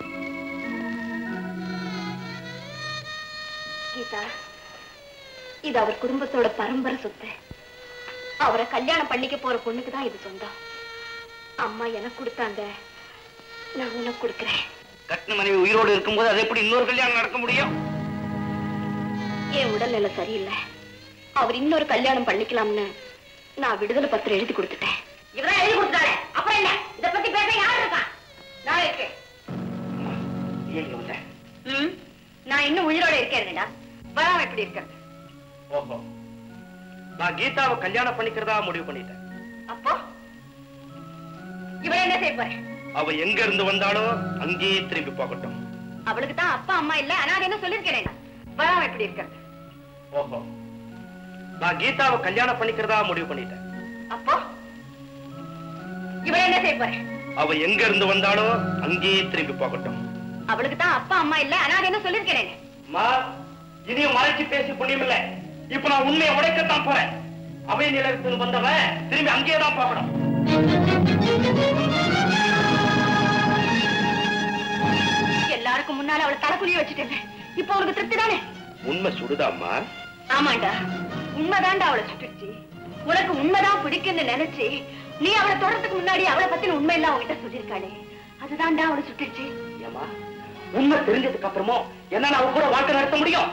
கீதா இது அவர் குடும்பத்தோட பரம்பரை சொத்து அவரை கல்யாணம் பண்ணிக்க போற பொண்ணுக்கு தான் இது சொந்தம் அம்மா எனக்கு கொடுத்தாங்க நான் உனக்கு கொடுக்கிறேன் கட்டின மனைவி உயிரோடு இருக்கும்போது அது எப்படி இன்னொரு கல்யாணம் நடக்க முடியும் என் உடல்நிலை சரியில்லை அவர் இன்னொரு கல்யாணம் பண்ணிக்கலாம்னு நான் விடுதலை பத்திரம் எழுதி கொடுத்துட்டேன் இவரா எழுதி கொடுத்தாரு அப்புறம் என்ன இத பத்தி பேச யார் இருக்கா நான் இருக்கேன் ஏங்க வந்த ம், நான் இன்னும் உயிரோட இருக்கேன்டா வராம எப்படி இருக்கிறது ஓஹோ நான் கீதாவை கல்யாணம் பண்ணிக்கிறதா முடிவு பண்ணிட்டேன் அப்போ இவரை என்ன செய்ய போறேன் அவ எங்க இருந்து வந்தாலும் அங்கேயே திரும்பி போகட்டும் அவளுக்கு தான் அப்பா அம்மா இல்ல அனாதை என்ன சொல்லிருக்கேன் வராம எப்படி இருக்கிறது ஓஹோ நான் கீதாவை கல்யாணம் பண்ணிக்கிறதா முடிவு பண்ணிட்டேன் அப்போ இவரை என்ன செய்ய போறேன் அவ எங்க இருந்து வந்தாலும் அங்கேயே திரும்பி போகட்டும் அவளுக்கு தான் அப்பா அம்மா இல்ல அனாதை என்ன சொல்லிருக்கேன் மா இதையும் மறைச்சு பேசி புண்ணியம் இல்ல இப்ப நான் உண்மையை உடைக்கத்தான் போறேன் அவை நிலையத்தில் வந்தவன் திரும்பி அங்கேயே தான் போகணும் எல்லாருக்கும் முன்னால அவளை தலைக்குழிய வச்சுட்டேன் இப்போ உனக்கு திருப்தி தானே உண்மை சுடுதாம்மா ஆமாண்டா உண்மைதான்டா அவளை சுட்டுச்சு உனக்கு உண்மைதான் பிடிக்குன்னு நினைச்சு நீ அவளை தொடறதுக்கு முன்னாடி அவளை பத்தின உண்மை எல்லாம் அவகிட்ட சொல்லியிருக்காளே அதுதான்டா அவளை சுட்டுச்சு ஏமா உண்மை தெரிஞ்சதுக்கு அப்புறமும் என்ன அவ கூட வாழ்க்கை நடத்த முடியும்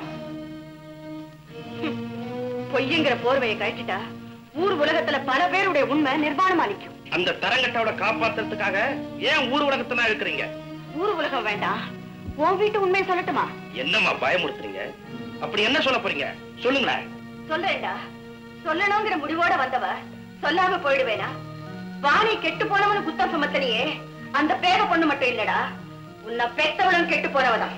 பொய்யுங்கிற போர்வையை கழிச்சிட்டா ஊர் உலகத்துல பல பேருடைய உண்மை நிர்வாணமா நிக்கும் அந்த தரங்கட்டோட காப்பாத்துறதுக்காக ஏன் ஊர் உலகத்துல இருக்கிறீங்க ஊர் உலகம் வேண்டாம் உன் வீட்டு உண்மையை சொல்லட்டுமா என்னம்மா பயமுறுத்துறீங்க அப்படி என்ன சொல்ல போறீங்க சொல்லுங்களேன் சொல்றேன்டா சொல்லணுங்கிற முடிவோட வந்தவ சொல்லாம போயிடுவேனா வாணி கெட்டு போனவனு குத்தம் சுமத்தனியே அந்த பேர பொண்ணு மட்டும் இல்லடா உன்னை பெத்தவளும் கெட்டு போனவதான்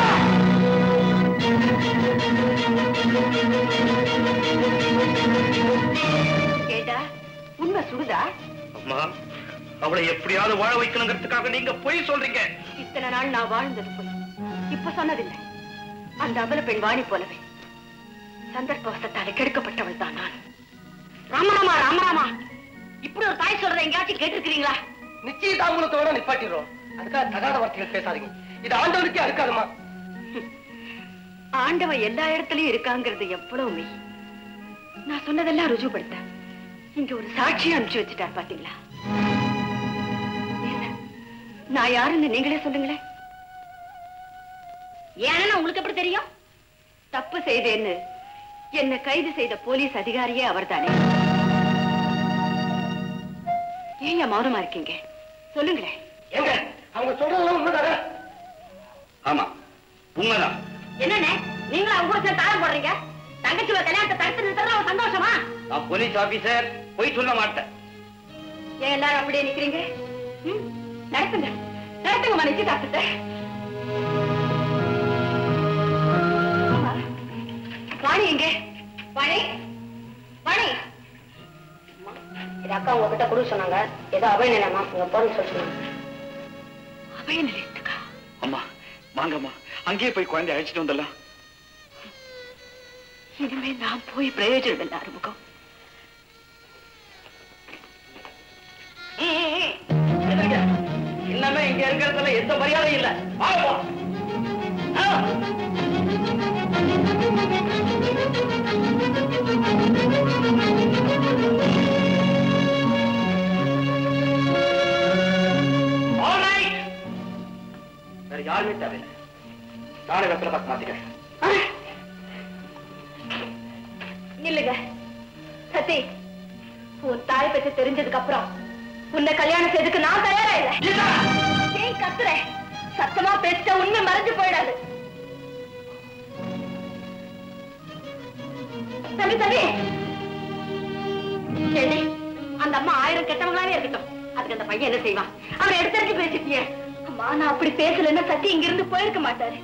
கேட்டா உண்மை சுடுதா அம்மா அவளை எப்படியாவது வாழ வைக்கணுங்கிறதுக்காக நீங்க பொய் சொல்றீங்க இத்தனை நாள் நான் வாழ்ந்தது போய் இப்ப சொன்னதில்லை அந்த அபல பெண் வாணி போலவே சந்தர்ப்பவசத்தால கெடுக்கப்பட்டவள் தான் நான் ராமராமா ராமராமா இப்படி ஒரு தாய் சொல்றத எங்கேயாச்சும் கேட்டிருக்கிறீங்களா நிச்சயதாம்பூலத்தோட நிப்பாட்டிடுறோம் அதுக்காக தகாத வார்த்தைகள் பேசாதீங்க இது ஆண்டவனுக்கே அறுக்காதுமா ஆண்டவன் எல்லா இடத்துலயும் இருக்காங்கிறது எவ்வளவு மெய் நான் சொன்னதெல்லாம் ருஜுப்படுத்த இங்க ஒரு சாட்சியை அனுப்பிச்சு வச்சுட்டார் பாத்தீங்களா என்ன? நான் யாருன்னு நீங்களே சொல்லுங்களேன் ஏன்னா உங்களுக்கு எப்படி தெரியும் தப்பு செய்தேன்னு என்ன கைது செய்த போலீஸ் அதிகாரியே அவர்தானே ஏன் மௌனமா இருக்கீங்க சொல்லுங்களேன் ஏங்க அவங்க சொல்றதெல்லாம் உண்மைதானே ஆமா உண்மைதான் என்னண்ணே நீங்களும் அவங்க கூட சேர்ந்து தாரம் போடுறீங்க தங்கச்சி ஒரு கல்யாணத்தை தடுத்து நிறுத்துறது ஒரு சந்தோஷமா நான் போலீஸ் ஆபீசர் பொய் சொல்ல மாட்டேன் ஏன் எல்லாரும் அப்படியே நிக்கிறீங்க ம், நடத்துங்க நடத்துங்க மனைவி டாக்டர் வாணி எங்க வாணி வாணி இது அக்கா உங்ககிட்ட கொடுக்க சொன்னாங்க ஏதோ அபய நிலையமா உங்க போறேன்னு சொல்லி சொன்னாங்க அபய நிலையத்துக்கா அம்மா வாங்கம்மா அங்கேயே போய் குழந்தை அழைச்சிட்டு வந்துடலாம் இனிமே நான் போய் பிரயோஜனம் இல்லை ஆறுமுகம் இன்னமே இங்க இருக்கிறதுல எந்த மரியாதையும் இல்ல வாங்கம்மா ஆ. All right. வேற யாருமே தேவையில்லை நாளை வெத்தலை பார்த்து மாத்திக்கிறேன் நில்லுங்க சத்தி உன் தாய் பத்தி தெரிஞ்சதுக்கு அப்புறம் உன்னை கல்யாணம் செய்யறதுக்கு நான் தயாரா இல்ல ஏன் கத்துற சத்தமா பேசிட்ட உண்மை மறைஞ்சு போயிடாது தம்பி தம்பி ஏண்டி, அந்த அம்மா ஆயிரம் கெட்டவங்களாவே இருக்கட்டும் அதுக்கு அந்த பையன் என்ன செய்வான் அவனை எடுத்துட்டு பேசிட்டியே அம்மா நான் அப்படி பேசலன்னா சத்தி இங்க இருந்து போயிருக்க மாட்டாரு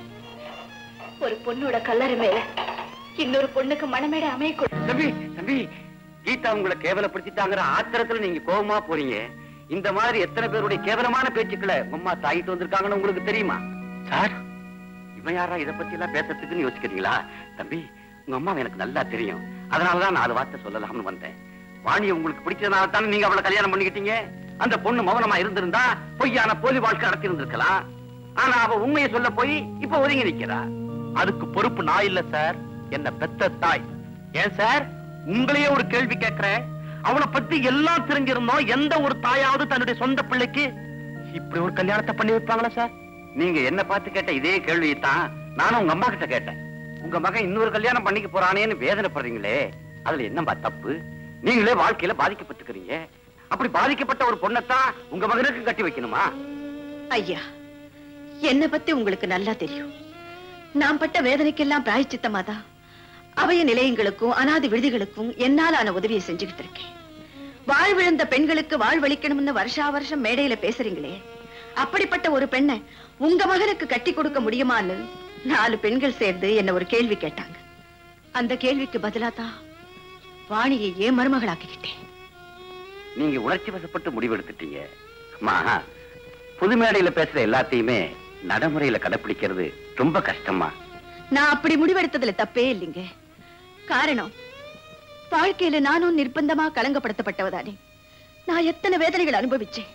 ஒரு பொண்ணோட கல்லறை மேல இன்னொரு பொண்ணுக்கு மணமேடை அமையக்கூடாது தம்பி தம்பி கீதா உங்களை கேவலப்படுத்திட்டாங்கிற ஆத்திரத்துல நீங்க கோபமா போறீங்க இந்த மாதிரி எத்தனை பேருடைய கேவலமான பேச்சுக்களை உம்மா தாயிட்டு வந்திருக்காங்கன்னு உங்களுக்கு தெரியுமா சார் இவன் யாரா இத பத்தி எல்லாம் பேசுறதுக்குன்னு யோசிக்கிறீங்களா தம்பி உங்க அம்மா எனக்கு நல்லா தெரியும் அதனாலதான் நாலு வார்த்தை சொல்லலாம்னு வந்தேன் வாணி உங்களுக்கு பிடிச்சதுனால தானே நீங்க அவளை கல்யாணம் பண்ணிக்கிட்டீங்க அந்த பொண்ணு மௌனமா இருந்திருந்தா பொய்யான போலி வாழ்க்கை நடத்தி இருந்திருக்கலாம் ஆனா அவ உண்மையை சொல்ல போய் இப்ப ஒதுங்கி நிக்கிறா அதுக்கு பொறுப்பு நான் இல்ல சார் என்ன பெத்த தாய் ஏன் சார் உங்களையே ஒரு கேள்வி கேட்கிறேன் அவளை பத்தி எல்லாம் தெரிஞ்சிருந்தோம் எந்த ஒரு தாயாவது தன்னுடைய சொந்த பிள்ளைக்கு இப்படி ஒரு கல்யாணத்தை பண்ணி வைப்பாங்களா சார் நீங்க என்ன பார்த்து கேட்ட இதே கேள்வியை தான் நானும் உங்க அம்மா கிட்ட கேட்டேன் உங்க மகன் இன்னொரு கல்யாணம் பண்ணிக்க போறானேன்னு வேதனைப்படுறீங்களே அதுல என்னம்பா தப்பு நீங்களே வாழ்க்கையில பாதிக்கப்பட்டுக்கிறீங்க அப்படி பாதிக்கப்பட்ட ஒரு பொண்ணத்தான் உங்க மகனுக்கு கட்டி வைக்கணுமா ஐயா என்ன பத்தி உங்களுக்கு நல்லா தெரியும் நான் பட்ட வேதனைக்கெல்லாம் பிராயச்சித்தமாதான் அவைய நிலையங்களுக்கும் அனாதை விடுதிகளுக்கும் என்னாலான உதவியை செஞ்சுக்கிட்டு இருக்கேன் வாழ்விழந்த பெண்களுக்கு வாழ்வளிக்கணும்னு வருஷா வருஷம் மேடையில பேசுறீங்களே அப்படிப்பட்ட ஒரு பெண்ணை உங்க மகனுக்கு கட்டி கொடுக்க முடியுமான்னு நாலு பெண்கள் சேர்ந்து என்ன ஒரு கேள்வி கேட்டாங்க அந்த கேள்விக்கு பதிலா தான் வாணியை ஏன் மருமகளாக்கிக்கிட்டேன் நீங்க உணர்ச்சி வசப்பட்டு முடிவெடுத்துட்டீங்க அம்மா புது மேடையில பேசுற எல்லாத்தையுமே நடைமுறையில கடைப்பிடிக்கிறது ரொம்ப கஷ்டமா நான் அப்படி முடிவெடுத்ததுல தப்பே இல்லைங்க காரணம் வாழ்க்கையில நானும் நிர்பந்தமா கலங்கப்படுத்தப்பட்டவதானே நான் எத்தனை வேதனைகள் அனுபவிச்சேன்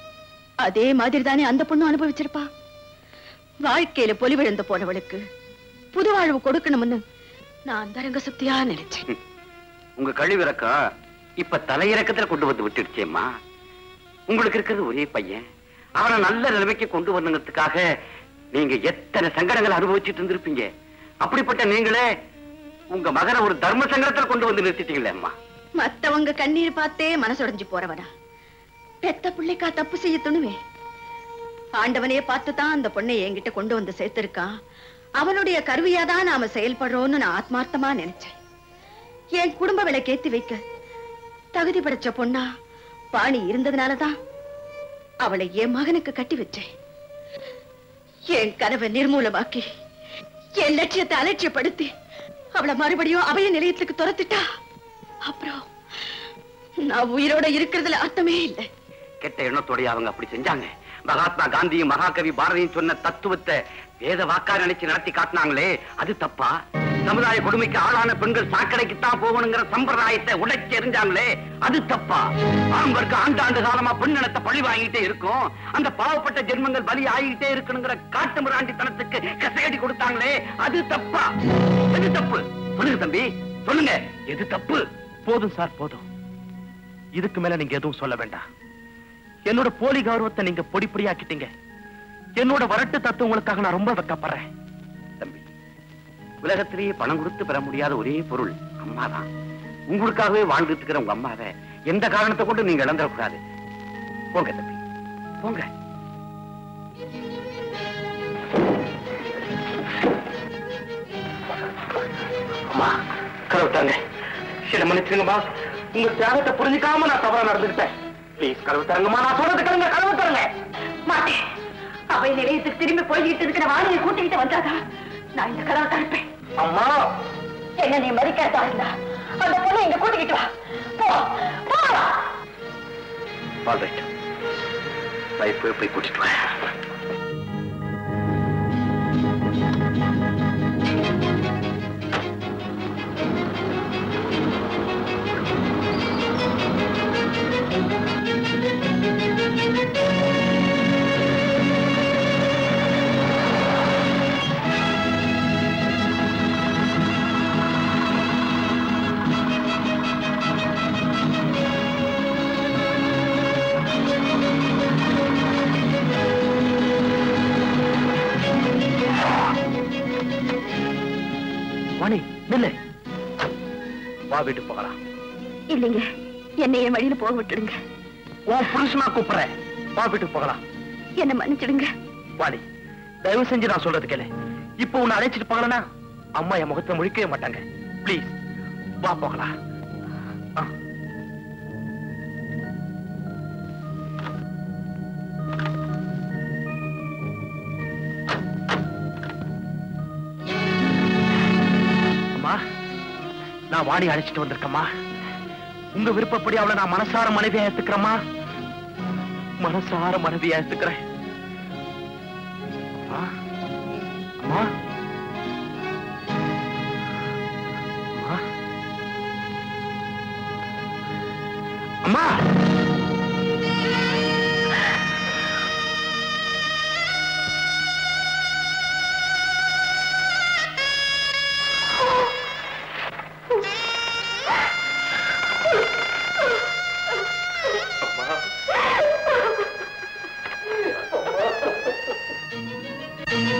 அதே மாதிரி தானே அந்த பொண்ணு அனுபவிச்சிருப்பா வாழ்க்கையில பொலிவிழந்து போனவளுக்கு புது வாழ்வு கொடுக்கணும்னு நான் அந்தரங்க சுத்தியா நினைச்சேன் உங்க கழிவிறக்கம் இப்ப தலையிறக்கத்துல கொண்டு வந்து விட்டுடுச்சேம்மா உங்களுக்கு இருக்கிறது ஒரே பையன் அவனை நல்ல நிலைமைக்கு கொண்டு வரணுங்கிறதுக்காக நீங்க எத்தனை சங்கடங்களை அனுபவிச்சுட்டு இருந்திருப்பீங்க அப்படிப்பட்ட நீங்களே உங்க மகனை ஒரு தர்ம சங்கடத்துல கொண்டு வந்து நிறுத்திட்டீங்களே அம்மா மத்தவங்க கண்ணீர் பார்த்தே மனசுடைஞ்சு போறவனா பெத்த பிள்ளைக்கா தப்பு செய்ய துணுவே ஆண்டவனே பார்த்து தான் அந்த பொண்ணை என்கிட்ட கொண்டு வந்து சேர்த்திருக்கான் அவனுடைய கருவியாதான் நாம செயல்படுறோம்னு நான் ஆத்மார்த்தமா நினைச்சேன் என் குடும்ப விலைக்கேத்தி வைக்க தகுதி படைச்ச பொண்ணா பாணி இருந்ததுனாலதான் அவளை என் மகனுக்கு கட்டி வச்சேன் என் கனவை நிர்மூலமாக்கி என் லட்சியத்தை அலட்சியப்படுத்தி அவளை மறுபடியும் அபய நிலையத்துக்கு துரத்திட்டா அப்புறம் நான் உயிரோட இருக்கிறதுல அர்த்தமே இல்லை கெட்ட எண்ணத்தோடய அவங்க அப்படி செஞ்சாங்க மகாத்மா காந்தியும் மகாகவி பாரதியும் சொன்ன தத்துவத்தை வேத வாக்கா நினைச்சு நடத்தி காட்டினாங்களே அது தப்பா சமுதாய கொடுமைக்கு ஆளான பெண்கள் சாக்கடைக்கு தான் போகணுங்கிற சம்பிரதாயத்தை உடைச்சு எறிஞ்சாங்களே அது தப்பா ஆண்களுக்கு ஆண்டாண்டு காலமா பெண்ணினத்தை பழி வாங்கிட்டே இருக்கும் அந்த பாவப்பட்ட ஜென்மங்கள் பலி ஆகிட்டே இருக்கணுங்கிற காட்டு மிராண்டித்தனத்துக்கு கசையடி கொடுத்தாங்களே அது தப்பா எது தப்பு சொல்லுங்க தம்பி சொல்லுங்க எது தப்பு போதும் சார் போதும் இதுக்கு மேல நீங்க எதுவும் சொல்ல வேண்டாம் என்னோட போலி கௌரவத்தை நீங்க பொடி பொடியாக்கிட்டீங்க என்னோட வரட்டு தத்துவங்களுக்காக நான் ரொம்ப வெக்கப்படுறேன் தம்பி உலகத்திலேயே பணம் கொடுத்து பெற முடியாத ஒரே பொருள் அம்மாதான் உங்களுக்காகவே வாழ்ந்துட்டு இருக்கிற உங்க அம்மாவை எந்த காரணத்தை கொண்டு நீங்க இழந்துடக்கூடாது போங்க தம்பி போங்க அம்மா கதவு தாங்க என்ன மன்னிச்சுங்கம்மா உங்க தியாகத்தை புரிஞ்சுக்காம நான் தவறா நடந்துக்கிட்டேன் ப்ளீஸ் கதவு தரங்கம்மா நான் சொல்றது கேளுங்க கதவு தரங்க மாட்டேன் அவை நிலையத்துக்கு திரும்பி போய்கிட்டு இருக்கிற வாணியை கூட்டிக்கிட்டு வந்தாதான் நான் இந்த கதவை தடுப்பேன் அம்மா என்ன நீ மதிக்கிறதா இருந்தா அந்த பொண்ணை இங்க கூட்டிக்கிட்டு வா போ போ ஆல் ரைட் வைஃப் போய் கூட்டிட்டு வா வாணி நில்லு வா வீட்டுக்கு போகலாம் இல்லைங்க என்னை என் வழியில போக விட்டுடுங்க உன் புருஷனா கூப்பிடுறேன் வா வீட்டுக்கு போகலாம் என்ன மன்னிச்சிடுங்க வாடி தயவு செஞ்சு நான் சொல்றது கேளு இப்போ உன்னை அழைச்சிட்டு போகலனா அம்மா என் முகத்தை முழிக்கவே மாட்டாங்க ப்ளீஸ் வா போகலாம் ஆ. அம்மா நான் வாணி அழைச்சிட்டு வந்திருக்கேம்மா உங்க விருப்பப்படி அவளை நான் மனசார மனைவியா ஏத்துக்கிறேம்மா மனசார மனைவியா ஏத்துக்கிறேன் அம்மா அம்மா அம்மா அம்மா அம்மா